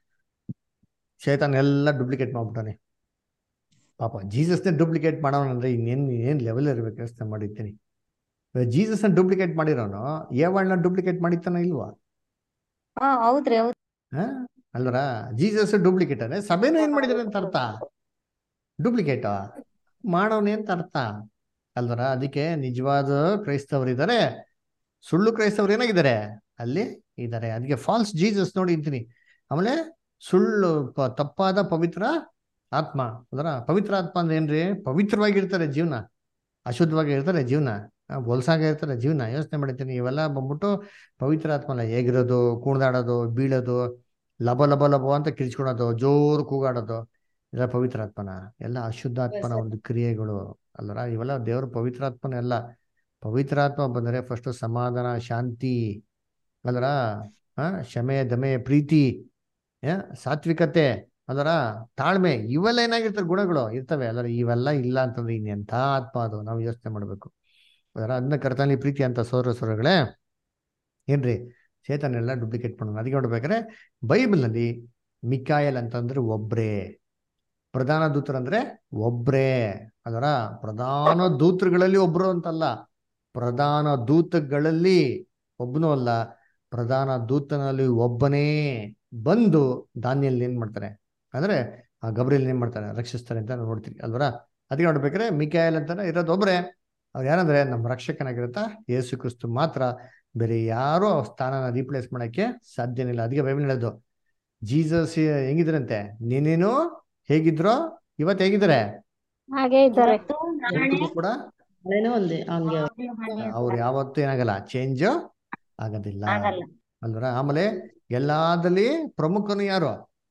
ಶೈತಾನ್ ಎಲ್ಲ ಡೂಪ್ಲಿಕೇಟ್ ಮಾಡ್ಬಿಟ್ಟಾನೆ ಪಾಪ ಜೀಸಸ್ನೇ ಡೂಪ್ಲಿಕೇಟ್ ಮಾಡೋನಂದ್ರೆ ಇನ್ನೇನ್ ಏನ್ ಲೆವೆಲ್ ಇರ್ಬೇಕು ಯೋಚನೆ ಮಾಡಿರ್ತೀನಿ ಜೀಸಸ್ನ ಡೂಪ್ಲಿಕೇಟ್ ಮಾಡಿರೋನು ಏವಳನ್ನ ಡೂಪ್ಲಿಕೇಟ್ ಮಾಡಿತ್ತಾನ ಇಲ್ವಾ ಹಾ ಹೌದ್ರಿ ಹೌದ್ ಹಾ ಅಲ್ವರ ಜೀಸಸ್ ಡೂಪ್ಲಿಕೇಟ್ ಅಂದ್ರೆ ಸಭೆನೂ ಏನ್ ಮಾಡಿದಾರೆ ಅಂತ ಅರ್ಥ ಡೂಪ್ಲಿಕೇಟ್ ಮಾಡೋನೆ ಅಂತ ಅರ್ಥ ಅಲ್ವರ ಅದಕ್ಕೆ ನಿಜವಾದ ಕ್ರೈಸ್ತವರಿದ್ದಾರೆ ಸುಳ್ಳು ಕ್ರೈಸ್ತವ್ರು ಏನಾಗಿದ್ದಾರೆ ಅಲ್ಲಿ ಇದ್ದಾರೆ ಅದಕ್ಕೆ ಫಾಲ್ಸ್ ಜೀಸಸ್ ನೋಡಿ ಅಂತೀನಿ ಆಮೇಲೆ ಸುಳ್ಳು ಪ- ತಪ್ಪಾದ ಪವಿತ್ರ ಆತ್ಮ ಅದರ ಪವಿತ್ರ ಆತ್ಮ ಅಂದ್ರೆ ಏನ್ರಿ ಪವಿತ್ರವಾಗಿರ್ತಾರೆ ಜೀವನ ಅಶುದ್ಧವಾಗಿ ಇರ್ತಾರೆ ಜೀವನ ಹೊಲ್ಸಾಗ ಇರ್ತಾರೆ ಜೀವನ ಯೋಚನೆ ಮಾಡಿರ್ತೀನಿ ಇವೆಲ್ಲ ಬಂದ್ಬಿಟ್ಟು ಪವಿತ್ರ ಆತ್ಮ ಅಲ್ಲ ಹೇಗಿರೋದು ಕುಣಿದಾಡೋದು ಬೀಳೋದು ಲಬ ಲಬ ಲಬ ಅಂತ ಕಿರ್ಚ್ಕೊಳೋದು ಜೋರು ಕೂಗಾಡೋದು ಇದೆಲ್ಲ ಪವಿತ್ರ ಆತ್ಮನ ಎಲ್ಲ ಅಶುದ್ಧಾತ್ಮನ ಒಂದು ಕ್ರಿಯೆಗಳು ಅಲ್ಲರ ಇವೆಲ್ಲ ದೇವ್ರ ಪವಿತ್ರಾತ್ಮನ ಎಲ್ಲ ಪವಿತ್ರಾತ್ಮ ಬಂದರೆ ಫಸ್ಟ್ ಸಮಾಧಾನ ಶಾಂತಿ ಅಲ್ಲರ ಆ ಶಮೆ ದಮೆ ಪ್ರೀತಿ ಆ, ಸಾತ್ವಿಕತೆ ಅದರ ತಾಳ್ಮೆ ಇವೆಲ್ಲ ಏನಾಗಿರ್ತವೆ ಗುಣಗಳು ಇರ್ತವೆ ಅಲ್ಲರ ಇವೆಲ್ಲ ಇಲ್ಲ ಅಂತಂದ್ರೆ ಇನ್ನೆಂಥ ಆತ್ಮ ಅದು ನಾವು ಯೋಚನೆ ಮಾಡ್ಬೇಕು ಅದರ ಅದನ್ನ ಕರ್ತನಲ್ಲಿ ಪ್ರೀತಿ ಅಂತ ಸೋದರ ಸೋದರಗಳೇ ಏನ್ರಿ ಚೇತನೆಲ್ಲ ಡೂಪ್ಲಿಕೇಟ್ ಮಾಡೋಣ ಅದಕ್ಕೆ ನೋಡ್ಬೇಕಾದ್ರೆ ಬೈಬಲ್ನಲ್ಲಿ ಮಿಕಾಯಲ್ ಅಂತಂದ್ರೆ ಒಬ್ರೇ ಪ್ರಧಾನ ದೂತರಂದ್ರೆ ಒಬ್ರೇ ಅದರ ಪ್ರಧಾನ ದೂತರುಗಳಲ್ಲಿ ಒಬ್ರು ಅಂತಲ್ಲ ಪ್ರಧಾನ ದೂತಗಳಲ್ಲಿ ಒಬ್ಬನೂ ಅಲ್ಲ ಪ್ರಧಾನ ದೂತನಲ್ಲಿ ಒಬ್ಬನೇ ಬಂದು ದಾನಿಯಲ್ಲಿ ಏನ್ ಮಾಡ್ತಾರೆ ಅಂದ್ರೆ ಆ ಗಬ್ರಿಯಲ್ಲಿ ಏನ್ ಮಾಡ್ತಾರೆ ರಕ್ಷಿಸ್ತಾರೆ ಅಂತ ನಾವು ನೋಡ್ತೀವಿ ಅಲ್ವರ ಅದಕ್ಕೆ ನೋಡ್ಬೇಕಾದ್ರೆ ಮಿಕಾಯಲ್ ಅಂತಾನೆ ಇರೋದು ಒಬ್ರೇ ಅವ್ರು ಯಾರಂದ್ರೆ ನಮ್ಮ ರಕ್ಷಕನಾಗಿರುತ್ತ ಯೇಸು ಕ್ರಿಸ್ತು ಮಾತ್ರ ಬೇರೆ ಯಾರು ಆ ಸ್ಥಾನನ ರೀಪ್ಲೇಸ್ ಮಾಡಕ್ಕೆ ಸಾಧ್ಯನೇ ಇಲ್ಲ ಅದಕ್ಕೆ ಬೈಬಲ್ ಹೇಳೋದು ಜೀಸಸ್ ಹೆಂಗಿದ್ರಂತೆ ನೀನೇನು ಹೇಗಿದ್ರೋ ಇವತ್ತು ಹೇಗಿದ್ದಾರೆ ಹಾಗೆ ಇದ್ದಾರೆ ಇವತ್ತಿಗೂ ಕೂಡ ನಾಳೆನೂ ಒಂದೇ ಹಂಗೆ ಅವ್ರು ಯಾವತ್ತೂ ಏನಾಗಲ್ಲ ಚೇಂಜ್ ಆಗೋದಿಲ್ಲ ಆಗಲ್ಲ ಅಲ್ವರ ಆಮೇಲೆ ಎಲ್ಲಾದಲ್ಲಿ ಪ್ರಮುಖನು ಯಾರು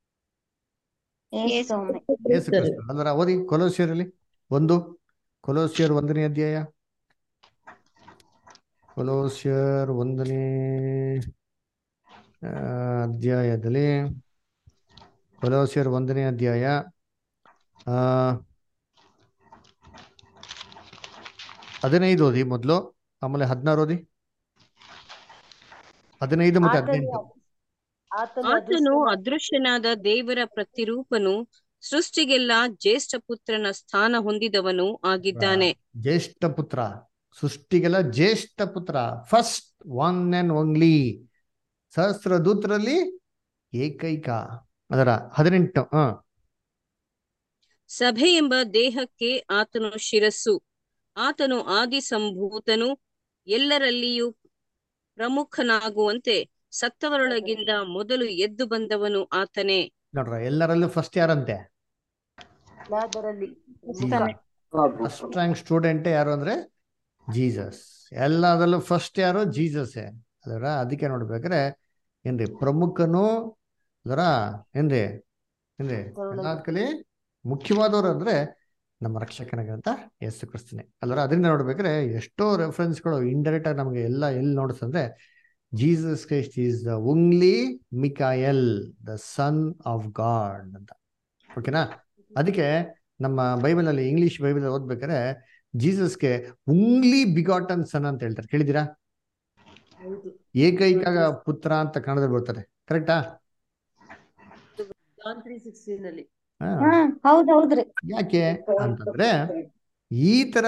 ಯೇಸು ಒಮ್ಮೆ. ಯೇಸು ಕ್ರಿಸ್ತ ಅಲ್ವರ ಓದಿ ಕೊಲೋಸಿಯರಲ್ಲಿ ಒಂದು ಕೊಲೋಸಿಯರ್ ಒಂದನೇ ಅಧ್ಯಾಯ ಕೊಲೋಸಿಯರ್ ಒಂದನೇ ಆ, ಅಧ್ಯಾಯದಲ್ಲಿ ಕೊಲೋಸಿಯರ್ ಒಂದನೇ ಅಧ್ಯಾಯ ಆ ಹದಿನೈದು ಓದಿ ಮೊದಲು ಆಮೇಲೆ ಹದಿನಾರು ಓದಿ ಹದಿನೈದು ಮತ್ತೆ ಆತನು ಹದಿನೆಂಟು ಆತನು ಆತನು ಅದೃಶ್ಯನ ಅದೃಶ್ಯನಾದ ದೇವರ ಪ್ರತಿರೂಪನು ಸೃಷ್ಟಿಗೆಲ್ಲ ಜ್ಯೇಷ್ಠ ಪುತ್ರನ ಸ್ಥಾನ ಹೊಂದಿದವನು ಆಗಿದ್ದಾನೆ ಜ್ಯೇಷ್ಠ ಪುತ್ರ ಸೃಷ್ಟಿಗೆಲ್ಲ ಜ್ಯೇಷ್ಠ ಪುತ್ರ ಫಸ್ಟ್ ಒನ್ ಅಂಡ್ ಓನ್ಲಿ ಸಹಸ್ರ ದೂತರಲ್ಲಿ ಏಕೈಕ ಅದರ ಹದಿನೆಂಟು ಹ ಸಭೆ ಎಂಬ ದೇಹಕ್ಕೆ ಆತನು ಶಿರಸ್ಸು ಆತನು ಆದಿ ಸಂಭೂತನು ಎಲ್ಲರಲ್ಲಿಯೂ ಪ್ರಮುಖನಾಗುವಂತೆ ಸತ್ತವರೊಳಗಿಂದ ಮೊದಲು ಎದ್ದು ಬಂದವನು ಆತನೇ ನೋಡ್ರ ಎಲ್ಲರಲ್ಲೂ ಫಸ್ಟ್ ಯಾರಂತೆ ಎಲ್ಲದರಲ್ಲಿ ಫಸ್ಟ್ ರ್ಯಾಂಕ್ ಸ್ಟೂಡೆಂಟ್ ಯಾರು ಅಂದ್ರೆ ಜೀಸಸ್ ಎಲ್ಲದರಲ್ಲೂ ಫಸ್ಟ್ ಯಾರು ಜೀಸಸ್ ಅದರ ಅದಕ್ಕೆ ನೋಡ್ಬೇಕಾದ್ರೆ ಏನ್ರಿ ಪ್ರಮುಖನು ಅದರ ಏನ್ರಿ ಏನ್ರಿ ಎಲ್ಲದಕ್ಕಲ್ಲಿ ಮುಖ್ಯವಾದವ್ರು ಅಂದ್ರೆ ನಮ್ಮ ರಕ್ಷಕನಾಗಿರಂತ ಯೇಸು ಕ್ರಿಸ್ತನೇ ಅಲ್ವರ ಅದರಿಂದ ನೋಡ್ಬೇಕಾದ್ರೆ ಎಷ್ಟೋ ರೆಫರೆನ್ಸ್ಗಳು ಇಂಡೈರೆಕ್ಟ್ ಆಗಿ ನಮಗೆ ಎಲ್ಲ ಎಲ್ಲಿ ನೋಡಿಸಂದ್ರೆ Jesus Christ is the only ಮಿಕಾಯಲ್ ದ ಸನ್ ಆಫ್ ಗಾಡ್ ಅಂತ ಓಕೆನಾ ಅದಕ್ಕೆ ನಮ್ಮ ಬೈಬಲ್ ಅಲ್ಲಿ ಇಂಗ್ಲಿಷ್ ಬೈಬಲ್ ಓದ್ಬೇಕಾದ್ರೆ ಜೀಸಸ್ಗೆ ಉಂಗ್ಲಿ ಬಿಗಾಟನ್ ಸನ್ ಅಂತ ಹೇಳ್ತಾರೆ ಕೇಳಿದಿರಾ ಹೌದು ಏಕೈಕ ಪುತ್ರ ಅಂತ ಕನ್ನಡದಲ್ಲಿ ಬರ್ತಾರೆ ಕರೆಕ್ಟಾ ಜಾನ್ ತ್ರೀ ಸಿಕ್ಸ್ಟೀನ್ ಅಲ್ಲಿ ಹಾ ಹೌದ್ ಹೌದ್ರಿ ಯಾಕೆ ಅಂತಂದ್ರೆ ಈ ತರ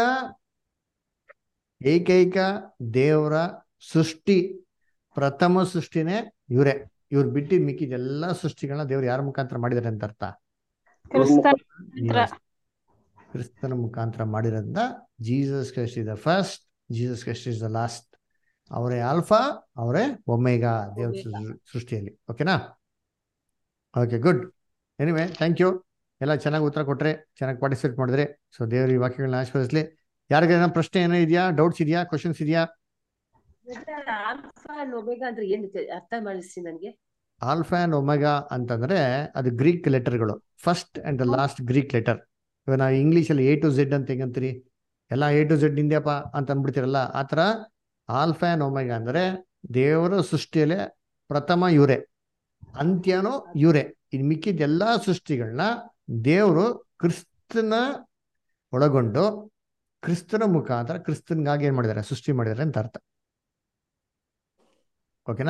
ಏಕೈಕ ದೇವರ ಸೃಷ್ಟಿ ಪ್ರಥಮ ಸೃಷ್ಟಿನೇ ಇವರೇ ಇವ್ರು ಬಿಟ್ಟಿದ್ ಮಿಕ್ಕಿದ ಎಲ್ಲಾ ಸೃಷ್ಟಿಗಳನ್ನ ದೇವ್ರು ಯಾರ ಮುಖಾಂತರ ಮಾಡಿದಾರೆ ಅಂತ ಅರ್ಥ Yes. ಕ್ರಿಸ್ತನ ಮುಖಾಂತರ ಮಾಡಿರೋದ್ರಿಂದ Jesus Christ is the first Jesus Christ is the last ಅವರೇ ಆಲ್ಫಾ ಅವರೇ ಒಮೇಗಾ ದೇವ್ರ ಸೃ- ಸೃಷ್ಟಿಯಲ್ಲಿ ಓಕೆನಾ okay good anyway thank you ಎಲ್ಲ ಚೆನ್ನಾಗಿ ಉತ್ತರ ಕೊಟ್ರೆ ಚೆನ್ನಾಗಿ ಪಾರ್ಟಿಸಿಪೇಟ್ ಮಾಡಿದ್ರೆ ಸೊ ದೇವ್ರ ಈ ವಾಕ್ಯಗಳನ್ನ ಆಶೀರ್ವದಿಸ್ಲಿ ಯಾರಿಗೇನೋ ಪ್ರಶ್ನೆ ಏನೋ ಇದೆಯಾ ಡೌಟ್ಸ್ ಇದೆಯಾ ಕ್ವಶನ್ಸ್ ಇದೆಯಾ ಆಲ್ಫಾ ಅಂಡ್ ಒಮೆಗಾ ಅಂದ್ರೆ ಏನ್ ಅರ್ಥ ಮಾಡಿಸಿ ನನ್ಗೆ ಆಲ್ಫಾ ಅಂಡ್ ಒಮೆಗಾ ಅಂತಂದ್ರೆ ಅದು ಗ್ರೀಕ್ ಲೆಟರ್ಗಳು first and the last Greek letter ಇವಾಗ ನಾವು ಇಂಗ್ಲೀಷಲ್ಲಿ ಎ ಟು ಝೆಡ್ ಅಂತ ಹೆಂಗಂತೀರಿ ಎಲ್ಲ ಎ ಟು ಝೆಡ್ ನಿಂದ್ಯಪ್ಪ ಅಂತ ಅಂದ್ಬಿಡ್ತೀರಲ್ಲ ಆ ಥರ ಆಲ್ಫಾ ಅಂಡ್ ಒಮೆಗಾ ಅಂದರೆ ದೇವರ ಸೃಷ್ಟಿಯಲ್ಲೇ ಪ್ರಥಮ ಇವರೇ ಅಂತ್ಯನೂ ಇವರೇ ಇನ್ನು ಮಿಕ್ಕಿದ ಎಲ್ಲ ಸೃಷ್ಟಿಗಳನ್ನ ದೇವರು ಕ್ರಿಸ್ತನ ಒಳಗೊಂಡು ಕ್ರಿಸ್ತನ ಮುಖಾಂತರ ಕ್ರಿಸ್ತನ್ಗಾಗಿ ಏನ್ ಮಾಡಿದ್ದಾರೆ ಸೃಷ್ಟಿ ಮಾಡಿದ್ದಾರೆ ಅಂತ ಅರ್ಥ ಓಕೆನಾ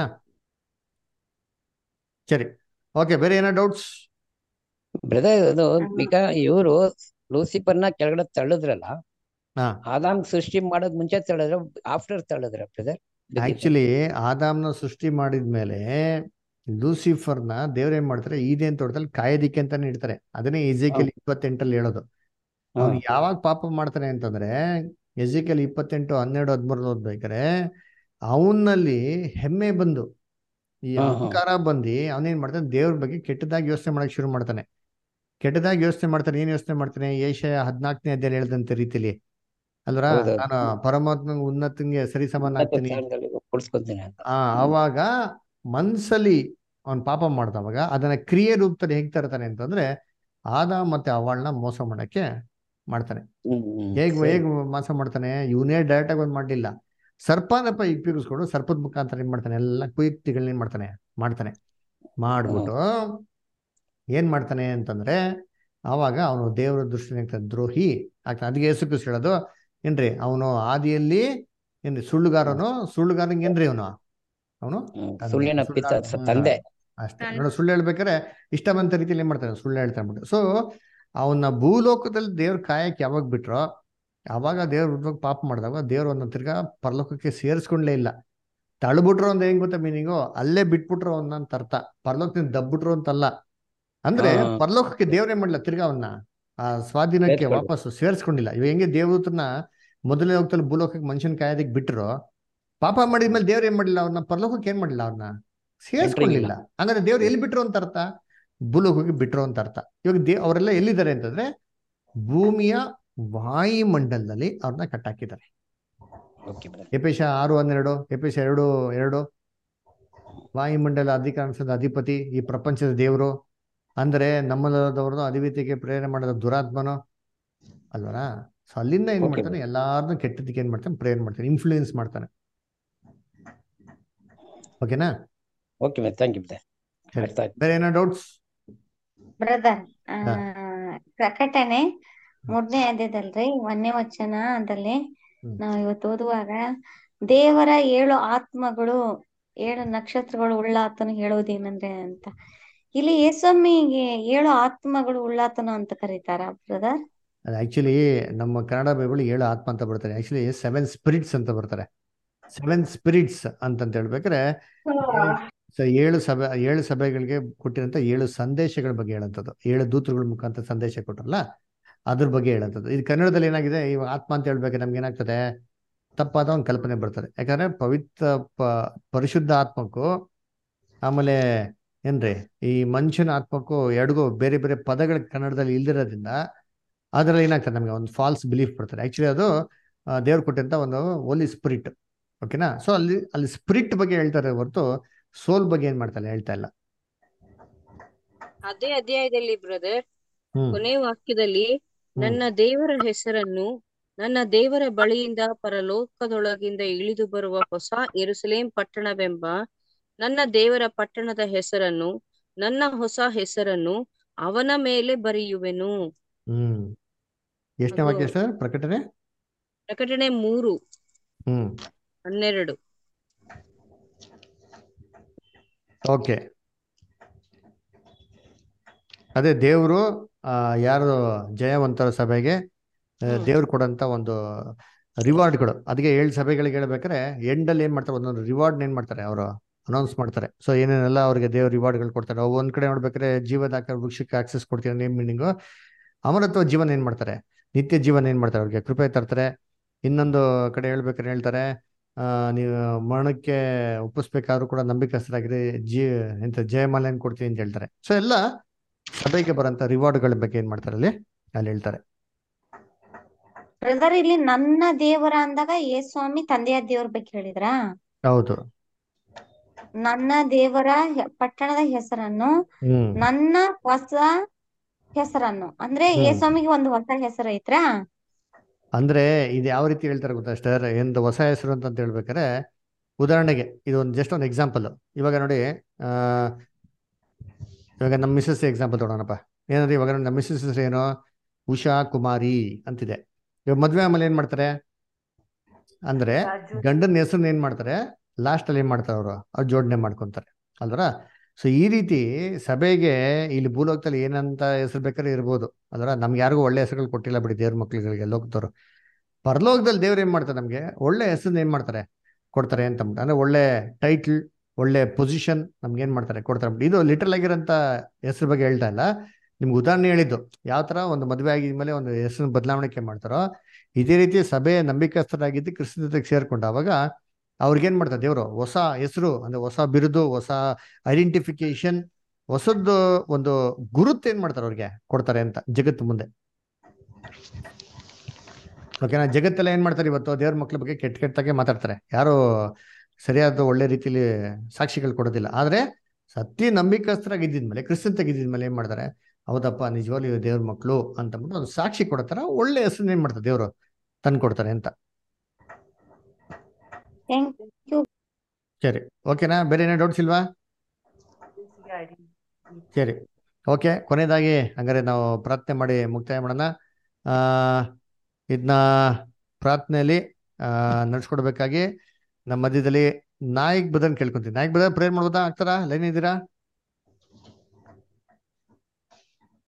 ಸರಿ ಓಕೆ ಬೇರೆ ಏನೋ ಡೌಟ್ಸ್ ಬ್ರದರ್ ಅದು ಈಗ ಇವರು ಲೂಸಿಫರ್ನ ಕೆಳಗಡೆ ತಳ್ಳಿದ್ರಲ್ಲ ಹಾ ಆದಾಮ್ ಸೃಷ್ಟಿ ಮಾಡೋದ್ ಮುಂಚೆ ತಳ್ಳಿದ್ರ ಆಫ್ಟರ್ ತಳ್ಳಿದ್ರ ಬ್ರದರ್ ಆಕ್ಚುಲಿ ಆದಾಮ್ನ ಸೃಷ್ಟಿ ಮಾಡಿದ್ಮೇಲೆ ಲೂಸಿಫರ್ನ ದೇವ್ರ ಏನ್ ಮಾಡ್ತಾರೆ ಈದೇನ್ ತೋಟದಲ್ಲಿ ಕಾಯೋದಿಕ್ಕೆ ಅಂತಾನೆ ಇಡ್ತಾರೆ ಅದನ್ನೇ ಎಜೆಕೆಲ್ ಇಪ್ಪತ್ತೆಂಟಲ್ಲಿ ಹೇಳೋದು ಅವ್ನು ಯಾವಾಗ ಪಾಪ ಮಾಡ್ತಾನೆ ಅಂತಂದ್ರೆ ಎಜೆಕೆಲ್ ಇಪ್ಪತ್ತೆಂಟು ಹನ್ನೆರಡು ಹದಿಮೂರಲ್ಲಿ ಓದ್ಬೇಕಾರೆ ಅವನಲ್ಲಿ ಹೆಮ್ಮೆ ಬಂದು ಈ ಹಾ, ಹಾ. ಅಹಂಕಾರ ಬಂದು ಅವನೇನ್ ಮಾಡ್ತಾನೆ ದೇವ್ರ ಬಗ್ಗೆ ಕೆಟ್ಟದಾಗಿ ಯೋಚನೆ ಮಾಡಕ್ ಶುರು ಮಾಡ್ತಾನೆ ಕೆಟ್ಟದಾಗಿ ಯೋಚನೆ ಮಾಡ್ತಾನೆ ಏನ್ ಯೋಚನೆ ಮಾಡ್ತಾನೆ ಏಷ್ಯ ಹದಿನಾಲ್ಕನೇ ಅಧ್ಯಾಯ ಹೇಳ್ದಂತೆ ರೀತಿಲಿ ಅಲ್ವರ ಹೌದೌದು. ನಾನು ಪರಮಾತ್ಮ ಉನ್ನತಂಗೆ ಸರಿ ಸಮಾನ ಆಗ್ತೀನಿ ಕೊಡ್ಸ್ಕೊತೀನಿ ಅಂತ ಆ ಅವಾಗ ಮನ್ಸಲ್ಲಿ ಅವನ್ ಪಾಪ ಮಾಡ್ದವಾಗ ಅದನ್ನ ಕ್ರಿಯೆ ರೂಪದಲ್ಲಿ ಹೇಗ್ ತರ್ತಾನೆ ಅಂತಂದ್ರೆ ಆದ ಮತ್ತೆ ಅವಳನ್ನ ಮೋಸ ಮಾಡಕ್ಕೆ ಮಾಡ್ತಾನೆ ಹ್ಮ್, ಹ್ಮ್, ಹೇಗ್ ಸರಿ. ಹೇಗ್ ಮೋಸ ಮಾಡ್ತಾನೆ ಇವನೇ ಡೈರೆಕ್ಟ್ ಆಗಿ ಬಂದ್ ಮಾಡ್ಲಿಲ್ಲ ಸರ್ಪನಪ್ಪ ಉಪಯೋಗಿಸ್ಕೊಂಡು ಸರ್ಪದ ಮುಖಾಂತರ ಏನ್ ಮಾಡ್ತಾನೆ ಎಲ್ಲ ಕುಯುಕ್ತಿಗಳನ್ನ ಏನ್ ಮಾಡ್ತಾನೆ ಮಾಡ್ತಾನೆ ಮಾಡ್ಬಿಟ್ಟು ಏನ್ ಮಾಡ್ತಾನೆ ಅಂತಂದ್ರೆ ಆವಾಗ ಅವನು ದೇವರ ದೃಷ್ಟಿನ ದ್ರೋಹಿ ಆಗ್ತಾನೆ ಅದಕ್ಕೆ ಯೇಸು ಕ್ರಿಸ್ತ ಹೇಳೋದು ಏನ್ರಿ ಅವನು ಆದಿಯಲ್ಲಿ ಏನ್ರಿ ಸುಳ್ಳುಗಾರನು ಸುಳ್ಳುಗಾರನಿಗೆ ಏನ್ರಿ ಅವನು ಅವನು ತಂದೆ. ಸುಳ್ಳಿನ ಪಿತ ಸುಳ್ಳು- ಸ- ತಂದೆ ಅಷ್ಟೇ ನೋಡು ಸುಳ್ಳು ಹೇಳ್ಬೇಕಾರೆ ಇಷ್ಟ ಬಂತ ರೀತಿಯಲ್ಲಿ ಏನ್ ಮಾಡ್ತಾನೆ ಸುಳ್ಳು ಹೇಳ್ತಾ ಅಂದ್ಬಿಟ್ಟು ಸೊ ಅವನ್ನ ಭೂಲೋಕದಲ್ಲಿ ದೇವ್ರ ಕಾಯಕ್ಕೆ ಯಾವಾಗ ಬಿಟ್ರೋ ಯಾವಾಗ ದೇವ್ರ ವಿರುದ್ಧವಾಗಿ ಪಾಪ ಮಾಡಿದಾಗ ದೇವ್ರ ಅವನ್ನ ತಿರ್ಗಾ ಪರಲೋಕಕ್ಕೆ ಸೇರಿಸ್ಕೊಂಡ್ಲೇ ಇಲ್ಲ ತಳ್ಬಿಟ್ರು ಅಂತ ಹೆಂಗ್ ಗೊತ್ತಾ ಮೀನಿಂಗು ಅಲ್ಲೇ ಬಿಟ್ಬಿಟ್ರು ಅವನ್ನ ಅಂತ ಅರ್ಥ ಪರಲೋಕದಿಂದ ದಬ್ಬಿಟ್ರು ಅಂತಲ್ಲ ಅಂದ್ರೆ ಹಾ. ಪರಲೋಕಕ್ಕೆ ದೇವ್ರೇನ್ ಮಾಡ್ಲಿಲ್ಲ ತಿರ್ಗಾ ಅವನ್ನ ಆ ಸ್ವಾಧೀನಕ್ಕೆ ಸೇರ್ಸ್ಕೊಂಡು. ವಾಪಸ್ ಸೇರಿಸ್ಕೊಂಡಿಲ್ಲ ಇವಾಗ ಹೆಂಗೆ ದೇವದೂತನ ಮೊದಲನೇ ಹೋಗ್ತಲ್ಲಿ ಭೂಲೋಕಕ್ಕೆ ಮನುಷ್ಯನ ಕಾಯೋದಕ್ಕೆ ಬಿಟ್ರು ಪಾಪ ಮಾಡಿದ್ಮೇಲೆ ದೇವ್ರು ಏನ್ ಮಾಡಿಲ್ಲ ಅವ್ರನ್ನ ಪರಲೋಕಕ್ಕೆ ಏನ್ ಮಾಡಿಲ್ಲ ಅವ್ರನ್ನ ಸೇರ್ಸ್ಕೊಳ್ಳಿಲ್ಲ ಹಂಗಾದ್ರೆ ದೇವ್ರು ಎಲ್ಲಿ ಬಿಟ್ರು ಅಂತ ಅರ್ಥ ಭೂಲೋಕಕ್ಕೆ ಬಿಟ್ರು ಅಂತ ಅರ್ಥ ಇವಾಗ ದೇವ್ ಅವರೆಲ್ಲ ಎಲ್ಲಿದ್ದಾರೆ ಅಂತಂದ್ರೆ ಭೂಮಿಯ ವಾಯುಮಂಡಲದಲ್ಲಿ ಅವ್ರನ್ನ ಕಟ್ಟಾಕಿದ್ದಾರೆ ಓಕೆ ಬ್ರದರ್ ಎಪೇಶ ಆರು ಹನ್ನೆರಡು ಎಪೇಶ ಎರಡು ಎರಡು ವಾಯುಮಂಡಲ ಅಧಿಕಾಂಶದ ಅಧಿಪತಿ ಈ ಪ್ರಪಂಚದ ದೇವರು ಅಂದರೆ ನಮ್ಮದವ್ರದ್ದು ಅಧಿಪತಿಗೆ ಪ್ರೇರಣೆ ಮಾಡಿದ ದುರಾತ್ಮನು ಅಲ್ವರಾ ಸೊ ಅಲ್ಲಿಂದ ಏನ್ Okay, ಮಾಡ್ತಾನೆ ಎಲ್ಲಾರನ್ನೂ ಕೆಟ್ಟದಕ್ಕೆ ಏನ್ ಮಾಡ್ತಾನೆ ಪ್ರೇರಣೆ ಮಾಡ್ತಾನೆ ಇನ್ಫ್ಲೂಯೆನ್ಸ್ ಮಾಡ್ತಾನೆ ಓಕೆನಾ okay brother thank you brother ಸರಿ ಅರ್ಥ ಆಯ್ತು ಬೇರೆ ಏನೋ ಡೌಟ್ಸ್ ಬ್ರದರ್ ಆ ಹಾ. ಪ್ರಕಟಣೆ ಮೂರನೇ ಅಧ್ಯಾಯದಲ್ರಿ ಒಂದನೇ ವಚನದಲ್ಲಿ ಹ್ಮ್. ನಾವು ಇವತ್ತು ಓದುವಾಗ ದೇವರ ಏಳು ಆತ್ಮಗಳು ಏಳು ನಕ್ಷತ್ರಗಳು ಉಳ್ಳಾತನು ಹೇಳುವುದೇನಂದ್ರೆ ಅಂತ ಇಲ್ಲಿ ಯೇಸಮ್ಮಿಗೆ ಏಳು ಆತ್ಮಗಳು ಉಳ್ಳಾತನು ಅಂತ ಕರೀತಾರ ಬ್ರದರ್ ಅದು ಆಕ್ಚುಲಿ ನಮ್ಮ ಕನ್ನಡ ಬೈಬಲ್ ಏಳು ಆತ್ಮ ಅಂತ ಬರ್ತಾರೆ ಆಕ್ಚುಲಿ ಸೆವೆನ್ ಸ್ಪಿರಿಟ್ಸ್ ಅಂತ ಬರ್ತಾರೆ ಸೆವೆನ್ ಸ್ಪಿರಿಟ್ಸ್ ಅಂತಂತ ಹೇಳ್ಬೇಕಾದ್ರೆ ಸೊ ಏಳು ಸಭೆ ಏಳು ಸಭೆಗಳಿಗೆ ಕೊಟ್ಟಿರೋಂಥ ಏಳು ಸಂದೇಶಗಳ ಬಗ್ಗೆ ಹೇಳಂಥದ್ದು ಏಳು ದೂತರುಗಳ ಮುಖಾಂತರ ಸಂದೇಶ ಕೊಟ್ರಲ್ಲ ಅದ್ರ ಬಗ್ಗೆ ಹೇಳಂಥದ್ದು ಇದು ಕನ್ನಡದಲ್ಲಿ ಏನಾಗಿದೆ ಇವಾಗ ಆತ್ಮ ಅಂತ ಹೇಳ್ಬೇಕಾದ್ರೆ ನಮ್ಗೆ ಏನಾಗ್ತದೆ ತಪ್ಪಾದ ಒಂದು ಕಲ್ಪನೆ ಬರ್ತದೆ ಯಾಕಂದ್ರೆ ಪವಿತ್ರ ಪ ಪರಿಶುದ್ಧ ಆತ್ಮಕ್ಕೂ ಆಮೇಲೆ ಏನ್ರಿ ಈ ಮನುಷ್ಯನ ಆತ್ಮಕ್ಕೂ ಎರಡಿಗೂ ಬೇರೆ ಬೇರೆ ಪದಗಳ ಕನ್ನಡದಲ್ಲಿ ಇಲ್ದಿರೋದ್ರಿಂದ ಅದ್ರಲ್ಲಿ ಏನಾಗ್ತದೆ ನಮಗೆ ಒಂದು ಫಾಲ್ಸ್ ಬಿಲೀಫ್ ಬರ್ತದೆ ಆಕ್ಚುಲಿ ಅದು ಆ, ದೇವ್ರು ಕೊಟ್ಟಂತ ಒಂದು ಓಲಿ ಸ್ಪಿರಿಟ್ ಓಕೆನಾ ಸೊ ಅಲ್ಲಿ ಅಲ್ಲಿ ಸ್ಪಿರಿಟ್ ಬಗ್ಗೆ ಹೇಳ್ತಾರೆ ಹೊರತು ಸೋಲ್ ಬಗ್ಗೆ ಏನ್ ಮಾಡ್ತಾರೆ ಹೇಳ್ತಾ ಇಲ್ಲ ಅದೇ ಅಧ್ಯಾಯದಲ್ಲಿ ಬ್ರದರ್ ಹ್ಮ್ ಕೊನೆ ವಾಕ್ಯದಲ್ಲಿ ಹ್ಮ್ ನನ್ನ ದೇವರ ಹೆಸರನ್ನು ನನ್ನ ದೇವರ ಬಳಿಯಿಂದ ಪರಲೋಕದೊಳಗಿಂದ ಇಳಿದು ಬರುವ ಹೊಸ ಯೆರೂಸಲೇಮ್ ಪಟ್ಟಣವೆಂಬ ನನ್ನ ದೇವರ ಪಟ್ಟಣದ ಹೆಸರನ್ನು ನನ್ನ ಹೊಸ ಹೆಸರನ್ನು ಅವನ ಮೇಲೆ ಬರೆಯುವೆನು ಹ್ಮ್ ಎಷ್ಟನೇ ಅದು ವಾಕ್ಯ ಸರ್ ಪ್ರಕಟಣೆ ಪ್ರಕಟಣೆ ಮೂರು ಹ್ಮ್ ಹನ್ನೆರಡು ಓಕೆ ಅದೇ ದೇವರು ಆ ಯಾರು ಜಯವಂತರ ಸಭೆಗೆ ಆ, ಹ್ಮ್ ದೇವ್ರು ಕೊಡಂತ ಒಂದು ರಿವಾರ್ಡ್ಗಳು ಅದಕ್ಕೆ ಏಳು ಸಭೆಗಳಿಗೆ ಹೇಳ್ಬೇಕಾದ್ರೆ ಎಂಡಲ್ಲಿ ಏನ್ ಮಾಡ್ತಾರೆ ಒಂದೊಂದು ರಿವಾರ್ಡ್ ಏನ್ ಮಾಡ್ತಾರೆ ಅವರು ಅನೌನ್ಸ್ ಮಾಡ್ತಾರೆ ಸೊ ಏನೇನೆಲ್ಲ ಅವ್ರಿಗೆ ದೇವ್ರ ರಿವಾರ್ಡ್ಗಳು ಕೊಡ್ತಾರೆ ಅವು ಒಂದ್ ಕಡೆ ನೋಡ್ಬೇಕಾದ್ರೆ ಜೀವದಾಕ ವೃಕ್ಷಕ್ಕೆ ಆಕ್ಸೆಸ್ ಕೊಡ್ತೀರ ನೇಮ್ ಮೀನಿಂಗು ಅಮರತ್ವ ಜೀವನ ಏನ್ ಮಾಡ್ತಾರೆ ನಿತ್ಯ ಜೀವನ ಏನ್ ಮಾಡ್ತಾರೆ ಅವ್ರಿಗೆ ಕೃಪೆ ತರ್ತಾರೆ ಇನ್ನೊಂದು ಕಡೆ ಹೇಳ್ಬೇಕಾದ್ರೆ ಹೇಳ್ತಾರೆ ಆ ನೀವು ಮರಣಕ್ಕೆ ಒಪ್ಪಿಸ್ಬೇಕಾದ್ರೂ ಕೂಡ ನಂಬಿಕಸ್ಥರಾಗಿರಿ ಜೀ ಎಂತ ಜಯಮಾಲೆಯನ್ನು ಕೊಡ್ತೀನಿ ಅಂತ ಹೇಳ್ತಾರೆ ಸೊ ಎಲ್ಲ ಸಭೆಗೆ ಬರೋಂಥ ರಿವಾರ್ಡ್ಗಳ ಬಗ್ಗೆ ಏನ್ ಮಾಡ್ತಾರೆ ಅಲ್ಲಿ ಅಲ್ಲಿ ಹೇಳ್ತಾರೆ ಬ್ರದರ್ ಇಲ್ಲಿ ನನ್ನ ದೇವರ ಅಂದಾಗ ಯೇಸ್ವಾಮಿ ತಂದೆಯ ದೇವರ ಬಗ್ಗೆ ಹೇಳಿದ್ರಾ ಹೌದು ನನ್ನ ದೇವರ ಹೆ- ಪಟ್ಟಣದ ಹೆಸರನ್ನು ಹ್ಮ್ ನನ್ನ ಹೊಸ ಹೆಸರನ್ನು ಅಂದ್ರೆ ಹ್ಮ್ ಯೇಸ್ವಾಮಿಗೆ ಒಂದು ಹೊಸ ಹೆಸರು ಐತ್ರಾ ಅಂದ್ರೆ ಇದು ಯಾವ ರೀತಿ ಹೇಳ್ತಾರೆ ಗೊತ್ತಾ ಸ್ಟರ್ ಎಂದು ಹೊಸ ಹೆಸರು ಅಂತ ಅಂತ ಹೇಳ್ಬೇಕಾದ್ರೆ ಉದಾಹರಣೆಗೆ ಇದು ಒಂದು ಜಸ್ಟ್ ಒಂದು ಎಕ್ಸಾಂಪಲ್ ಇವಾಗ ನೋಡಿ ಆ ಇವಾಗ ನಮ್ಮ ಮಿಸ್ಸಸ್ ಎಕ್ಸಾಂಪಲ್ ತಗೊಳೋಣಪ್ಪ ಏನಂದ್ರೆ ಇವಾಗ ನಮ್ಮ ಮಿಸ್ಸಸ್ ಹೆಸರು ಏನು ಉಷಾ ಕುಮಾರಿ ಅಂತಿದೆ ಇವಾಗ ಮದ್ವೆ ಆಮೇಲೆ ಏನ್ ಮಾಡ್ತಾರೆ ಅಂದ್ರೆ ಗಂಡನ ಹೆಸರನ್ನ ಏನ್ ಮಾಡ್ತಾರೆ ಲಾಸ್ಟ್ ಅಲ್ಲಿ ಏನ್ ಮಾಡ್ತಾರೆ ಅವರು ಅವ್ರು ಜೋಡಣೆ ಮಾಡ್ಕೊಂತಾರೆ ಅಲ್ವರ ಸೊ ಈ ರೀತಿ ಸಭೆಗೆ ಇಲ್ಲಿ ಭೂಲೋಕದಲ್ಲಿ ಏನಂತ ಹೆಸರು ಬೇಕಾದ್ರೆ ಇರ್ಬೋದು ಅಲ್ವರ ನಮ್ಗೆ ಯಾರಿಗೂ ಒಳ್ಳೆ ಹೆಸರುಗಳು ಕೊಟ್ಟಿಲ್ಲ ಬಿಡಿ ದೇವ್ರ ಮಕ್ಳುಗಳಿಗೆ ಲೋಕದವ್ರು ಪರಲೋಕದಲ್ಲಿ ದೇವ್ರು ಏನ್ ಮಾಡ್ತಾರೆ ನಮ್ಗೆ ಒಳ್ಳೆ ಹೆಸರನ್ನ ಏನ್ ಮಾಡ್ತಾರೆ ಕೊಡ್ತಾರೆ ಅಂತ ಅಂದ್ಬಿಟ್ಟು. ಅಂದ್ರೆ ಒಳ್ಳೆ ಟೈಟ್ಲ್ ಒಳ್ಳೆ ಪೊಸಿಷನ್ ನಮ್ಗೆ ಏನ್ ಮಾಡ್ತಾರೆ ಕೊಡ್ತಾರೆ ಅಂದ್ಬಿಟ್ಟು. ಇದು ಲಿಟಲ್ ಆಗಿರೋಂಥ ಹೆಸರು ಬಗ್ಗೆ ಹೇಳ್ತಾ ಇಲ್ಲ ನಿಮ್ಗೆ ಉದಾಹರಣೆ ಹೇಳಿದ್ದು ಯಾವ ತರ ಒಂದು ಮದುವೆ ಆಗಿದ್ಮೇಲೆ ಒಂದು ಹೆಸರು ಬದಲಾವಣೆ ಮಾಡ್ತಾರೋ ಇದೇ ರೀತಿ ಸಭೆ ನಂಬಿಕಸ್ಥರಾಗಿದ್ದು ಕ್ರಿಸ್ತಕ್ಕೆ ಸೇರ್ಕೊಂಡು ಅವಾಗ ಅವ್ರಿಗೇನ್ ಮಾಡ್ತಾರೆ ದೇವರು ಹೊಸ ಹೆಸರು ಅಂದ್ರೆ ಹೊಸ ಬಿರುದು ಹೊಸ ಐಡೆಂಟಿಫಿಕೇಶನ್ ಹೊಸದ್ದು ಒಂದು ಗುರುತು ಏನ್ ಮಾಡ್ತಾರೆ ಅವ್ರಿಗೆ ಕೊಡ್ತಾರೆ ಅಂತ ಜಗತ್ತು ಮುಂದೆ ಓಕೆನಾ ಜಗತ್ತೆಲ್ಲ ಏನ್ ಮಾಡ್ತಾರೆ ಇವತ್ತು ದೇವ್ರ ಮಕ್ಳ ಬಗ್ಗೆ ಕೆಟ್ಟ ಕೆಟ್ಟಾಗೆ ಮಾತಾಡ್ತಾರೆ ಯಾರು ಸರಿಯಾದ ಒಳ್ಳೆ ರೀತಿಲಿ ಸಾಕ್ಷಿಗಳು ಕೊಡೋದಿಲ್ಲ ಆದ್ರೆ ಸತ್ಯ ನಂಬಿಕಸ್ಥರಾಗಿದ್ದಿದ್ಮೇಲೆ ಕ್ರಿಸ್ತನ್ ತೆಗಿದ್ಮೇಲೆ ಏನ್ ಮಾಡ್ತಾರೆ ಹೌದಪ್ಪ ನಿಜವಾಗ್ಲೂ ಇವ್ರು ದೇವ್ರ ಮಕ್ಕಳು ಅಂತಂದ್ಬಿಟ್ಟು ಒಂದು ಸಾಕ್ಷಿ ಕೊಡತ್ತಾರ ಒಳ್ಳೆ ಹೆಸರನ್ನ ಏನ್ ಮಾಡ್ತಾರೆ ದೇವರು ತಂದು ಕೊಡ್ತಾರೆ ಅಂತ ಥ್ಯಾಂಕ್ ಯು ಸರಿ ಓಕೆನಾ ಬೇರೆ ಏನೋ ಡೌಟ್ಸ್ ಇಲ್ವಾ ಸರಿ ಓಕೆ ಕೊನೆಯದಾಗಿ ಹಂಗಾರೆ ನಾವು ಪ್ರಾರ್ಥನೆ ಮಾಡಿ ಮುಕ್ತಾಯ ಮಾಡೋಣ ಆ ಇದನ್ನ ಪ್ರಾರ್ಥನೆಯಲ್ಲಿ ಆ ನಡ್ಸ್ಕೊಡ್ಬೇಕಾಗಿ ನಮ್ಮ ಮಧ್ಯದಲ್ಲಿ ನಾಯಕ್ ಬದನ್ ಕೇಳ್ಕೊಂತೀನಿ ನಾಯಕ್ ಬದನ್ ಪ್ರೇರ್ ಮಾಡ್ಬೋದಾ ಆಗ್ತಾರಾ ಲೈನ್ ಇದ್ದೀರಾ